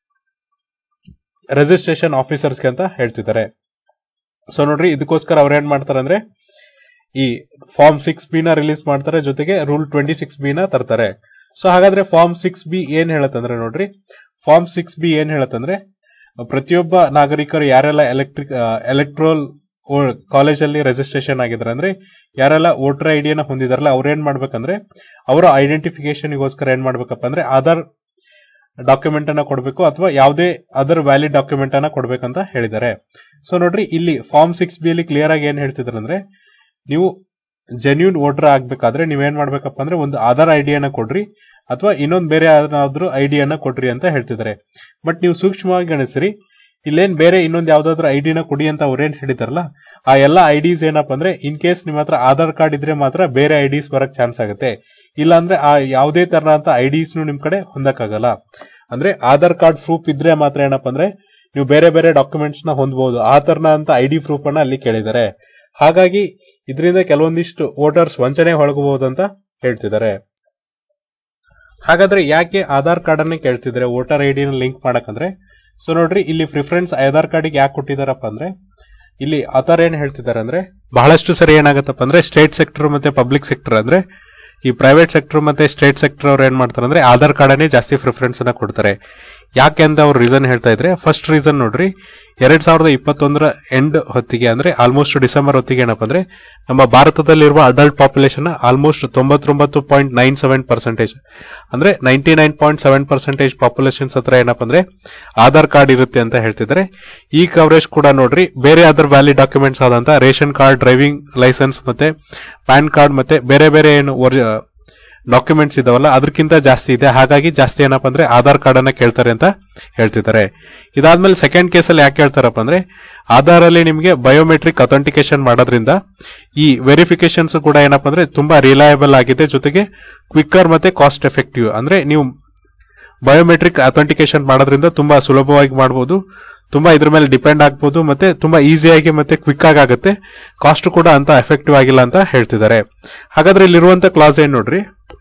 Speaker 1: ರಿಜಿಸ್ಟ್ರೇಷನ್ ಆಫೀಸರ್ಸ್ಗೆ ಅಂತ ಹೇಳ್ತಿದ್ದಾರೆ ಸೊ ನೋಡ್ರಿ ಇದಕ್ಕೋಸ್ಕರ ಅವ್ರು ಏನ್ ಮಾಡ್ತಾರೆ ಅಂದ್ರೆ ಈ ಫಾರ್ಮ್ ಸಿಕ್ಸ್ ಬಿ ನ ರಿಲೀಸ್ ಮಾಡ್ತಾರೆ ಜೊತೆಗೆ ರೂಲ್ ಟ್ವೆಂಟಿ ಸಿಕ್ಸ್ ಬಿ ನ ತರ್ತಾರೆ ಸೊ ಹಾಗಾದ್ರೆ ಫಾರ್ಮ್ ಸಿಕ್ಸ್ ಬಿ ಏನ್ ಹೇಳತ್ತಂದ್ರೆ ನೋಡ್ರಿ ಫಾರ್ಮ್ ಸಿಕ್ಸ್ ಬಿ ಏನ್ ಹೇಳತ್ತಂದ್ರೆ ಪ್ರತಿಯೊಬ್ಬ ನಾಗರಿಕರು ಯಾರೆಲ್ಲ ಎಲೆಕ್ಟ್ರಿಕ್ ಎಲೆಕ್ಟ್ರೋಲ್ ಕಾಲೇಜಲ್ಲಿ ರಿಜಿಸ್ಟ್ರೇಷನ್ ಆಗಿದ್ದಾರೆ ಅಂದ್ರೆ ಯಾರೆಲ್ಲ ವೋಟರ್ ಐಡಿಯನ್ನ ಹೊಂದಿದಾರಲ್ಲ ಅವ್ರು ಏನ್ ಮಾಡ್ಬೇಕಂದ್ರೆ ಅವರ ಐಡೆಂಟಿಫಿಕೇಶನ್ಗೋಸ್ಕರ ಏನ್ ಮಾಡ್ಬೇಕಪ್ಪ ಅಂದ್ರೆ ಆಧಾರ್ ಡಾಕ್ಯುಮೆಂಟ್ ಅನ್ನ ಕೊಡಬೇಕು ಅಥವಾ ಯಾವುದೇ ಅದರ್ ವ್ಯಾಲಿಡ್ ಡಾಕ್ಯುಮೆಂಟ್ ಅನ್ನ ಕೊಡ್ಬೇಕಂತ ಹೇಳಿದ್ದಾರೆ ಸೊ ನೋಡ್ರಿ ಇಲ್ಲಿ ಫಾರ್ಮ್ ಸಿಕ್ಸ್ ಬಿ ಅಲ್ಲಿ ಕ್ಲಿಯರ್ ಆಗಿ ಏನ್ ಹೇಳ್ತಿದ್ದಾರೆ ಅಂದ್ರೆ ನೀವು ಜೆನ್ಯೂನ್ ವೋಟರ್ ಆಗ್ಬೇಕಾದ್ರೆ ನೀವೇನ್ ಮಾಡ್ಬೇಕಪ್ಪ ಅಂದ್ರೆ ಒಂದು ಆಧಾರ್ ಐಡಿಯನ್ನ ಕೊಡ್ರಿ ಅಥವಾ ಇನ್ನೊಂದು ಬೇರೆ ಯಾವ್ದಾದ್ರು ಐಡಿಯನ್ನ ಕೊಡ್ರಿ ಅಂತ ಹೇಳ್ತಿದ್ದಾರೆ ಬಟ್ ನೀವು ಸೂಕ್ಷ್ಮವಾಗಿ ಗಣಿಸ್ರಿ ಇಲ್ಲೇನ್ ಬೇರೆ ಇನ್ನೊಂದು ಯಾವ್ದಾದ್ರು ಐಡಿನ ಕೊಡಿ ಅಂತ ಅವ್ರೇನ್ ಹೇಳಿದಾರಲ್ಲ ಆ ಎಲ್ಲ ಐಡಿಸ್ ಏನಪ್ಪ ಅಂದ್ರೆ ಇನ್ ಕೇಸ್ ನಿಮ್ಮ ಹತ್ರ ಆಧಾರ್ ಕಾರ್ಡ್ ಇದ್ರೆ ಮಾತ್ರ ಬೇರೆ ಐಡಿಸ್ ಬರಕ್ ಚಾನ್ಸ್ ಆಗುತ್ತೆ ಇಲ್ಲ ಅಂದ್ರೆ ಆ ಯಾವುದೇ ತರನಾದ ಐಡಿಸ್ ನಿಮ್ ಕಡೆ ಹೊಂದಕ್ಕಾಗಲ್ಲ ಅಂದ್ರೆ ಆಧಾರ್ ಕಾರ್ಡ್ ಪ್ರೂಫ್ ಇದ್ರೆ ಮಾತ್ರ ಏನಪ್ಪ ಅಂದ್ರೆ ನೀವು ಬೇರೆ ಬೇರೆ ಡಾಕ್ಯುಮೆಂಟ್ಸ್ ನ ಹೊಂದಬಹುದು ಆ ತರನ ಅಂತ ಐಡಿ ಪ್ರೂಫ್ ಅನ್ನ ಅಲ್ಲಿ ಕೇಳಿದ್ದಾರೆ ಹಾಗಾಗಿ ಇದರಿಂದ ಕೆಲವೊಂದಿಷ್ಟು ವೋಟರ್ಸ್ ವಂಚನೆ ಒಳಗಬಹುದು ಅಂತ ಹೇಳ್ತಿದ್ದಾರೆ ಹಾಗಾದ್ರೆ ಯಾಕೆ ಆಧಾರ್ ಕಾರ್ಡ್ ಅನ್ನ ಕೇಳ್ತಿದ್ದಾರೆ ವೋಟರ್ ಐಡಿನ ಲಿಂಕ್ ಮಾಡಕಂದ್ರೆ ಸೊ ನೋಡ್ರಿ ಇಲ್ಲಿ ಪ್ರಿಫರೆನ್ಸ್ ಆಧಾರ್ ಕಾರ್ಡಿಗೆ ಯಾಕೆ ಕೊಟ್ಟಿದಾರಪ್ಪ ಅಂದ್ರೆ ಇಲ್ಲಿ ಆಧಾರ್ ಏನ್ ಹೇಳ್ತಿದ್ದಾರೆ ಅಂದ್ರೆ ಬಹಳಷ್ಟು ಸರಿ ಏನಾಗತ್ತಪ್ಪ ಅಂದ್ರೆ ಸ್ಟೇಟ್ ಸೆಕ್ಟರ್ ಮತ್ತೆ ಪಬ್ಲಿಕ್ ಸೆಕ್ಟರ್ ಅಂದ್ರೆ ಈ ಪ್ರೈವೇಟ್ ಸೆಕ್ಟರ್ ಮತ್ತೆ ಸ್ಟೇಟ್ ಸೆಕ್ಟರ್ ಅವ್ರು ಏನ್ ಮಾಡ್ತಾರೆ ಅಂದ್ರೆ ಆಧಾರ್ ಕಾರ್ಡನ್ನೇ ಜಾಸ್ತಿ ಪ್ರಿಫರೆನ್ಸ್ ಅನ್ನ ಕೊಡ್ತಾರೆ ಯಾಕೆ ಅಂತ ಅವ್ರು ರೀಸನ್ ಹೇಳ್ತಾ ಇದ್ರೆ ಫಸ್ಟ್ ರೀಸನ್ ನೋಡ್ರಿ ಎರಡ್ ಸಾವಿರದ ಇಪ್ಪತ್ತೊಂದರ ಎಂಡ್ ಹೊತ್ತಿಗೆ ಅಂದ್ರೆ ಆಲ್ಮೋಸ್ಟ್ ಡಿಸೆಂಬರ್ ಹೊತ್ತಿಗೆ ಏನಪ್ಪ ಅಂದ್ರೆ ನಮ್ಮ ಭಾರತದಲ್ಲಿರುವ ಅಡಲ್ಟ್ ಪಾಪ್ಯುಲೇಷನ್ ಆಲ್ಮೋಸ್ಟ್ ತೊಂಬತ್ತೊಂಬತ್ತು ಪಾಯಿಂಟ್ ನೈನ್ ಸೆವೆನ್ ಪರ್ಸೆಂಟೇಜ್ ಅಂದ್ರೆ ninety nine point seven percentage populations ಹತ್ರ ಏನಪ್ಪ ಅಂದ್ರೆ ಆಧಾರ್ ಕಾರ್ಡ್ ಇರುತ್ತೆ ಅಂತ ಹೇಳ್ತಿದ್ದಾರೆ ಈ ಕವರೇಜ್ ಕೂಡ ನೋಡ್ರಿ ಬೇರೆ ಅದರ್ ವ್ಯಾಲಿಡ್ ಡಾಕ್ಯುಮೆಂಟ್ಸ್ ಆದಂತ ರೇಷನ್ ಕಾರ್ಡ್ ಡ್ರೈವಿಂಗ್ ಲೈಸೆನ್ಸ್ ಮತ್ತೆ ಪ್ಯಾನ್ ಕಾರ್ಡ್ ಮತ್ತೆ ಬೇರೆ ಬೇರೆ ಏನು ಡಾಕ್ಯುಮೆಂಟ್ಸ್ ಇದಾವಲ್ಲ ಅದಕ್ಕಿಂತ ಜಾಸ್ತಿ ಇದೆ ಹಾಗಾಗಿ ಜಾಸ್ತಿ ಏನಪ್ಪ ಅಂದ್ರೆ ಆಧಾರ್ ಕಾರ್ಡ್ ಅನ್ನ ಕೇಳ್ತಾರೆ ಅಂತ ಹೇಳ್ತಿದ್ದಾರೆ ಇದಾದ್ಮೇಲೆ ಸೆಕೆಂಡ್ ಕೇಸಲ್ಲಿ ಯಾಕೆ ಹೇಳ್ತಾರಪ್ಪ ಅಂದ್ರೆ ಆಧಾರ್ ಅಲ್ಲಿ ನಿಮಗೆ ಬಯೋಮೆಟ್ರಿಕ್ ಅಥೆಂಟಿಕೇಶನ್ ಮಾಡೋದ್ರಿಂದ ಈ ವೆರಿಫಿಕೇಶನ್ಸ್ ಕೂಡ ಏನಪ್ಪ ಅಂದ್ರೆ ತುಂಬಾ ರಿಲಯಬಲ್ ಆಗಿದೆ ಜೊತೆಗೆ ಕ್ವಿಕ್ಕರ್ ಮತ್ತೆ ಕಾಸ್ಟ್ ಎಫೆಕ್ಟಿವ್ ಅಂದ್ರೆ ನೀವು ಬಯೋಮೆಟ್ರಿಕ್ ಅಥೆಂಟಿಕೇಶನ್ ಮಾಡೋದ್ರಿಂದ ತುಂಬಾ ಸುಲಭವಾಗಿ ಮಾಡಬಹುದು ತುಂಬಾ ಇದ್ರ ಮೇಲೆ ಡಿಪೆಂಡ್ ಆಗ್ಬೋದು ಮತ್ತೆ ತುಂಬಾ ಈಸಿಯಾಗಿ ಮತ್ತೆ ಕ್ವಿಕ್ ಆಗಿ ಆಗುತ್ತೆ ಕಾಸ್ಟ್ ಕೂಡ ಅಂತ ಎಫೆಕ್ಟಿವ್ ಆಗಿಲ್ಲ ಅಂತ ಹೇಳ್ತಿದ್ದಾರೆ ಹಾಗಾದ್ರೆ ಇಲ್ಲಿರುವಂತ ಕ್ಲಾಸ್ ಏನ್ ನೋಡ್ರಿ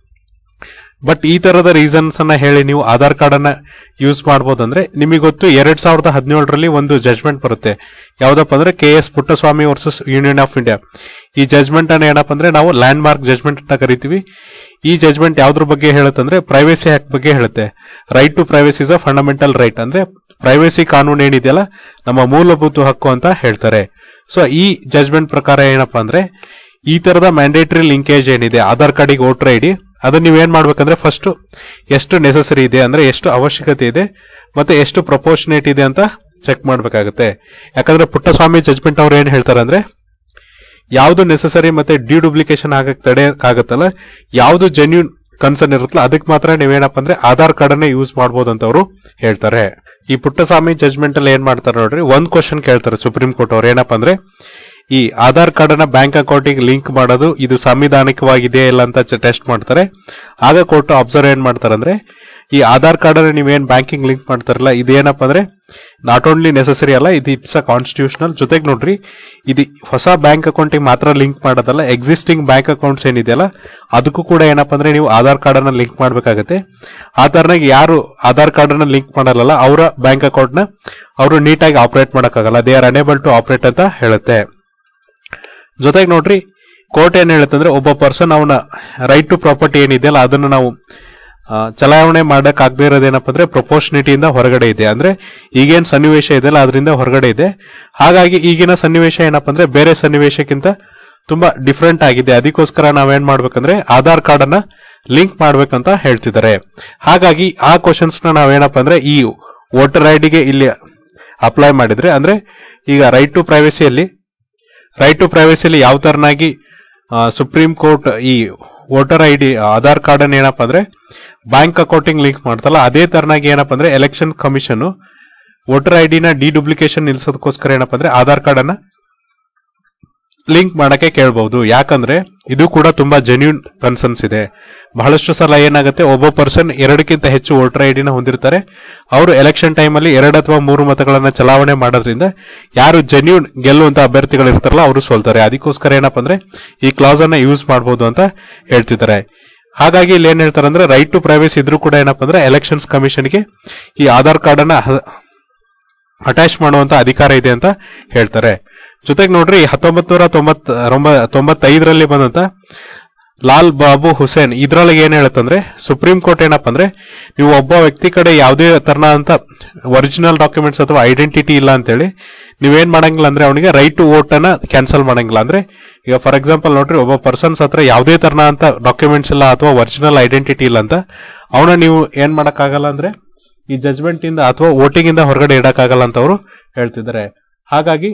Speaker 1: ಬಟ್ ಈ ತರದ ರೀಸನ್ಸ್ ಅನ್ನ ಹೇಳಿ ನೀವು ಆಧಾರ್ ಕಾರ್ಡ್ ಅನ್ನ ಯೂಸ್ ಮಾಡಬಹುದಂದ್ರೆ ನಿಮಗೆ ಗೊತ್ತು ಎರಡ್ ಸಾವಿರದ ಹದಿನೇಳರಲ್ಲಿ ಒಂದು ಜಜ್ಮೆಂಟ್ ಬರುತ್ತೆ ಯಾವ್ದಪ್ಪ ಅಂದ್ರೆ K S Puttaswamy versus union of India ಈ ಜಜ್ಮೆಂಟ್ ಅನ್ನ ಏನಪ್ಪ ಅಂದ್ರೆ ನಾವು ಲ್ಯಾಂಡ್ ಮಾರ್ಕ್ ಜಜ್ಮೆಂಟ್ ಅಂತ ಕರಿತೀವಿ ಈ ಜಜ್ಮೆಂಟ್ ಯಾವ್ದ್ರ ಬಗ್ಗೆ ಹೇಳುತ್ತಂದ್ರೆ ಪ್ರೈವೇಸಿ ಹ್ಯಾಕ್ ಬಗ್ಗೆ ಹೇಳುತ್ತೆ right to privacy is a fundamental right ಅಂದ್ರೆ ಪ್ರೈವೇಸಿ ಕಾನೂನು ಏನಿದೆಯಲ್ಲ ನಮ್ಮ ಮೂಲಭೂತ ಹಕ್ಕು ಅಂತ ಹೇಳ್ತಾರೆ ಸೊ ಈ ಜಜ್ಮೆಂಟ್ ಪ್ರಕಾರ ಏನಪ್ಪಾ ಅಂದ್ರೆ ಈ ತರದ ಮ್ಯಾಂಡೇಟರಿ ಲಿಂಕೇಜ್ ಏನಿದೆ ಆಧಾರ್ ಕಾರ್ಡಿಗೆ ವೋಟರ್ ಐ ಡಿ ಅದನ್ನ ನೀವೇನ್ ಮಾಡ್ಬೇಕಂದ್ರೆ ಫಸ್ಟ್ ಎಷ್ಟು ನೆಸಸರಿ ಇದೆ ಅಂದ್ರೆ ಎಷ್ಟು ಅವಶ್ಯಕತೆ ಇದೆ ಮತ್ತೆ ಎಷ್ಟು ಪ್ರಪೋರ್ಷನೇಟ್ ಇದೆ ಅಂತ ಚೆಕ್ ಮಾಡ್ಬೇಕಾಗುತ್ತೆ ಯಾಕಂದ್ರೆ ಪುಟ್ಟಸ್ವಾಮಿ ಜಜ್ಮೆಂಟ್ ಅವ್ರು ಏನ್ ಹೇಳ್ತಾರೆ ಅಂದ್ರೆ ಯಾವ್ದು ನೆಸಸರಿ ಮತ್ತೆ ಡಿಡುಪ್ಲಿಕೇಶನ್ ಆಗಕ್ ತಡೆಯಕ್ಕಾಗತ್ತಲ್ಲ ಯಾವ್ದು ಜೆನ್ಯೂನ್ ಕನ್ಸರ್ನ್ ಇರುತ್ತಲ್ಲ ಅದಕ್ಕೆ ಮಾತ್ರ ನೀವೇನಪ್ಪ ಅಂದ್ರೆ ಆಧಾರ್ ಕಾರ್ಡ್ ಅನ್ನೇ ಯೂಸ್ ಮಾಡಬಹುದು ಅಂತ ಅವರು ಹೇಳ್ತಾರೆ ಈ ಪುಟ್ಟಸ್ವಾಮಿ ಜಜ್ಮೆಂಟ್ ಅಲ್ಲಿ ಏನ್ ಮಾಡ್ತಾರೆ ನೋಡ್ರಿ ಒಂದ್ ಕ್ವಶನ್ ಕೇಳ್ತಾರೆ ಸುಪ್ರೀಂ ಕೋರ್ಟ್ ಅವ್ರು ಏನಪ್ಪ ಅಂದ್ರೆ ಈ ಆಧಾರ್ ಕಾರ್ಡ್ ಅನ್ನ ಬ್ಯಾಂಕ್ ಅಕೌಂಟಿಗೆ ಲಿಂಕ್ ಮಾಡೋದು ಇದು ಸಾಂವಿಧಾನಿಕವಾಗಿದೆಯಾ ಇಲ್ಲ ಅಂತ ಟೆಸ್ಟ್ ಮಾಡ್ತಾರೆ ಆಗ ಕೋರ್ಟ್ ಅಬ್ಸರ್ವ್ ಏನ್ ಮಾಡ್ತಾರೆ ಅಂದ್ರೆ ಈ ಆಧಾರ್ ಕಾರ್ಡ್ ಅನ್ನ ನೀವೇನ್ ಬ್ಯಾಂಕಿಂಗ್ ಲಿಂಕ್ ಮಾಡ್ತಾರಲ್ಲ ಇದೇನಪ್ಪ ಅಂದ್ರೆ ನಾಟ್ ಓನ್ಲಿ ನೆಸಸರಿ ಅಲ್ಲ ಇದು ಇಟ್ಸ್ ಅ ಕಾನ್ಸ್ಟಿಟ್ಯೂಷನಲ್ ಜೊತೆಗೆ ನೋಡ್ರಿ ಇದು ಹೊಸ ಬ್ಯಾಂಕ್ ಅಕೌಂಟಿಗೆ ಮಾತ್ರ ಲಿಂಕ್ ಮಾಡೋದಲ್ಲ ಎಕ್ಸಿಸ್ಟಿಂಗ್ ಬ್ಯಾಂಕ್ ಅಕೌಂಟ್ಸ್ ಏನಿದೆಯಲ್ಲ ಅದಕ್ಕೂ ಕೂಡ ಏನಪ್ಪ ಅಂದ್ರೆ ನೀವು ಆಧಾರ್ ಕಾರ್ಡ್ ಅನ್ನ ಲಿಂಕ್ ಮಾಡ್ಬೇಕಾಗತ್ತೆ ಆ ತರನಾಗಿ ಯಾರು ಆಧಾರ್ ಕಾರ್ಡ್ ಅನ್ನ ಲಿಂಕ್ ಮಾಡಲ್ಲ ಅವರ ಬ್ಯಾಂಕ್ ಅಕೌಂಟ್ ನ ಅವರು ನೀಟಾಗಿ ಆಪರೇಟ್ ಮಾಡಕ್ಕಾಗಲ್ಲ they are unable to operate ಅಂತ ಹೇಳುತ್ತೆ ಜೊತೆಗೆ ನೋಡ್ರಿ ಕೋರ್ಟ್ ಏನ್ ಹೇಳುತ್ತಂದ್ರೆ ಒಬ್ಬ ಪರ್ಸನ್ ಅವನ ರೈಟ್ ಟು ಪ್ರಾಪರ್ಟಿ ಏನಿದೆಯಲ್ಲ ಅದನ್ನು ನಾವು ಆ, ಚಲಾವಣೆ ಮಾಡಕ್ ಆಗದೆ ಇರೋದೇನಪ್ಪ ಅಂದ್ರೆ ಪ್ರಪೋರ್ಷನಿಟಿಯಿಂದ ಹೊರಗಡೆ ಇದೆ ಅಂದ್ರೆ ಈಗೇನ್ ಸನ್ನಿವೇಶ ಇದೆಯಲ್ಲ ಅದರಿಂದ ಹೊರಗಡೆ ಇದೆ ಹಾಗಾಗಿ ಈಗಿನ ಸನ್ನಿವೇಶ ಏನಪ್ಪ ಅಂದ್ರೆ ಬೇರೆ ಸನ್ನಿವೇಶಕ್ಕಿಂತ ತುಂಬಾ ಡಿಫ್ರೆಂಟ್ ಆಗಿದೆ ಅದಕ್ಕೋಸ್ಕರ ನಾವೇನ್ ಮಾಡ್ಬೇಕಂದ್ರೆ ಆಧಾರ್ ಕಾರ್ಡ್ ಅನ್ನ ಲಿಂಕ್ ಮಾಡ್ಬೇಕಂತ ಹೇಳ್ತಿದ್ದಾರೆ ಹಾಗಾಗಿ ಆ ಕ್ವಶನ್ಸ್ ನ ನಾವೇನಪ್ಪ ಅಂದ್ರೆ ಈ ವೋಟರ್ ಐ ಡಿಗೆ ಇಲ್ಲಿ ಅಪ್ಲೈ ಮಾಡಿದ್ರೆ ಅಂದ್ರೆ ಈಗ ರೈಟ್ ಟು ಪ್ರೈವಸಿಯಲ್ಲಿ ರೈಟ್ ಟು ಪ್ರೈವಸಿಯಲ್ಲಿ ಯಾವ ತರನಾಗಿ ಸುಪ್ರೀಂ ಕೋರ್ಟ್ ಈ voter I D Aadhaar card ಅನ್ನ ಏನಪ್ಪ ಅಂದ್ರೆ ಬ್ಯಾಂಕ್ ಅಕೌಂಟಿಂಗ್ ಲಿಂಕ್ ಮಾಡ್ತಲ್ಲ ಅದೇ ತರನಾಗಿ ಏನಪ್ಪ ಅಂದ್ರೆ ಎಲೆಕ್ಷನ್ ಕಮಿಷನ್ ವೋಟರ್ ಐ ಡಿನ ಡಿಡುಪ್ಲಿಕೇಶನ್ ನಿಲ್ಸೋದಕ್ಕೋಸ್ಕರ ಏನಪ್ಪ ಅಂದ್ರೆ ಆಧಾರ್ ಕಾರ್ಡ್ ಅನ್ನ ಲಿಂಕ್ ಮಾಡಕ್ಕೆ ಕೇಳಬಹುದು ಯಾಕಂದ್ರೆ ಇದು ಕೂಡ ತುಂಬಾ ಜೆನ್ಯೂನ್ ಕನ್ಸರ್ನ್ಸ್ ಇದೆ ಬಹಳಷ್ಟು ಸಲ ಏನಾಗುತ್ತೆ ಒಬ್ಬ ಪರ್ಸನ್ ಎರಡಕ್ಕಿಂತ ಹೆಚ್ಚು ವೋಟರ್ ಐಡಿನ ಹೊಂದಿರ್ತಾರೆ ಅವರು ಎಲೆಕ್ಷನ್ ಟೈಮ್ ಅಲ್ಲಿ ಎರಡು ಅಥವಾ ಮೂರು ಮತಗಳನ್ನ ಚಲಾವಣೆ ಮಾಡೋದ್ರಿಂದ ಯಾರು ಜೆನ್ಯೂನ್ ಗೆಲ್ಲುವಂತ ಅಭ್ಯರ್ಥಿಗಳು ಇರ್ತಾರಲ್ಲ ಅವರು ಸೋಲ್ತಾರೆ ಅದಕ್ಕೋಸ್ಕರ ಏನಪ್ಪ ಅಂದ್ರೆ ಈ ಕ್ಲಾಸ್ ಅನ್ನ ಯೂಸ್ ಮಾಡಬಹುದು ಅಂತ ಹೇಳ್ತಿದ್ದಾರೆ ಹಾಗಾಗಿ ಇಲ್ಲಿ ಏನ್ ಹೇಳ್ತಾರೆ ಅಂದ್ರೆ ರೈಟ್ ಟು ಪ್ರೈವೇಸಿ ಇದ್ರೂ ಕೂಡ ಏನಪ್ಪ ಅಂದ್ರೆ ಎಲೆಕ್ಷನ್ಸ್ ಕಮಿಷನ್ಗೆ ಈ ಆಧಾರ್ ಕಾರ್ಡ್ ಅನ್ನ ಹ- ಅಟ್ಯಾಚ್ ಮಾಡುವಂತ ಅಧಿಕಾರ ಇದೆ ಅಂತ ಹೇಳ್ತಾರೆ ಜೊತೆಗೆ ನೋಡ್ರಿ ಹತ್ತೊಂಬತ್ ನೂರ ತೊಂಬತ್ ರೊಂಬ- ತೊಂಬತ್ತೈದರಲ್ಲಿ ಬಂದಂತ ಲಾಲ್ ಬಾಬು ಹುಸೇನ್ ಇದ್ರೊಳಗೆ ಏನ್ ಹೇಳುತ್ತಂದ್ರೆ ಸುಪ್ರೀಂ ಕೋರ್ಟ್ ಏನಪ್ಪ ಅಂದ್ರೆ ನೀವು ಒಬ್ಬ ವ್ಯಕ್ತಿ ಕಡೆ ಯಾವುದೇ ತರನಾದಂತ ಒರಿಜಿನಲ್ ಡಾಕ್ಯುಮೆಂಟ್ಸ್ ಅಥವಾ ಐಡೆಂಟಿಟಿ ಇಲ್ಲ ಅಂತೇಳಿ ನೀವೇನ್ ಮಾಡಂಗಿಲ್ಲ ಅಂದ್ರೆ ಅವನಿಗೆ ರೈಟ್ ಟು ವೋಟ್ ಅನ್ನ ಕ್ಯಾನ್ಸಲ್ ಮಾಡಂಗಿಲ್ಲ ಅಂದ್ರೆ ಈಗ ಫಾರ್ ಎಕ್ಸಾಂಪಲ್ ನೋಡ್ರಿ ಒಬ್ಬ ಪರ್ಸನ್ಸ್ ಹತ್ರ ಯಾವುದೇ ತರನಾದಂತ ಡಾಕ್ಯುಮೆಂಟ್ಸ್ ಇಲ್ಲ ಅಥವಾ ಒರಿಜಿನಲ್ ಐಡೆಂಟಿಟಿ ಇಲ್ಲ ಅಂತ ಅವನ ನೀವು ಏನ್ ಮಾಡಕ್ಕಾಗಲ್ಲ ಅಂದ್ರೆ ಈ ಜಜ್ಮೆಂಟ್ ಇಂದ ಅಥವಾ ವೋಟಿಂಗ್ ಇಂದ ಹೊರಗಡೆ ಇಡಕ್ಕಾಗಲ್ಲ ಅಂತ ಅವರು ಹೇಳ್ತಿದ್ದಾರೆ ಹಾಗಾಗಿ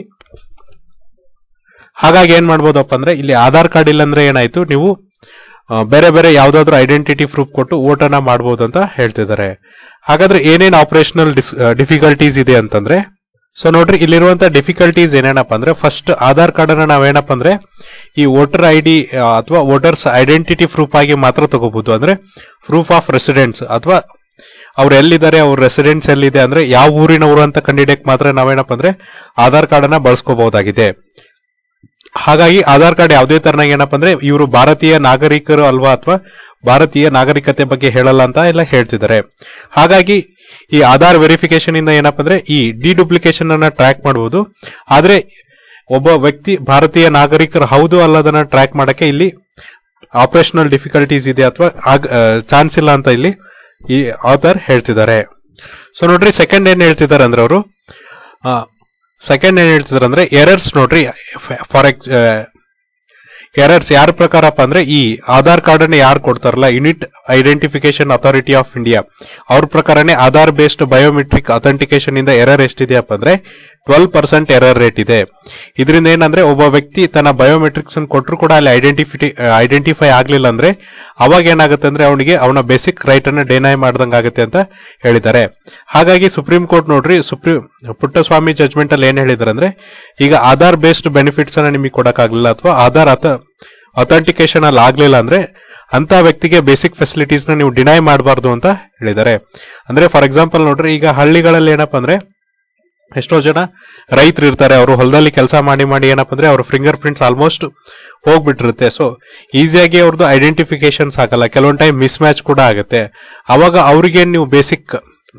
Speaker 1: ಹಾಗಾಗಿ ಏನ್ ಮಾಡ್ಬೋದಪ್ಪ ಅಂದ್ರೆ ಇಲ್ಲಿ ಆಧಾರ್ ಕಾರ್ಡ್ ಇಲ್ಲ ಅಂದ್ರೆ ಏನಾಯ್ತು ನೀವು ಆ, ಬೇರೆ ಬೇರೆ ಯಾವ್ದಾದ್ರು ಐಡೆಂಟಿಟಿ ಪ್ರೂಫ್ ಕೊಟ್ಟು ವೋಟನ್ನ ಮಾಡಬಹುದು ಅಂತ ಹೇಳ್ತಿದ್ದಾರೆ ಹಾಗಾದ್ರೆ ಏನೇನ್ ಆಪರೇಷನಲ್ ಡಿಫಿಕಲ್ಟೀಸ್ ಇದೆ ಅಂತಂದ್ರೆ ಸೊ ನೋಡ್ರಿ ಇಲ್ಲಿರುವಂತ ಡಿಫಿಕಲ್ಟೀಸ್ ಏನೇನಪ್ಪ ಅಂದ್ರೆ ಫಸ್ಟ್ ಆಧಾರ್ ಕಾರ್ಡ್ ಅನ್ನ ನಾವೇನಪ್ಪ ಅಂದ್ರೆ ಈ ವೋಟರ್ ಐ ಡಿ ಅಥವಾ ವೋಟರ್ಸ್ ಐಡೆಂಟಿಟಿ ಪ್ರೂಫ್ ಆಗಿ ಮಾತ್ರ ತಗೋಬಹುದು ಅಂದ್ರೆ ಪ್ರೂಫ್ ಆಫ್ ರೆಸಿಡೆನ್ಸ್ ಅಥವಾ ಅವ್ರು ಎಲ್ಲಿದ್ದಾರೆ ಅವ್ರ ರೆಸಿಡೆನ್ಸ್ ಎಲ್ಲಿದೆ ಅಂದ್ರೆ ಯಾವ ಊರಿನವರು ಅಂತ ಕಂಡಿಡಿಯಕ್ ಮಾತ್ರ ನಾವೇನಪ್ಪ ಅಂದ್ರೆ ಆಧಾರ್ ಕಾರ್ಡ್ ಅನ್ನ ಬಳಸ್ಕೋಬಹುದಾಗಿದೆ ಹಾಗಾಗಿ ಆಧಾರ್ ಕಾರ್ಡ್ ಯಾವುದೇ ತರನಾಗಿ ಏನಪ್ಪ ಅಂದ್ರೆ ಇವರು ಭಾರತೀಯ ನಾಗರಿಕರು ಅಲ್ವಾ ಅಥವಾ ಭಾರತೀಯ ನಾಗರಿಕತೆ ಬಗ್ಗೆ ಹೇಳಲ್ಲ ಅಂತ ಎಲ್ಲ ಹೇಳ್ತಿದ್ದಾರೆ ಹಾಗಾಗಿ ಈ ಆಧಾರ್ ವೆರಿಫಿಕೇಶನ್ ಇಂದ ಏನಪ್ಪ ಅಂದ್ರೆ ಈ ಡಿಡುಪ್ಲಿಕೇಶನ್ ಅನ್ನ ಟ್ರ್ಯಾಕ್ ಮಾಡಬಹುದು ಆದ್ರೆ ಒಬ್ಬ ವ್ಯಕ್ತಿ ಭಾರತೀಯ ನಾಗರಿಕರು ಹೌದು ಅಲ್ಲದನ್ನ ಟ್ರ್ಯಾಕ್ ಮಾಡಕ್ಕೆ ಇಲ್ಲಿ ಆಪರೇಷನಲ್ ಡಿಫಿಕಲ್ಟೀಸ್ ಇದೆ ಅಥವಾ ಚಾನ್ಸ್ ಇಲ್ಲ ಅಂತ ಇಲ್ಲಿ ಈ ಆಥರ್ ಹೇಳ್ತಿದ್ದಾರೆ ಸೊ ನೋಡ್ರಿ ಸೆಕೆಂಡ್ ಏನ್ ಹೇಳ್ತಿದ್ದಾರೆ ಅಂದ್ರೆ ಅವರು ಸೆಕೆಂಡ್ ಏನ್ ಹೇಳ್ತಿದ್ದಾರೆ ಅಂದ್ರೆ ಎರರ್ಸ್ ನೋಡ್ರಿ ಫಾರ್ ಎಕ್ಸ್ ಎರರ್ಸ್ ಯಾರ ಪ್ರಕಾರಪ್ಪ ಅಂದ್ರೆ ಈ ಆಧಾರ್ ಕಾರ್ಡ್ ಅನ್ನ ಯಾರು ಕೊಡ್ತಾರಲ್ಲ unit identification authority of India ಅವ್ರ ಪ್ರಕಾರನೇ ಆಧಾರ್ ಬೇಸ್ಡ್ ಬಯೋಮೆಟ್ರಿಕ್ ಅಥೆಂಟಿಕೇಶನ್ ಇಂದ ಎರರ್ ಎಷ್ಟಿದೆಯಪ್ಪ ಅಂದ್ರೆ ಟ್ವೆಲ್ ಪರ್ಸೆಂಟ್ ಎರರ್ ರೇಟ್ ಇದೆ ಇದರಿಂದ ಏನಂದ್ರೆ ಒಬ್ಬ ವ್ಯಕ್ತಿ ತನ್ನ ಬಯೋಮೆಟ್ರಿಕ್ಸ್ ಕೊಟ್ಟರು ಕೂಡ ಅಲ್ಲಿ ಐಡೆಂಟಿಫಿ ಐಡೆಂಟಿಫೈ ಆಗ್ಲಿಲ್ಲ ಅಂದ್ರೆ ಅವಾಗ ಏನಾಗುತ್ತೆ ಅಂದ್ರೆ ಅವನಿಗೆ ಅವನ ಬೇಸಿಕ್ ರೈಟ್ ಅನ್ನ ಡೆನೈ ಮಾಡ್ದಂಗ್ ಆಗುತ್ತೆ ಅಂತ ಹೇಳಿದ್ದಾರೆ ಹಾಗಾಗಿ ಸುಪ್ರೀಂ ಕೋರ್ಟ್ ನೋಡ್ರಿ ಸುಪ್ರೀಂ ಪುಟ್ಟಸ್ವಾಮಿ ಜಜ್ಮೆಂಟ್ ಅಲ್ಲಿ ಏನ್ ಹೇಳಿದಾರೆ ಅಂದ್ರೆ ಈಗ ಆಧಾರ್ ಬೇಸ್ಡ್ ಬೆನಿಫಿಟ್ಸ್ ಅನ್ನ ನಿಮಗೆ ಕೊಡಕ್ಕಾಗ್ಲಿಲ್ಲ ಅಥವಾ ಆಧಾರ್ ಅಥ ಅಥೆಂಟಿಕೇಶನ್ ಅಲ್ಲಿ ಆಗ್ಲಿಲ್ಲ ಅಂದ್ರೆ ಅಂತ ವ್ಯಕ್ತಿಗೆ ಬೇಸಿಕ್ ಫೆಸಿಲಿಟೀಸ್ ನ ನೀವು ಡಿನೈ ಮಾಡಬಾರ್ದು ಅಂತ ಹೇಳಿದ್ದಾರೆ ಅಂದ್ರೆ ಫಾರ್ ಎಕ್ಸಾಂಪಲ್ ನೋಡ್ರಿ ಈಗ ಹಳ್ಳಿಗಳಲ್ಲಿ ಏನಪ್ಪಾ ಅಂದ್ರೆ ಎಷ್ಟೋ ಜನ ರೈತರು ಇರ್ತಾರೆ ಅವರು ಹೊಲದಲ್ಲಿ ಕೆಲಸ ಮಾಡಿ ಮಾಡಿ ಏನಪ್ಪ ಅಂದ್ರೆ ಅವ್ರ ಫಿಂಗರ್ ಪ್ರಿಂಟ್ಸ್ ಆಲ್ಮೋಸ್ಟ್ ಹೋಗ್ಬಿಟ್ಟಿರುತ್ತೆ ಸೊ ಈಸಿಯಾಗಿ ಅವ್ರದ್ದು ಐಡೆಂಟಿಫಿಕೇಶನ್ಸ್ ಆಗಲ್ಲ ಕೆಲವೊಂದು ಟೈಮ್ ಮಿಸ್ ಮ್ಯಾಚ್ ಕೂಡ ಆಗುತ್ತೆ ಅವಾಗ ಅವ್ರಿಗೆ ನೀವು ಬೇಸಿಕ್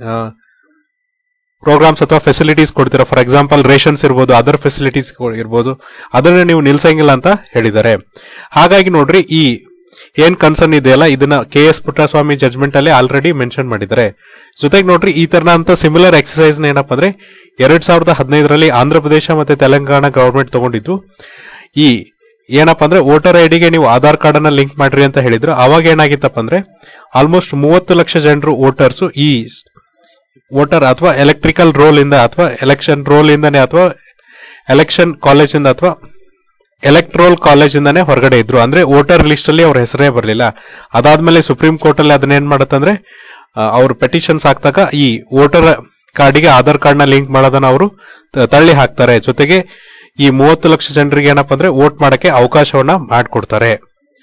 Speaker 1: ಪ್ರೋಗ್ರಾಮ್ಸ್ ಅಥವಾ ಫೆಸಿಲಿಟೀಸ್ ಕೊಡ್ತೀರಾ ಫಾರ್ ಎಕ್ಸಾಂಪಲ್ ರೇಷನ್ಸ್ ಇರ್ಬೋದು ಅದರ್ ಫೆಸಿಲಿಟೀಸ್ ಇರ್ಬೋದು ಅದನ್ನ ನೀವು ನಿಲ್ಸಂಗಿಲ್ಲ ಅಂತ ಹೇಳಿದ್ದಾರೆ ಹಾಗಾಗಿ ನೋಡ್ರಿ ಈ ಏನ್ ಕನ್ಸರ್ನ್ ಇದೆಯಲ್ಲ ಇದನ್ನ ಕೆ ಎಸ್ ಪುಟ್ಟಸ್ವಾಮಿ ಜಜ್ಮೆಂಟ್ ಅಲ್ಲಿ ಆಲ್ರೆಡಿ ಮೆನ್ಷನ್ ಮಾಡಿದ್ದಾರೆ ಜೊತೆಗೆ ನೋಡ್ರಿ ಈ ತರನ ಅಂತ ಸಿಮಿಲರ್ ಎಕ್ಸಸೈಸ್ ಏನಪ್ಪ ಅಂದ್ರೆ ಎರಡ್ ಸಾವಿರದ ಹದಿನೈದರಲ್ಲಿ ಆಂಧ್ರ ಪ್ರದೇಶ ಮತ್ತೆ ತೆಲಂಗಾಣ ಗವರ್ಮೆಂಟ್ ತಗೊಂಡಿದ್ದು ಈ ಏನಪ್ಪಾ ಅಂದ್ರೆ ವೋಟರ್ ಐಡಿಗೆ ನೀವು ಆಧಾರ್ ಕಾರ್ಡ್ ಅನ್ನ ಲಿಂಕ್ ಮಾಡ್ರಿ ಅಂತ ಹೇಳಿದ್ರು ಅವಾಗ ಏನಾಗಿತ್ತಪ್ಪ ಅಂದ್ರೆ ಆಲ್ಮೋಸ್ಟ್ ಮೂವತ್ತು ಲಕ್ಷ ಜನರು ವೋಟರ್ಸ್ ಈ ವೋಟರ್ ಅಥವಾ ಎಲೆಕ್ಟ್ರಿಕಲ್ ರೋಲ್ ಇಂದ ಅಥವಾ ಎಲೆಕ್ಷನ್ ರೋಲ್ ಇಂದಾನೆ ಅಥವಾ ಎಲೆಕ್ಷನ್ ಕಾಲೇಜ್ ಇಂದ ಅಥವಾ ಎಲೆಕ್ಟ್ರೋಲ್ ಕಾಲೇಜ್ ಇಂದಾನೆ ಹೊರಗಡೆ ಇದ್ರು ಅಂದ್ರೆ ವೋಟರ್ ಲಿಸ್ಟ್ ಅಲ್ಲಿ ಅವ್ರ ಹೆಸರೇ ಬರಲಿಲ್ಲ ಅದಾದ್ಮೇಲೆ ಸುಪ್ರೀಂ ಕೋರ್ಟ್ ಅಲ್ಲಿ ಅದನ್ನ ಏನ್ ಮಾಡತ್ತಂದ್ರೆ ಅವ್ರ ಪೆಟಿಷನ್ಸ್ ಹಾಕ್ದಾಗ ಈ ವೋಟರ್ ಕಾರ್ಡಿಗೆ ಆಧಾರ್ ಕಾರ್ಡ್ ನ ಲಿಂಕ್ ಮಾಡೋದನ್ನ ಅವರು ತಳ್ಳಿ ಹಾಕ್ತಾರೆ ಜೊತೆಗೆ ಈ ಮೂವತ್ತು ಲಕ್ಷ ಜನರಿಗೆ ಏನಪ್ಪಾ ಅಂದ್ರೆ ವೋಟ್ ಮಾಡಕ್ಕೆ ಅವಕಾಶವನ್ನ ಮಾಡ್ಕೊಡ್ತಾರೆ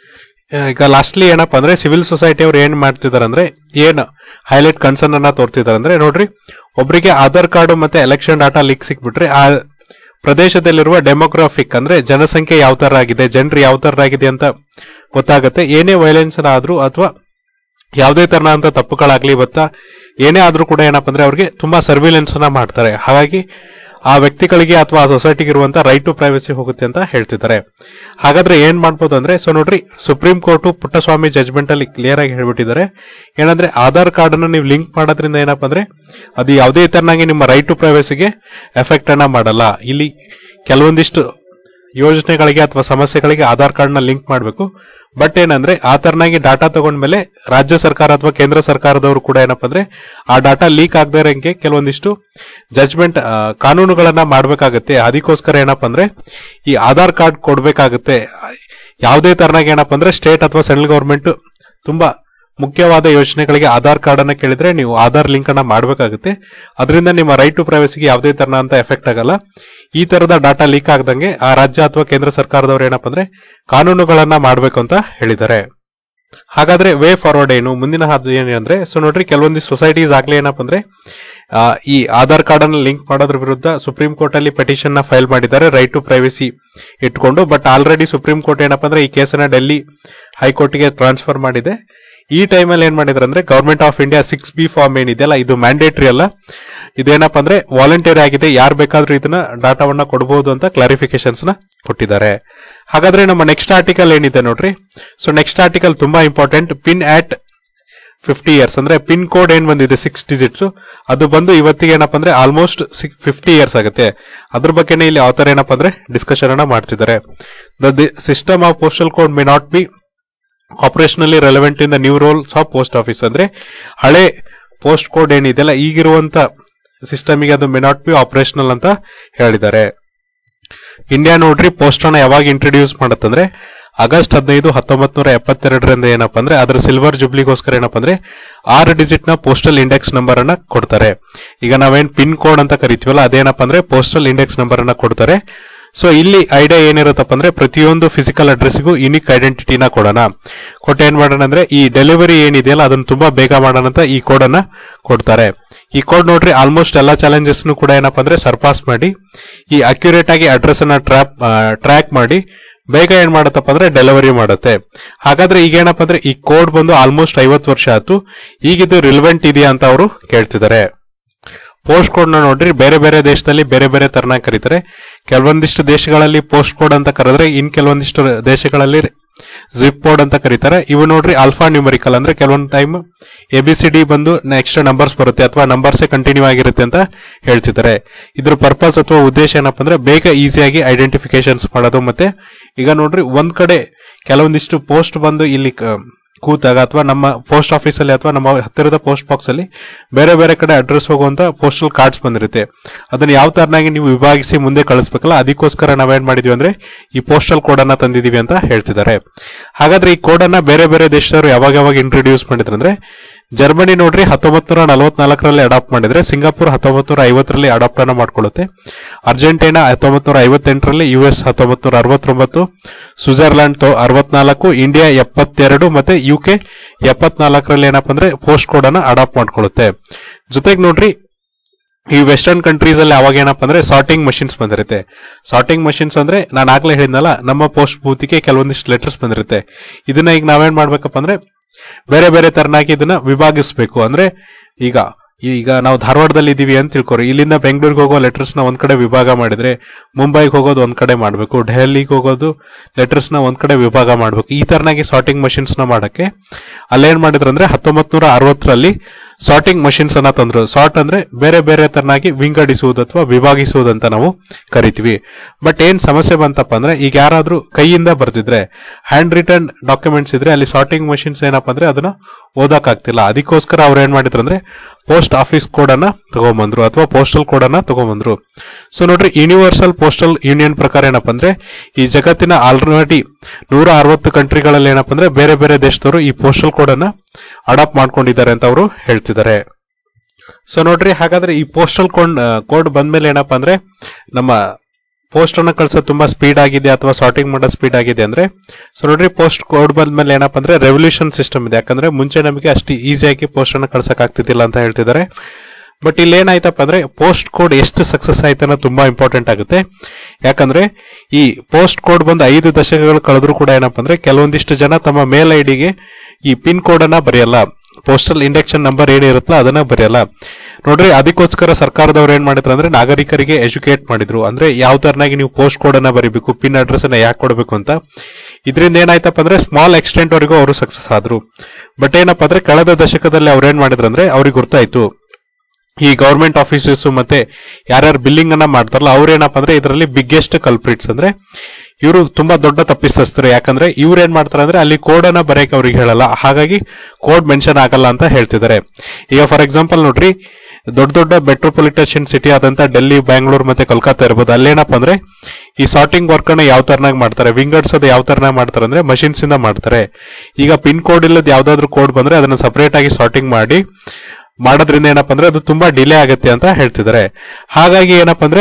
Speaker 1: ಈಗ ಲಾಸ್ಟ್ಲಿ ಏನಪ್ಪಾ ಅಂದ್ರೆ ಸಿವಿಲ್ ಸೊಸೈಟಿ ಅವ್ರು ಏನ್ ಮಾಡ್ತಿದಾರೆ ಅಂದ್ರೆ ಏನ್ ಹೈಲೈಟ್ ಕನ್ಸರ್ನ್ ಅನ್ನ ತೋರ್ತಿದಾರೆ ಅಂದ್ರೆ ನೋಡ್ರಿ ಒಬ್ಬರಿಗೆ ಆಧಾರ್ ಕಾರ್ಡ್ ಮತ್ತೆ ಎಲೆಕ್ಷನ್ ಡಾಟಾ ಲಿಂಕ್ ಸಿಕ್ಬಿಟ್ರೆ ಆ ಪ್ರದೇಶದಲ್ಲಿರುವ ಡೆಮೋಗ್ರಾಫಿಕ್ ಅಂದ್ರೆ ಜನಸಂಖ್ಯೆ ಯಾವ ತರ ಆಗಿದೆ ಜನರು ಯಾವ ತರ ಆಗಿದೆ ಅಂತ ಗೊತ್ತಾಗುತ್ತೆ ಏನೇ ವೈಲೆನ್ಸ್ ಆದ್ರೂ ಅಥವಾ ಯಾವುದೇ ತರನಾದಂತ ತಪ್ಪುಗಳಾಗ್ಲಿ ಇವತ್ತ ಏನೇ ಆದ್ರೂ ಕೂಡ ಏನಪ್ಪಾ ಅಂದ್ರೆ ಅವ್ರಿಗೆ ತುಂಬಾ ಸರ್ವಿಲೆನ್ಸ್ ಅನ್ನ ಮಾಡ್ತಾರೆ ಹಾಗಾಗಿ ಆ ವ್ಯಕ್ತಿಗಳಿಗೆ ಅಥವಾ ಆ ಸೊಸೈಟಿಗೆ ಇರುವಂತ ರೈಟ್ ಟು ಪ್ರೈವಸಿ ಹೋಗುತ್ತೆ ಅಂತ ಹೇಳ್ತಿದ್ದಾರೆ ಹಾಗಾದ್ರೆ ಏನ್ ಮಾಡ್ಬೋದು ಅಂದ್ರೆ ಸೊ ನೋಡ್ರಿ ಸುಪ್ರೀಂ ಕೋರ್ಟ್ ಪುಟ್ಟಸ್ವಾಮಿ ಜಜ್ಮೆಂಟ್ ಅಲ್ಲಿ ಕ್ಲಿಯರ್ ಆಗಿ ಹೇಳ್ಬಿಟ್ಟಿದ್ದಾರೆ ಏನಂದ್ರೆ ಆಧಾರ್ ಕಾರ್ಡ್ ಅನ್ನು ನೀವು ಲಿಂಕ್ ಮಾಡೋದ್ರಿಂದ ಏನಪ್ಪಾ ಅಂದ್ರೆ ಅದು ಯಾವುದೇ ತರನಾಗಿ ನಿಮ್ಮ ರೈಟ್ ಟು ಪ್ರೈವಸಿಗೆ ಎಫೆಕ್ಟ್ ಅನ್ನ ಮಾಡಲ್ಲ ಇಲ್ಲಿ ಕೆಲವೊಂದಿಷ್ಟು ಯೋಜನೆಗಳಿಗೆ ಅಥವಾ ಸಮಸ್ಯೆಗಳಿಗೆ ಆಧಾರ್ ಕಾರ್ಡ್ ನ ಲಿಂಕ್ ಮಾಡಬೇಕು ಬಟ್ ಏನಂದ್ರೆ ಆ ತರನಾಗಿ ಡಾಟಾ ತಗೊಂಡ್ಮೇಲೆ ರಾಜ್ಯ ಸರ್ಕಾರ ಅಥವಾ ಕೇಂದ್ರ ಸರ್ಕಾರದವರು ಕೂಡ ಏನಪ್ಪಾ ಅಂದ್ರೆ ಆ ಡಾಟಾ ಲೀಕ್ ಆಗದೇ ಇರಂಗೆ ಕೆಲವೊಂದಿಷ್ಟು ಜಜ್ಮೆಂಟ್ ಕಾನೂನುಗಳನ್ನ ಮಾಡ್ಬೇಕಾಗತ್ತೆ ಅದಕ್ಕೋಸ್ಕರ ಏನಪ್ಪಾ ಅಂದ್ರೆ ಈ ಆಧಾರ್ ಕಾರ್ಡ್ ಕೊಡ್ಬೇಕಾಗತ್ತೆ ಯಾವುದೇ ತರನಾಗಿ ಏನಪ್ಪಾ ಅಂದ್ರೆ ಸ್ಟೇಟ್ ಅಥವಾ ಸೆಂಟ್ರಲ್ ಗವರ್ಮೆಂಟ್ ತುಂಬಾ ಮುಖ್ಯವಾದ ಯೋಜನೆಗಳಿಗೆ ಆಧಾರ್ ಕಾರ್ಡ್ ಅನ್ನ ಕೇಳಿದ್ರೆ ನೀವು ಆಧಾರ್ ಲಿಂಕ್ ಅನ್ನ ಮಾಡಬೇಕಾಗುತ್ತೆ ಅದರಿಂದ ನಿಮ್ಮ ರೈಟ್ ಟು ಪ್ರೈವಸಿಗೆ ಯಾವುದೇ ತರನ ಅಂತ ಎಫೆಕ್ಟ್ ಆಗಲ್ಲ ಈ ತರದ ಡಾಟಾ ಲೀಕ್ ಆಗದಂಗೆ ಆ ರಾಜ್ಯ ಅಥವಾ ಕೇಂದ್ರ ಸರ್ಕಾರದವ್ರು ಏನಪ್ಪಾ ಅಂದ್ರೆ ಕಾನೂನುಗಳನ್ನ ಮಾಡಬೇಕು ಅಂತ ಹೇಳಿದ್ದಾರೆ ಹಾಗಾದ್ರೆ ವೇ ಫಾರ್ವರ್ಡ್ ಏನು ಮುಂದಿನ ಹಾದಿ ಏನು ಅಂದ್ರೆ ಸೊ ನೋಡ್ರಿ ಕೆಲವೊಂದಿಷ್ಟು ಸೊಸೈಟೀಸ್ ಆಗ್ಲಿ ಏನಪ್ಪಾ ಅಂದ್ರೆ ಆ, ಈ ಆಧಾರ್ ಕಾರ್ಡ್ ಅನ್ನು ಲಿಂಕ್ ಮಾಡೋದ್ರ ವಿರುದ್ಧ ಸುಪ್ರೀಂ ಕೋರ್ಟ್ ಅಲ್ಲಿ ಪೆಟಿಷನ್ ನ ಫೈಲ್ ಮಾಡಿದ್ದಾರೆ ರೈಟ್ ಟು ಪ್ರೈವಸಿ ಇಟ್ಕೊಂಡು ಬಟ್ ಆಲ್ರೆಡಿ ಸುಪ್ರೀಂ ಕೋರ್ಟ್ ಏನಪ್ಪಾ ಅಂದ್ರೆ ಈ ಕೇಸನ್ನ ಡೆಲ್ಲಿ ಹೈಕೋರ್ಟ್ಗೆ ಟ್ರಾನ್ಸ್ಫರ್ ಮಾಡಿದೆ ಈ ಟೈಮಲ್ಲಿ ಏನ್ ಮಾಡಿದ್ರು ಅಂದ್ರೆ government of India six B form ಏನಿದೆಯಲ್ಲ ಇದು ಮ್ಯಾಂಡೇಟರಿ ಅಲ್ಲ ಇದೇನಪ್ಪ ಅಂದ್ರೆ ವಾಲಂಟಿಯರ್ ಆಗಿದೆ ಯಾರು ಬೇಕಾದ್ರೂ ಇದನ್ನ ಡಾಟಾವನ್ನ ಕೊಡಬಹುದು ಅಂತ ಕ್ಲಾರಿಫಿಕೇಶನ್ಸ್ ನ ಕೊಟ್ಟಿದ್ದಾರೆ ಹಾಗಾದ್ರೆ ನಮ್ಮ ನೆಕ್ಸ್ಟ್ ಆರ್ಟಿಕಲ್ ಏನಿದೆ ನೋಡ್ರಿ ಸೊ ನೆಕ್ಸ್ಟ್ ಆರ್ಟಿಕಲ್ ತುಂಬಾ important pin at fifty years ಅಂದ್ರೆ ಪಿನ್ ಕೋಡ್ ಏನ್ ಬಂದಿದೆ ಸಿಕ್ಸ್ ಡಿಜಿಟ್ಸ್ ಅದು ಬಂದು ಇವತ್ತಿಗೆ ಏನಪ್ಪಾ ಅಂದ್ರೆ ಆಲ್ಮೋಸ್ಟ್ ಫಿಫ್ಟಿ ಇಯರ್ಸ್ ಆಗುತ್ತೆ ಅದ್ರ ಬಗ್ಗೆನೇ ಇಲ್ಲಿ ಆಥರ್ ಏನಪ್ಪಾ ಅಂದ್ರೆ ಡಿಸ್ಕಷನ್ ಅನ್ನ ಮಾಡ್ತಿದ್ದಾರೆ the system of postal code may not be operationally relevant in the new roles of post office ಅಂದ್ರೆ ಹಳೆ ಪೋಸ್ಟ್ ಕೋಡ್ ಏನಿದೆಯಲ್ಲ ಈಗಿರುವಂತ ಸಿಸ್ಟಮಿಗೆ ಅದು ಮೆ ನಾಟ್ ಬಿ ಆಪರೇಷನಲ್ ಅಂತ ಹೇಳಿದ್ದಾರೆ ಇಂಡಿಯಾ ನೋಡ್ರಿ ಪೋಸ್ಟ್ ಅನ್ನ ಯಾವಾಗ ಇಂಟ್ರೊಡ್ಯೂಸ್ ಮಾಡತ್ತಂದ್ರೆ ಆಗಸ್ಟ್ ಹದಿನೈದು ಹತ್ತೊಂಬತ್ ನೂರ ಎಪ್ಪತ್ತೆರಡರಿಂದ ಏನಪ್ಪಾ ಅಂದ್ರೆ ಅದರ ಸಿಲ್ವರ್ ಜುಬ್ಲಿಗೋಸ್ಕರ ಏನಪ್ಪಾ ಅಂದ್ರೆ ಆರು ಡಿಜಿಟ್ ನ ಪೋಸ್ಟಲ್ ಇಂಡೆಕ್ಸ್ ನಂಬರ್ ಅನ್ನ ಕೊಡ್ತಾರೆ ಈಗ ನಾವೇನ್ ಪಿನ್ ಕೋಡ್ ಅಂತ ಕರಿತೀವಲ್ಲ ಅದೇನಪ್ಪ ಅಂದ್ರೆ ಪೋಸ್ಟಲ್ ಇಂಡೆಕ್ಸ್ ನಂಬರ್ ಅನ್ನ ಕೊಡ್ತಾರೆ ಸೊ ಇಲ್ಲಿ ಐಡಿಯಾ ಏನಿರುತ್ತಪ್ಪ ಅಂದ್ರೆ ಪ್ರತಿಯೊಂದು ಫಿಸಿಕಲ್ ಅಡ್ರೆಸ್ಗೂ ಯುನಿಕ್ ಐಡೆಂಟಿಟಿನ ಕೊಡೋಣ ಕೊಟ್ಟು ಏನ್ ಮಾಡೋಣ ಅಂದ್ರೆ ಈ ಡೆಲಿವರಿ ಏನಿದೆಯಲ್ಲ ಅದನ್ನ ತುಂಬಾ ಬೇಗ ಮಾಡೋಣ ಅಂತ ಈ ಕೋಡ್ ಅನ್ನ ಕೊಡ್ತಾರೆ ಈ ಕೋಡ್ ನೋಡ್ರಿ ಆಲ್ಮೋಸ್ಟ್ ಎಲ್ಲಾ ಚಾಲೆಂಜಸ್ ಕೂಡ ಏನಪ್ಪಾ ಅಂದ್ರೆ ಸರ್ಪಾಸ್ ಮಾಡಿ ಈ ಅಕ್ಯುರೇಟ್ ಆಗಿ ಅಡ್ರೆಸ್ ಅನ್ನ ಟ್ರ್ಯಾಪ್ ಟ್ರ್ಯಾಕ್ ಮಾಡಿ ಬೇಗ ಏನ್ ಮಾಡತ್ತಪ್ಪ ಅಂದ್ರೆ ಡೆಲಿವರಿ ಮಾಡುತ್ತೆ ಹಾಗಾದ್ರೆ ಈಗ ಏನಪ್ಪಾ ಅಂದ್ರೆ ಈ ಕೋಡ್ ಬಂದು ಆಲ್ಮೋಸ್ಟ್ ಐವತ್ತು ವರ್ಷ ಆಯ್ತು ಈಗಿದು ರಿಲೆವೆಂಟ್ ಇದೆಯಾ ಅಂತ ಅವರು ಕೇಳ್ತಿದ್ದಾರೆ ಪೋಸ್ಟ್ ಕೋಡ್ ನ ನೋಡ್ರಿ ಬೇರೆ ಬೇರೆ ದೇಶದಲ್ಲಿ ಬೇರೆ ಬೇರೆ ತರನ ಕರೀತಾರೆ ಕೆಲವೊಂದಿಷ್ಟು ದೇಶಗಳಲ್ಲಿ ಪೋಸ್ಟ್ ಕೋಡ್ ಅಂತ ಕರೆದ್ರೆ ಇನ್ ಕೆಲವೊಂದಿಷ್ಟು ದೇಶಗಳಲ್ಲಿ ಜಿಪ್ ಕೋಡ್ ಅಂತ ಕರೀತಾರೆ ಇವು ನೋಡ್ರಿ ಆಲ್ಫಾ ನ್ಯೂಮರಿಕಲ್ ಅಂದ್ರೆ ಕೆಲವೊಂದು time A B C D ಬಂದು ನೆಕ್ಸ್ಟ್ ನಂಬರ್ಸ್ ಬರುತ್ತೆ ಅಥವಾ ನಂಬರ್ಸೇ ಕಂಟಿನ್ಯೂ ಆಗಿರುತ್ತೆ ಅಂತ ಹೇಳ್ತಿದ್ದಾರೆ ಇದ್ರ ಪರ್ಪಸ್ ಅಥವಾ ಉದ್ದೇಶ ಏನಪ್ಪಾ ಅಂದ್ರೆ ಬೇಗ ಈಸಿಯಾಗಿ ಐಡೆಂಟಿಫಿಕೇಶನ್ಸ್ ಮಾಡೋದು ಮತ್ತೆ ಈಗ ನೋಡ್ರಿ ಒಂದ್ ಕಡೆ ಕೆಲವೊಂದಿಷ್ಟು ಪೋಸ್ಟ್ ಬಂದು ಇಲ್ಲಿ ಕ- ಕೂತಾಗ ಅಥವಾ ನಮ್ಮ ಪೋಸ್ಟ್ ಆಫೀಸಲ್ಲಿ ಅಥವಾ ನಮ್ಮ ಹತ್ತಿರದ ಪೋಸ್ಟ್ ಬಾಕ್ಸ್ ಅಲ್ಲಿ ಬೇರೆ ಬೇರೆ ಕಡೆ ಅಡ್ರೆಸ್ ಹೋಗುವಂತ ಪೋಸ್ಟಲ್ ಕಾರ್ಡ್ಸ್ ಬಂದಿರುತ್ತೆ ಅದನ್ನ ಯಾವ ತರನಾಗಿ ನೀವು ವಿಭಾಗಿಸಿ ಮುಂದೆ ಕಳಿಸ್ಬೇಕಲ್ಲ ಅದಕ್ಕೋಸ್ಕರ ನಾವೇನ್ ಮಾಡಿದೀವಿ ಅಂದ್ರೆ ಈ ಪೋಸ್ಟಲ್ ಕೋಡ್ ಅನ್ನ ತಂದಿದೀವಿ ಅಂತ ಹೇಳ್ತಿದ್ದಾರೆ ಹಾಗಾದ್ರೆ ಈ ಕೋಡ್ ಅನ್ನ ಬೇರೆ ಬೇರೆ ದೇಶದವರು ಯಾವಾಗ ಯಾವಾಗ ಇಂಟ್ರೊಡ್ಯೂಸ್ ಮಾಡಿದ್ರು ಅಂದ್ರೆ ಜರ್ಮನಿ ನೋಡ್ರಿ ಹತ್ತೊಂಬತ್ತು ನೂರ ನಲವತ್ನಾಲ್ಕರಲ್ಲಿ ಅಡಾಪ್ಟ್ ಮಾಡಿದ್ರೆ ಸಿಂಗಾಪುರ್ ಹತ್ತೊಂಬತ್ತು ನೂರ ಐವತ್ತರಲ್ಲಿ ಅಡಾಪ್ಟ್ ಅನ್ನ ಮಾಡ್ಕೊಳ್ಳುತ್ತೆ ಅರ್ಜೆಂಟೈನಾ ಹತ್ತೊಂಬತ್ತು ನೂರ ಐವತ್ತೆಂಟರಲ್ಲಿ ಯು ಎಸ್ ಹತ್ತೊಂಬತ್ತು ನೂರ ಅರವತ್ತೊಂಬತ್ತು ಸ್ವಿಟ್ಜರ್ಲ್ಯಾಂಡ್ ಅರವತ್ನಾಲ್ಕು ಇಂಡಿಯಾ ಎಪ್ಪತ್ತೆರಡು ಮತ್ತೆ ಯು ಕೆ ಎಪ್ಪತ್ನಾಲ್ಕರಲ್ಲಿ ಏನಪ್ಪಾ ಅಂದ್ರೆ ಪೋಸ್ಟ್ ಕೋಡ್ ಅನ್ನ ಅಡಾಪ್ಟ್ ಮಾಡ್ಕೊಳ್ಳುತ್ತೆ ಜೊತೆಗೆ ನೋಡ್ರಿ ಈ ವೆಸ್ಟರ್ನ್ ಕಂಟ್ರೀಸ್ ಅಲ್ಲಿ ಅವಾಗ ಏನಪ್ಪಾ ಅಂದ್ರೆ ಸಾರ್ಟಿಂಗ್ ಮಷಿನ್ಸ್ ಬಂದಿರುತ್ತೆ ಸಾರ್ಟಿಂಗ್ ಮಷಿನ್ಸ್ ಅಂದ್ರೆ ನಾನು ಆಗ್ಲೇ ಹೇಳಿದ್ನಲ್ಲ ನಮ್ಮ ಪೋಸ್ಟ್ ಬೂತಿಗೆ ಕೆಲವೊಂದಿಷ್ಟು ಲೆಟರ್ಸ್ ಬಂದಿರುತ್ತೆ ಇದನ್ನ ಈಗ ನಾವೇನ್ ಮಾಡ್ಬೇಕಪ್ಪ ಅಂದ್ರೆ ಬೇರೆ ಬೇರೆ ತರನಾಗಿ ಇದನ್ನ ವಿಭಾಗಿಸ್ಬೇಕು ಅಂದ್ರೆ ಈಗ ಈಗ ನಾವು ಧಾರವಾಡದಲ್ಲಿ ಇದೀವಿ ಅಂತ ತಿಳ್ಕೊರಿ ಇಲ್ಲಿಂದ ಬೆಂಗಳೂರಿಗೆ ಹೋಗೋ ಲೆಟರ್ಸ್ ನ ಒಂದ್ ಕಡೆ ವಿಭಾಗ ಮಾಡಿದ್ರೆ ಮುಂಬೈಗೆ ಹೋಗೋದು ಒಂದ್ ಕಡೆ ಮಾಡಬೇಕು ಡೆಲ್ಲಿಗೆ ಹೋಗೋದು ಲೆಟರ್ಸ್ ನ ಒಂದ್ ಕಡೆ ವಿಭಾಗ ಮಾಡಬೇಕು ಈ ತರನಾಗಿ ಸಾರ್ಟಿಂಗ್ ಮಷಿನ್ಸ್ ನ ಮಾಡಕ್ಕೆ ಅಲ್ಲೇನ್ ಮಾಡಿದ್ರು ಅಂದ್ರೆ ಹತ್ತೊಂಬತ್ ನೂರ ಅರವತ್ತರಲ್ಲಿ ಸಾರ್ಟಿಂಗ್ ಮಷಿನ್ಸ್ ಅನ್ನ ತಂದ್ರು ಸಾರ್ಟ್ ಅಂದ್ರೆ ಬೇರೆ ಬೇರೆ ತರನಾಗಿ ವಿಂಗಡಿಸುವುದು ಅಥವಾ ವಿಭಾಗಿಸುವುದು ಅಂತ ನಾವು ಕರಿತೀವಿ ಬಟ್ ಏನ್ ಸಮಸ್ಯೆ ಬಂತಪ್ಪ ಅಂದ್ರೆ ಈಗ ಯಾರಾದ್ರೂ ಕೈಯಿಂದ ಬರ್ದಿದ್ರೆ ಹ್ಯಾಂಡ್ ರಿಟರ್ನ್ ಡಾಕ್ಯುಮೆಂಟ್ಸ್ ಇದ್ರೆ ಅಲ್ಲಿ ಸಾರ್ಟಿಂಗ್ ಮಷಿನ್ಸ್ ಏನಪ್ಪಾ ಅಂದ್ರೆ ಅದನ್ನ ಓದಕ್ ಆಗ್ತಿಲ್ಲ ಅದಕ್ಕೋಸ್ಕರ ಅವ್ರು ಏನ್ ಮಾಡಿದ್ರು ಅಂದ್ರೆ ಪೋಸ್ಟ್ ಆಫೀಸ್ ಕೋಡ್ ಅನ್ನ ತಗೊಂಬಂದ್ರು ಅಥವಾ ಪೋಸ್ಟಲ್ ಕೋಡ್ ಅನ್ನ ತಗೊಂಬಂದ್ರು ಸೊ ನೋಡ್ರಿ ಯೂನಿವರ್ಸಲ್ ಪೋಸ್ಟಲ್ ಯೂನಿಯನ್ ಪ್ರಕಾರ ಏನಪ್ಪಾ ಅಂದ್ರೆ ಈ ಜಗತ್ತಿನ ಆಲ್ರೆಡಿ ನೂರ ಅರವತ್ತು ಕಂಟ್ರಿಗಳಲ್ಲಿ ಏನಪ್ಪಾ ಅಂದ್ರೆ ಬೇರೆ ಬೇರೆ ದೇಶದವರು ಈ ಪೋಸ್ಟಲ್ ಕೋಡ್ ಅನ್ನ ಅಡಾಪ್ಟ್ ಮಾಡ್ಕೊಂಡಿದ್ದಾರೆ ಅಂತ ಅವರು ಹೇಳ್ತಿದ್ದಾರೆ ಸೊ ನೋಡ್ರಿ ಹಾಗಾದ್ರೆ ಈ ಪೋಸ್ಟಲ್ ಕೋಡ್ ಕೋಡ್ ಬಂದ್ಮೇಲೆ ಏನಪ್ಪಾ ಅಂದ್ರೆ ನಮ್ಮ ಪೋಸ್ಟ್ ಅನ್ನ ಕಳ್ಸೋದು ತುಂಬಾ ಸ್ಪೀಡ್ ಆಗಿದೆ ಅಥವಾ ಸಾರ್ಟಿಂಗ್ ಮಾಡೋ ಸ್ಪೀಡ್ ಆಗಿದೆ ಅಂದ್ರೆ ಸೊ ನೋಡ್ರಿ ಪೋಸ್ಟ್ ಕೋಡ್ ಬಂದ್ಮೇಲೆ ಏನಪ್ಪಾ ಅಂದ್ರೆ ರೆವಲ್ಯೂಷನ್ ಸಿಸ್ಟಮ್ ಇದೆ ಯಾಕಂದ್ರೆ ಮುಂಚೆ ನಮಗೆ ಅಷ್ಟು ಈಸಿಯಾಗಿ ಪೋಸ್ಟ್ ಅನ್ನ ಕಳ್ಸಕ್ ಆಗ್ತಿದ್ದಿಲ್ಲ ಅಂತ ಹೇಳ್ತಿದ್ದಾರೆ ಬಟ್ ಇಲ್ಲಿ ಏನಾಯ್ತಪ್ಪ ಅಂದ್ರೆ ಪೋಸ್ಟ್ ಕೋಡ್ ಎಷ್ಟು ಸಕ್ಸಸ್ ಆಯ್ತು ಅನ್ನೋದು ತುಂಬಾ ಇಂಪಾರ್ಟೆಂಟ್ ಆಗುತ್ತೆ ಯಾಕಂದ್ರೆ ಈ ಪೋಸ್ಟ್ ಕೋಡ್ ಬಂದು ಐದು ದಶಕಗಳು ಕಳೆದ್ರು ಕೂಡ ಏನಪ್ಪಾ ಅಂದ್ರೆ ಕೆಲವೊಂದಿಷ್ಟು ಜನ ತಮ್ಮ ಮೇಲ್ ಐಡಿಗೆ ಈ ಪಿನ್ ಕೋಡ್ ಅನ್ನ ಬರೆಯಲ್ಲ ಪೋಸ್ಟಲ್ ಇಂಡಕ್ಷನ್ ನಂಬರ್ ಏನಿರುತ್ತಲ್ಲ ಅದನ್ನ ಬರೆಯಲ್ಲ ನೋಡ್ರಿ ಅದಕ್ಕೋಸ್ಕರ ಸರ್ಕಾರದವ್ರು ಏನ್ ಮಾಡಿದ್ರು ಅಂದ್ರೆ ನಾಗರಿಕರಿಗೆ ಎಜುಕೇಟ್ ಮಾಡಿದ್ರು ಅಂದ್ರೆ ಯಾವ ತರನಾಗಿ ನೀವು ಪೋಸ್ಟ್ ಕೋಡ್ ಅನ್ನ ಬರೀಬೇಕು ಪಿನ್ ಅಡ್ರೆಸ್ ಅನ್ನ ಯಾಕೆ ಕೊಡಬೇಕು ಅಂತ ಇದರಿಂದ ಏನಾಯ್ತಪ್ಪ ಅಂದ್ರೆ ಸ್ಮಾಲ್ ಎಕ್ಸ್ಟೆಂಟ್ ವರೆಗೂ ಅವರು ಸಕ್ಸಸ್ ಆದ್ರು ಬಟ್ ಏನಪ್ಪಾ ಅಂದ್ರೆ ಕಳೆದ ದಶಕದಲ್ಲಿ ಅವ್ರು ಏನ್ ಮಾಡಿದ್ರು ಅಂದ್ರೆ ಅವ್ರಿಗೆ ಗೊತ್ತಾಯ್ತು ಈ ಗೌರ್ಮೆಂಟ್ ಆಫೀಸಸ್ ಮತ್ತೆ ಯಾರ್ಯಾರು ಬಿಲ್ಲಿಂಗ್ ಅನ್ನ ಮಾಡ್ತಾರಲ್ಲ ಅವ್ರೇನಪ್ಪ ಅಂದ್ರೆ ಇದರಲ್ಲಿ ಬಿಗ್ಗೆಸ್ಟ್ ಕಲ್ಪ್ರಿಟ್ಸ್ ಅಂದ್ರೆ ಇವರು ತುಂಬಾ ದೊಡ್ಡ ತಪ್ಪಿಸ್ತರು ಯಾಕಂದ್ರೆ ಇವ್ರು ಏನ್ ಮಾಡ್ತಾರೆ ಅಂದ್ರೆ ಅಲ್ಲಿ ಕೋಡ್ ಅನ್ನ ಬರೆಯಕ್ಕೆ ಅವ್ರಿಗೆ ಹೇಳಲ್ಲ ಹಾಗಾಗಿ ಕೋಡ್ ಮೆನ್ಷನ್ ಆಗಲ್ಲ ಅಂತ ಹೇಳ್ತಿದ್ದಾರೆ ಈಗ ಫಾರ್ ಎಕ್ಸಾಂಪಲ್ ನೋಡ್ರಿ ದೊಡ್ಡ ದೊಡ್ಡ ಮೆಟ್ರೋಪಾಲಿಟನ್ ಸಿಟಿ ಆದಂತ ಡೆಲ್ಲಿ ಬ್ಯಾಂಗ್ಳೂರ್ ಮತ್ತೆ ಕೋಲ್ಕತ್ತಾ ಇರ್ಬೋದು ಅಲ್ಲೇನಪ್ಪ ಅಂದ್ರೆ ಈ ಸಾರ್ಟಿಂಗ್ ವರ್ಕ್ ಅನ್ನ ಯಾವ ತರನಾಗಿ ಮಾಡ್ತಾರೆ ವಿಂಗಡಿಸೋದು ಯಾವ ತರನಾಗಿ ಮಾಡ್ತಾರೆ ಅಂದ್ರೆ ಮಷಿನ್ಸ್ ಇಂದ ಮಾಡ್ತಾರೆ ಈಗ ಪಿನ್ ಕೋಡ್ ಇಲ್ಲದ ಯಾವ್ದಾದ್ರು ಕೋಡ್ ಬಂದ್ರೆ ಅದನ್ನ ಸಪರೇಟ್ ಆಗಿ ಸಾರ್ಟಿಂಗ್ ಮಾಡಿ ಮಾಡೋದ್ರಿಂದ ಏನಪ್ಪಾ ಅಂದ್ರೆ ಅದು ತುಂಬಾ ಡಿಲೇ ಆಗುತ್ತೆ ಅಂತ ಹೇಳ್ತಿದ್ದಾರೆ ಹಾಗಾಗಿ ಏನಪ್ಪಾ ಅಂದ್ರೆ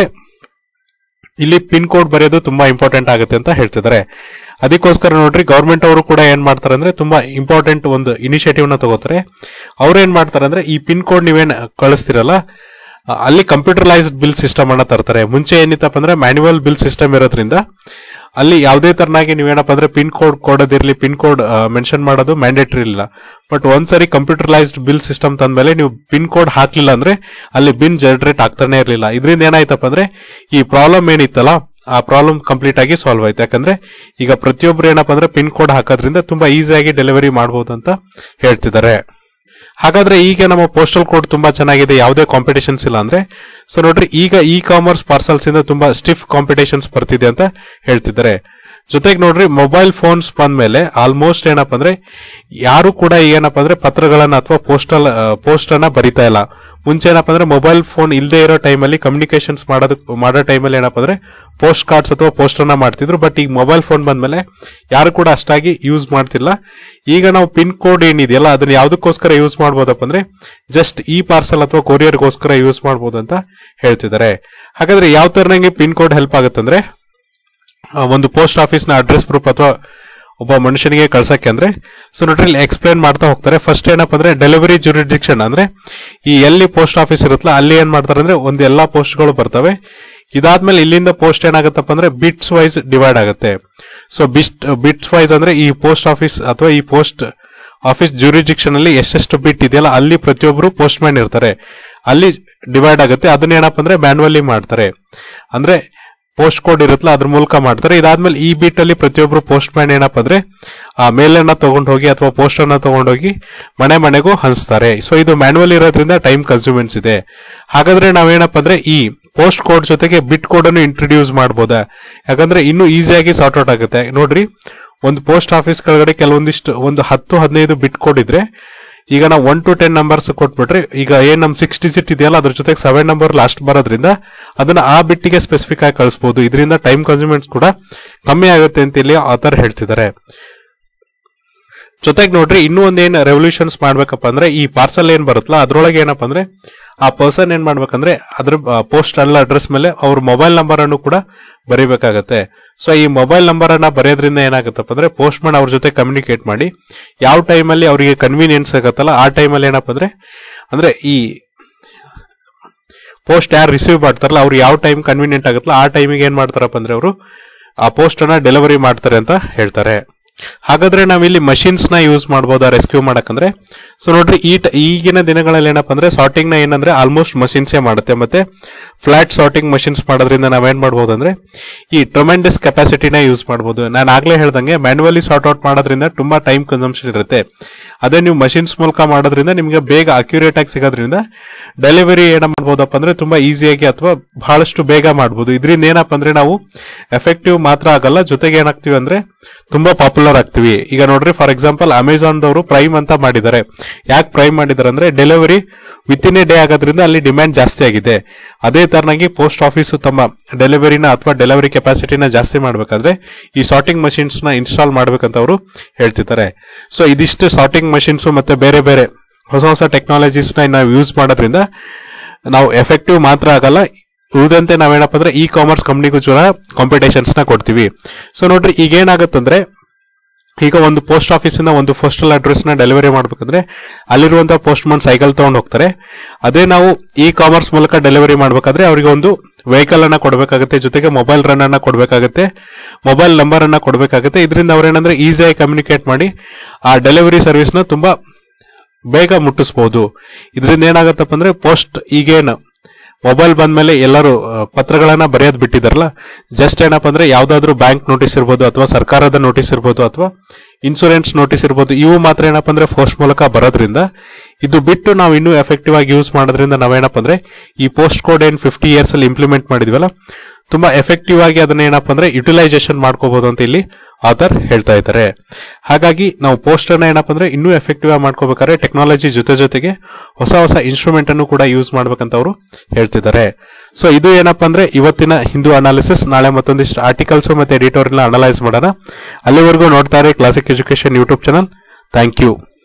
Speaker 1: ಇಲ್ಲಿ ಪಿನ್ ಕೋಡ್ ಬರೆಯೋದು ತುಂಬಾ ಇಂಪಾರ್ಟೆಂಟ್ ಆಗುತ್ತೆ ಅಂತ ಹೇಳ್ತಿದ್ದಾರೆ ಅದಕ್ಕೋಸ್ಕರ ನೋಡ್ರಿ ಗೌರ್ಮೆಂಟ್ ಅವರು ಕೂಡ ಏನ್ ಮಾಡ್ತಾರೆ ಅಂದ್ರೆ ತುಂಬಾ ಇಂಪಾರ್ಟೆಂಟ್ ಒಂದು ಇನಿಷಿಯೇಟಿವ್ ನ ತಗೋತಾರೆ ಅವ್ರು ಏನ್ ಮಾಡ್ತಾರೆ ಅಂದ್ರೆ ಈ ಪಿನ್ ಕೋಡ್ ನೀವೇನ್ ಕಳಿಸ್ತಿರಲ್ಲ ಆ, ಅಲ್ಲಿ ಕಂಪ್ಯೂಟರಲೈಸ್ಡ್ ಬಿಲ್ ಸಿಸ್ಟಮ್ ಅನ್ನ ತರ್ತಾರೆ ಮುಂಚೆ ಏನಿತ್ತಪ್ಪ ಅಂದ್ರೆ ಮ್ಯಾನ್ಯುವಲ್ ಬಿಲ್ ಸಿಸ್ಟಮ್ ಇರೋದ್ರಿಂದ ಅಲ್ಲಿ ಯಾವುದೇ ತರನಾಗಿ ನೀವೇನಪ್ಪ ಅಂದ್ರೆ ಪಿನ್ ಕೋಡ್ ಕೊಡೋದಿರ್ಲಿ ಪಿನ್ ಕೋಡ್ ಮೆನ್ಷನ್ ಮಾಡೋದು ಮ್ಯಾಂಡೇಟರಿ ಇಲ್ಲ ಬಟ್ ಒಂದ್ಸರಿ ಕಂಪ್ಯೂಟರಲೈಸ್ಡ್ ಬಿಲ್ ಸಿಸ್ಟಮ್ ತಂದ್ಮೇಲೆ ನೀವು ಪಿನ್ ಕೋಡ್ ಹಾಕ್ಲಿಲ್ಲ ಅಂದ್ರೆ ಅಲ್ಲಿ ಬಿನ್ ಜನರೇಟ್ ಆಗ್ತಾನೆ ಇರಲಿಲ್ಲ ಇದರಿಂದ ಏನಾಯ್ತಪ್ಪ ಅಂದ್ರೆ ಈ ಪ್ರಾಬ್ಲಮ್ ಏನಿತ್ತಲ್ಲ ಆ ಪ್ರಾಬ್ಲಮ್ ಕಂಪ್ಲೀಟ್ ಆಗಿ ಸಾಲ್ವ್ ಆಯ್ತು ಯಾಕಂದ್ರೆ ಈಗ ಪ್ರತಿಯೊಬ್ರು ಏನಪ್ಪ ಅಂದ್ರೆ ಪಿನ್ ಕೋಡ್ ಹಾಕೋದ್ರಿಂದ ತುಂಬಾ ಈಸಿಯಾಗಿ ಡೆಲಿವರಿ ಮಾಡಬಹುದು ಅಂತ ಹೇಳ್ತಿದ್ದಾರೆ ಹಾಗಾದ್ರೆ ಈಗ ನಮ್ಮ ಪೋಸ್ಟಲ್ ಕೋಡ್ ತುಂಬಾ ಚೆನ್ನಾಗಿದೆ ಯಾವುದೇ ಕಾಂಪಿಟೇಷನ್ಸ್ ಇಲ್ಲ ಅಂದ್ರೆ ಸೊ ನೋಡ್ರಿ ಈಗ ಇ ಕಾಮರ್ಸ್ ಪಾರ್ಸಲ್ಸ್ ಇಂದ ತುಂಬಾ ಸ್ಟಿಫ್ ಕಾಂಪಿಟೇಷನ್ಸ್ ಬರ್ತಿದೆ ಅಂತ ಹೇಳ್ತಿದ್ದಾರೆ ಜೊತೆಗೆ ನೋಡ್ರಿ ಮೊಬೈಲ್ ಫೋನ್ಸ್ ಬಂದ್ಮೇಲೆ ಆಲ್ಮೋಸ್ಟ್ ಏನಪ್ಪ ಅಂದ್ರೆ ಯಾರು ಕೂಡ ಏನಪ್ಪ ಅಂದ್ರೆ ಪತ್ರಗಳನ್ನ ಅಥವಾ ಪೋಸ್ಟಲ್ ಪೋಸ್ಟ್ ಅನ್ನ ಬರಿತಾ ಇಲ್ಲ ಮುಂಚೆ ಏನಪ್ಪ ಅಂದ್ರೆ ಮೊಬೈಲ್ ಫೋನ್ ಇಲ್ಲದೆ ಇರೋ ಟೈಮಲ್ಲಿ ಕಮ್ಯುನಿಕೇಶನ್ಸ್ ಮಾಡೋದ್ ಮಾಡೋ ಟೈಮಲ್ಲಿ ಏನಪ್ಪ ಅಂದ್ರೆ ಪೋಸ್ಟ್ ಕಾರ್ಡ್ಸ್ ಅಥವಾ ಪೋಸ್ಟ್ ಅನ್ನ ಮಾಡ್ತಿದ್ರು ಬಟ್ ಈಗ ಮೊಬೈಲ್ ಫೋನ್ ಬಂದ್ಮೇಲೆ ಯಾರು ಕೂಡ ಅಷ್ಟಾಗಿ ಯೂಸ್ ಮಾಡ್ತಿಲ್ಲ ಈಗ ನಾವು ಪಿನ್ ಕೋಡ್ ಏನಿದೆಯಲ್ಲ ಅದನ್ನ ಯಾವ್ದಕ್ಕೋಸ್ಕರ ಯೂಸ್ ಮಾಡ್ಬೋದಪ್ಪ ಅಂದ್ರೆ ಜಸ್ಟ್ ಈ ಪಾರ್ಸಲ್ ಅಥವಾ ಕೊರಿಯರ್ಗೋಸ್ಕರ ಯೂಸ್ ಮಾಡ್ಬೋದು ಅಂತ ಹೇಳ್ತಿದ್ದಾರೆ ಹಾಗಾದ್ರೆ ಯಾವ ತರನಾಗಿ ಪಿನ್ ಕೋಡ್ ಹೆಲ್ಪ್ ಆಗುತ್ತಂದ್ರೆ ಆ, ಒಂದು ಪೋಸ್ಟ್ ಆಫೀಸ್ ನ ಅಡ್ರೆಸ್ ಪ್ರೂಫ್ ಅಥವಾ ಒಬ್ಬ ಮನುಷ್ಯನಿಗೆ ಕಳ್ಸಕ್ಕೆ ಅಂದ್ರೆ ಸೊ ನೋಡ್ರಿ ಇಲ್ಲಿ ಎಕ್ಸ್ಪ್ಲೇನ್ ಮಾಡ್ತಾ ಹೋಗ್ತಾರೆ ಫಸ್ಟ್ ಏನಪ್ಪ ಅಂದ್ರೆ ಡೆಲಿವರಿ ಜುರಿಡಿಕ್ಷನ್ ಅಂದ್ರೆ ಈ ಎಲ್ಲಿ ಪೋಸ್ಟ್ ಆಫೀಸ್ ಇರುತ್ತಲ್ಲ ಅಲ್ಲಿ ಏನ್ ಮಾಡ್ತಾರೆ ಅಂದ್ರೆ ಒಂದು ಎಲ್ಲಾ ಪೋಸ್ಟ್ಗಳು ಬರ್ತವೆ ಇದಾದ್ಮೇಲೆ ಇಲ್ಲಿಂದ ಪೋಸ್ಟ್ ಏನಾಗುತ್ತಪ್ಪ ಅಂದ್ರೆ ಬಿಟ್ಸ್ ವೈಸ್ ಡಿವೈಡ್ ಆಗುತ್ತೆ ಸೊ ಬಿಸ್ಟ್ ಬಿಟ್ಸ್ ವೈಸ್ ಅಂದ್ರೆ ಈ ಪೋಸ್ಟ್ ಆಫೀಸ್ ಅಥವಾ ಈ ಪೋಸ್ಟ್ ಆಫೀಸ್ ಜುರಿಡಿಕ್ಷನ್ ಅಲ್ಲಿ ಎಷ್ಟೆಷ್ಟು ಬಿಟ್ ಇದೆಯಲ್ಲ ಅಲ್ಲಿ ಪ್ರತಿಯೊಬ್ಬರು ಪೋಸ್ಟ್ ಮ್ಯಾನ್ ಇರ್ತಾರೆ ಅಲ್ಲಿ ಡಿವೈಡ್ ಆಗುತ್ತೆ ಅದನ್ನ ಏನಪ್ಪ ಅಂದ್ರೆ ಮ್ಯಾನ್ಯುವಲಿ ಮಾಡ್ತಾರೆ ಅಂದ್ರೆ ಪೋಸ್ಟ್ ಕೋಡ್ ಇರುತ್ತಲ್ಲ ಅದ್ರ ಮೂಲಕ ಮಾಡ್ತಾರೆ ಇದಾದ್ಮೇಲೆ ಈ ಬೀಟ್ ಅಲ್ಲಿ ಪ್ರತಿಯೊಬ್ರು ಪೋಸ್ಟ್ ಮ್ಯಾನ್ ಏನಪ್ಪ ಅಂದ್ರೆ ಆ ಮೇಲನ್ನ ತಗೊಂಡು ಹೋಗಿ ಅಥವಾ ಪೋಸ್ಟ್ ಅನ್ನ ತಗೊಂಡೋಗಿ ಮನೆ ಮನೆಗೂ ಹಂಚ್ತಾರೆ ಸೊ ಇದು ಮ್ಯಾನ್ಯುವಲ್ ಇರೋದ್ರಿಂದ ಟೈಮ್ ಕನ್ಸ್ಯೂಮೆನ್ಸ್ ಇದೆ ಹಾಗಾದ್ರೆ ನಾವೇನಪ್ಪ ಅಂದ್ರೆ ಈ ಪೋಸ್ಟ್ ಕೋಡ್ ಜೊತೆಗೆ ಬಿಟ್ ಕೋಡ್ ಅನ್ನು ಇಂಟ್ರೊಡ್ಯೂಸ್ ಮಾಡ್ಬೋದಾ ಯಾಕಂದ್ರೆ ಇನ್ನೂ ಈಸಿಯಾಗಿ ಸಾರ್ಟ್ ಔಟ್ ಆಗುತ್ತೆ ನೋಡ್ರಿ ಒಂದು ಪೋಸ್ಟ್ ಆಫೀಸ್ ಕೆಳಗಡೆ ಕೆಲವೊಂದಿಷ್ಟು ಒಂದು ಹತ್ತು ಹದಿನೈದು ಬಿಟ್ ಕೋಡ್ ಇದ್ರೆ ಈಗ ನಾವು ಒನ್ ಟು ಟೆನ್ ನಂಬರ್ಸ್ ಕೊಟ್ಬಿಟ್ರೆ ಈಗ ಏನ್ ನಮ್ ಸಿಕ್ಸ್ ಡಿಜಿಟ್ ಇದೆಯಲ್ಲ ಅದ್ರ ಜೊತೆಗೆ ಸೆವೆನ್ ನಂಬರ್ ಲಾಸ್ಟ್ ಬರೋದ್ರಿಂದ ಅದನ್ನ ಆ ಬಿಟ್ಟಿಗೆ ಸ್ಪೆಸಿಫಿಕ್ ಆಗಿ ಕಳಿಸಬಹುದು ಇದರಿಂದ ಟೈಮ್ ಕನ್ಸ್ಯೂಮೆಂಟ್ಸ್ ಕೂಡ ಕಮ್ಮಿ ಆಗುತ್ತೆ ಅಂತ ಇಲ್ಲಿ ಆಥರ್ ಹೇಳ್ತಿದ್ದಾರೆ ಜೊತೆಗೆ ನೋಡ್ರಿ ಇನ್ನೂ ಒಂದೇನು ರೆವಲ್ಯೂಷನ್ಸ್ ಮಾಡ್ಬೇಕಪ್ಪ ಅಂದ್ರೆ ಈ ಪಾರ್ಸಲ್ ಏನ್ ಬರುತ್ತಲ್ಲ ಅದ್ರೊಳಗೆ ಏನಪ್ಪ ಅಂದ್ರೆ ಆ ಪರ್ಸನ್ ಏನ್ ಮಾಡ್ಬೇಕಂದ್ರೆ ಅದ್ರ ಪೋಸ್ಟ್ ಅಲ್ಲ ಅಡ್ರೆಸ್ ಮೇಲೆ ಅವ್ರ ಮೊಬೈಲ್ ನಂಬರ್ ಅನ್ನು ಕೂಡ ಬರೀಬೇಕಾಗತ್ತೆ ಸೊ ಈ ಮೊಬೈಲ್ ನಂಬರ್ ಅನ್ನ ಬರೆಯೋದ್ರಿಂದ ಏನಾಗುತ್ತಪ್ಪ ಅಂದ್ರೆ ಪೋಸ್ಟ್ ಮ್ಯಾನ್ ಅವ್ರ ಜೊತೆ ಕಮ್ಯುನಿಕೇಟ್ ಮಾಡಿ ಯಾವ ಟೈಮಲ್ಲಿ ಅವರಿಗೆ ಕನ್ವೀನಿಯನ್ಸ್ ಆಗತ್ತಲ್ಲ ಆ ಟೈಮಲ್ಲಿ ಏನಪ್ಪ ಅಂದ್ರೆ ಅಂದ್ರೆ ಈ ಪೋಸ್ಟ್ ಯಾರು ರಿಸೀವ್ ಮಾಡ್ತಾರಲ್ಲ ಅವ್ರು ಯಾವ ಟೈಮ್ ಕನ್ವೀನಿಯಂಟ್ ಆಗುತ್ತಲ್ಲ ಆ ಟೈಮಿಗೆ ಏನ್ ಮಾಡ್ತಾರಪ್ಪ ಅಂದ್ರೆ ಅವರು ಆ ಪೋಸ್ಟ್ ಅನ್ನ ಡೆಲಿವರಿ ಮಾಡ್ತಾರೆ ಅಂತ ಹೇಳ್ತಾರೆ ಹಾಗಾದ್ರೆ ನಾವಿಲ್ಲಿ ಮಷಿನ್ಸ್ ನ ಯೂಸ್ ಮಾಡ್ಬೋದಾ ರೆಸ್ಕ್ಯೂ ಮಾಡಕಂದ್ರೆ ಸೊ ನೋಡ್ರಿ ಈ ಟ- ಈಗಿನ ದಿನಗಳಲ್ಲಿ ಏನಪ್ಪ ಅಂದ್ರೆ ಸಾರ್ಟಿಂಗ್ ನ ಏನಂದ್ರೆ ಆಲ್ಮೋಸ್ಟ್ ಮಷಿನ್ಸೇ ಮಾಡುತ್ತೆ ಮತ್ತೆ ಫ್ಲಾಟ್ ಸಾರ್ಟಿಂಗ್ ಮಷಿನ್ಸ್ ಮಾಡೋದ್ರಿಂದ ನಾವೇನ್ ಮಾಡ್ಬೋದು ಅಂದ್ರೆ ಈ ಟ್ರೊಮೆಂಡಸ್ ಕೆಪಾಸಿಟಿನ ಯೂಸ್ ಮಾಡ್ಬೋದು ನಾನು ಆಗ್ಲೇ ಹೇಳ್ದಂಗೆ ಮ್ಯಾನ್ಯುವಲಿ ಸಾರ್ಟ್ ಔಟ್ ಮಾಡೋದ್ರಿಂದ ತುಂಬಾ ಟೈಮ್ ಕನ್ಸಂಪ್ಷನ್ ಇರುತ್ತೆ ಅದೇ ನೀವು ಮಷಿನ್ಸ್ ಮೂಲಕ ಮಾಡೋದ್ರಿಂದ ನಿಮಗೆ ಬೇಗ ಅಕ್ಯುರೇಟ್ ಆಗಿ ಸಿಗೋದ್ರಿಂದ ಡೆಲಿವರಿ ಏನ ಮಾಡ್ಬೋದಪ್ಪ ಅಂದ್ರೆ ತುಂಬಾ ಈಸಿಯಾಗಿ ಅಥವಾ ಬಹಳಷ್ಟು ಬೇಗ ಮಾಡ್ಬೋದು ಇದರಿಂದ ಏನಪ್ಪ ಅಂದ್ರೆ ನಾವು ಎಫೆಕ್ಟಿವ್ ಮಾತ್ರ ಆಗಲ್ಲ ಜೊತೆಗೆ ಏನಾಗ್ತೀವಿ ಅಂದ್ರೆ ತುಂಬಾ ಪಾಪ್ಯುಲರ್ ಆಗ್ತೀವಿ ಈಗ ನೋಡ್ರಿ ಫಾರ್ ಎಕ್ಸಾಂಪಲ್ ಅಮೆಝಾನ್ ದವರು ಪ್ರೈಮ್ ಅಂತ ಮಾಡಿದ್ದಾರೆ ಯಾಕೆ ಪ್ರೈಮ್ ಮಾಡಿದ್ದಾರೆ ಅಂದ್ರೆ delivery within a day ಆಗೋದ್ರಿಂದ ಅಲ್ಲಿ ಡಿಮ್ಯಾಂಡ್ ಜಾಸ್ತಿ ಆಗಿದೆ ಅದೇ ತರನಾಗಿ ಪೋಸ್ಟ್ ಆಫೀಸ್ ತಮ್ಮ ಡೆಲಿವರಿನ ಅಥವಾ ಡೆಲಿವರಿ ಕೆಪಾಸಿಟಿನ ಜಾಸ್ತಿ ಮಾಡಬೇಕಾದ್ರೆ ಈ ಸಾರ್ಟಿಂಗ್ ಮಷಿನ್ಸ್ ನ ಇನ್ಸ್ಟಾಲ್ ಮಾಡ್ಬೇಕಂತ ಅವರು ಹೇಳ್ತಿದ್ದಾರೆ ಸೊ ಇದಿಷ್ಟು ಸಾರ್ಟಿಂಗ್ ಮಷಿನ್ಸ್ ಮತ್ತೆ ಬೇರೆ ಬೇರೆ ಹೊಸ ಹೊಸ ಟೆಕ್ನಾಲಜೀಸ್ ನ ನಾವು ಯೂಸ್ ಮಾಡೋದ್ರಿಂದ ನಾವು ಎಫೆಕ್ಟಿವ್ ಮಾತ್ರ ಆಗಲ್ಲ ಉಳಿದಂತೆ ನಾವೇನಪ್ಪ ಅಂದ್ರೆ ಇ ಕಾಮರ್ಸ್ ಕಂಪ್ನಿಗೂ ಕೂಡ ಕಾಂಪಿಟೇಷನ್ಸ್ ನ ಕೊಡ್ತೀವಿ ಸೊ ನೋಡ್ರಿ ಈಗ ಏನಾಗುತ್ತಂದ್ರೆ ಈಗ ಒಂದು ಪೋಸ್ಟ್ ಆಫೀಸಿಂದ ಒಂದು ಪೋಸ್ಟಲ್ ಅಡ್ರೆಸ್ ನ ಡೆಲಿವರಿ ಮಾಡ್ಬೇಕಂದ್ರೆ ಅಲ್ಲಿರುವಂತ ಪೋಸ್ಟ್ ಮನ್ ಸೈಕಲ್ ತಗೊಂಡು ಹೋಗ್ತಾರೆ ಅದೇ ನಾವು ಇ ಕಾಮರ್ಸ್ ಮೂಲಕ ಡೆಲಿವರಿ ಮಾಡ್ಬೇಕಾದ್ರೆ ಅವರಿಗೆ ಒಂದು ವೆಹಿಕಲ್ ಅನ್ನ ಕೊಡಬೇಕಾಗುತ್ತೆ ಜೊತೆಗೆ ಮೊಬೈಲ್ ರನ್ ಅನ್ನ ಕೊಡಬೇಕಾಗುತ್ತೆ ಮೊಬೈಲ್ ನಂಬರ್ ಅನ್ನ ಕೊಡಬೇಕಾಗುತ್ತೆ ಇದರಿಂದ ಅವ್ರೇನಂದ್ರೆ ಈಸಿಯಾಗಿ ಕಮ್ಯುನಿಕೇಟ್ ಮಾಡಿ ಆ ಡೆಲಿವರಿ ಸರ್ವಿಸ್ ನ ತುಂಬಾ ಬೇಗ ಮುಟ್ಟಿಸ್ಬೋದು ಇದರಿಂದ ಏನಾಗತ್ತಪ್ಪ ಅಂದ್ರೆ ಪೋಸ್ಟ್ ಈಗೇನು ಮೊಬೈಲ್ ಬಂದ್ಮೇಲೆ ಎಲ್ಲರೂ ಆ, ಪತ್ರಗಳನ್ನ ಬರೆಯೋದು ಬಿಟ್ಟಿದಾರಲ್ಲ ಜಸ್ಟ್ ಏನಪ್ಪ ಅಂದ್ರೆ ಯಾವ್ದಾದ್ರು ಬ್ಯಾಂಕ್ ನೋಟಿಸ್ ಇರ್ಬೋದು ಅಥವಾ ಸರ್ಕಾರದ ನೋಟಿಸ್ ಇರ್ಬೋದು ಅಥವಾ ಇನ್ಸೂರೆನ್ಸ್ ನೋಟಿಸ್ ಇರ್ಬೋದು ಇವು ಮಾತ್ರ ಏನಪ್ಪ ಅಂದ್ರೆ ಪೋಸ್ಟ್ ಮೂಲಕ ಬರೋದ್ರಿಂದ ಇದು ಬಿಟ್ಟು ನಾವು ಇನ್ನೂ ಎಫೆಕ್ಟಿವ್ ಆಗಿ ಯೂಸ್ ಮಾಡೋದ್ರಿಂದ ನಾವೇನಪ್ಪ ಅಂದ್ರೆ ಈ ಪೋಸ್ಟ್ ಕೋಡ್ ಏನ್ ಫಿಫ್ಟಿ ಇಯರ್ಸ್ ಅಲ್ಲಿ ಇಂಪ್ಲಿಮೆಂಟ್ ಮಾಡಿದ್ವಲ್ಲ ತುಂಬಾ ಎಫೆಕ್ಟಿವ್ ಆಗಿ ಅದನ್ನ ಏನಪ್ಪ ಅಂದ್ರೆ ಯುಟಿಲೈಸೇಷನ್ ಮಾಡ್ಕೋಬಹುದು ಅಂತ ಇಲ್ಲಿ ಆಥರ್ ಹೇಳ್ತಾ ಇದ್ದಾರೆ ಹಾಗಾಗಿ ನಾವು ಪೋಸ್ಟ್ ಅನ್ನ ಏನಪ್ಪ ಅಂದ್ರೆ ಇನ್ನೂ ಎಫೆಕ್ಟಿವ್ ಆಗಿ ಮಾಡ್ಕೋಬೇಕಾದ್ರೆ ಟೆಕ್ನಾಲಜಿ ಜೊತೆ ಜೊತೆಗೆ ಹೊಸ ಹೊಸ ಇನ್ಸ್ಟ್ರೂಮೆಂಟ್ ಅನ್ನು ಕೂಡ ಯೂಸ್ ಮಾಡ್ಬೇಕಂತ ಅವರು ಹೇಳ್ತಿದ್ದಾರೆ ಸೊ ಇದು ಏನಪ್ಪ ಅಂದ್ರೆ ಇವತ್ತಿನ ಹಿಂದೂ ಅನಾಲಿಸಿಸ್ ನಾಳೆ ಮತ್ತೊಂದಿಷ್ಟು ಆರ್ಟಿಕಲ್ಸ್ ಮತ್ತೆ ಎಡಿಟೋರಿಯಲ್ ಅನಲೈಸ್ ಮಾಡೋಣ ಅಲ್ಲಿವರೆಗೂ ನೋಡ್ತಾರೆ classic education YouTube channel thank you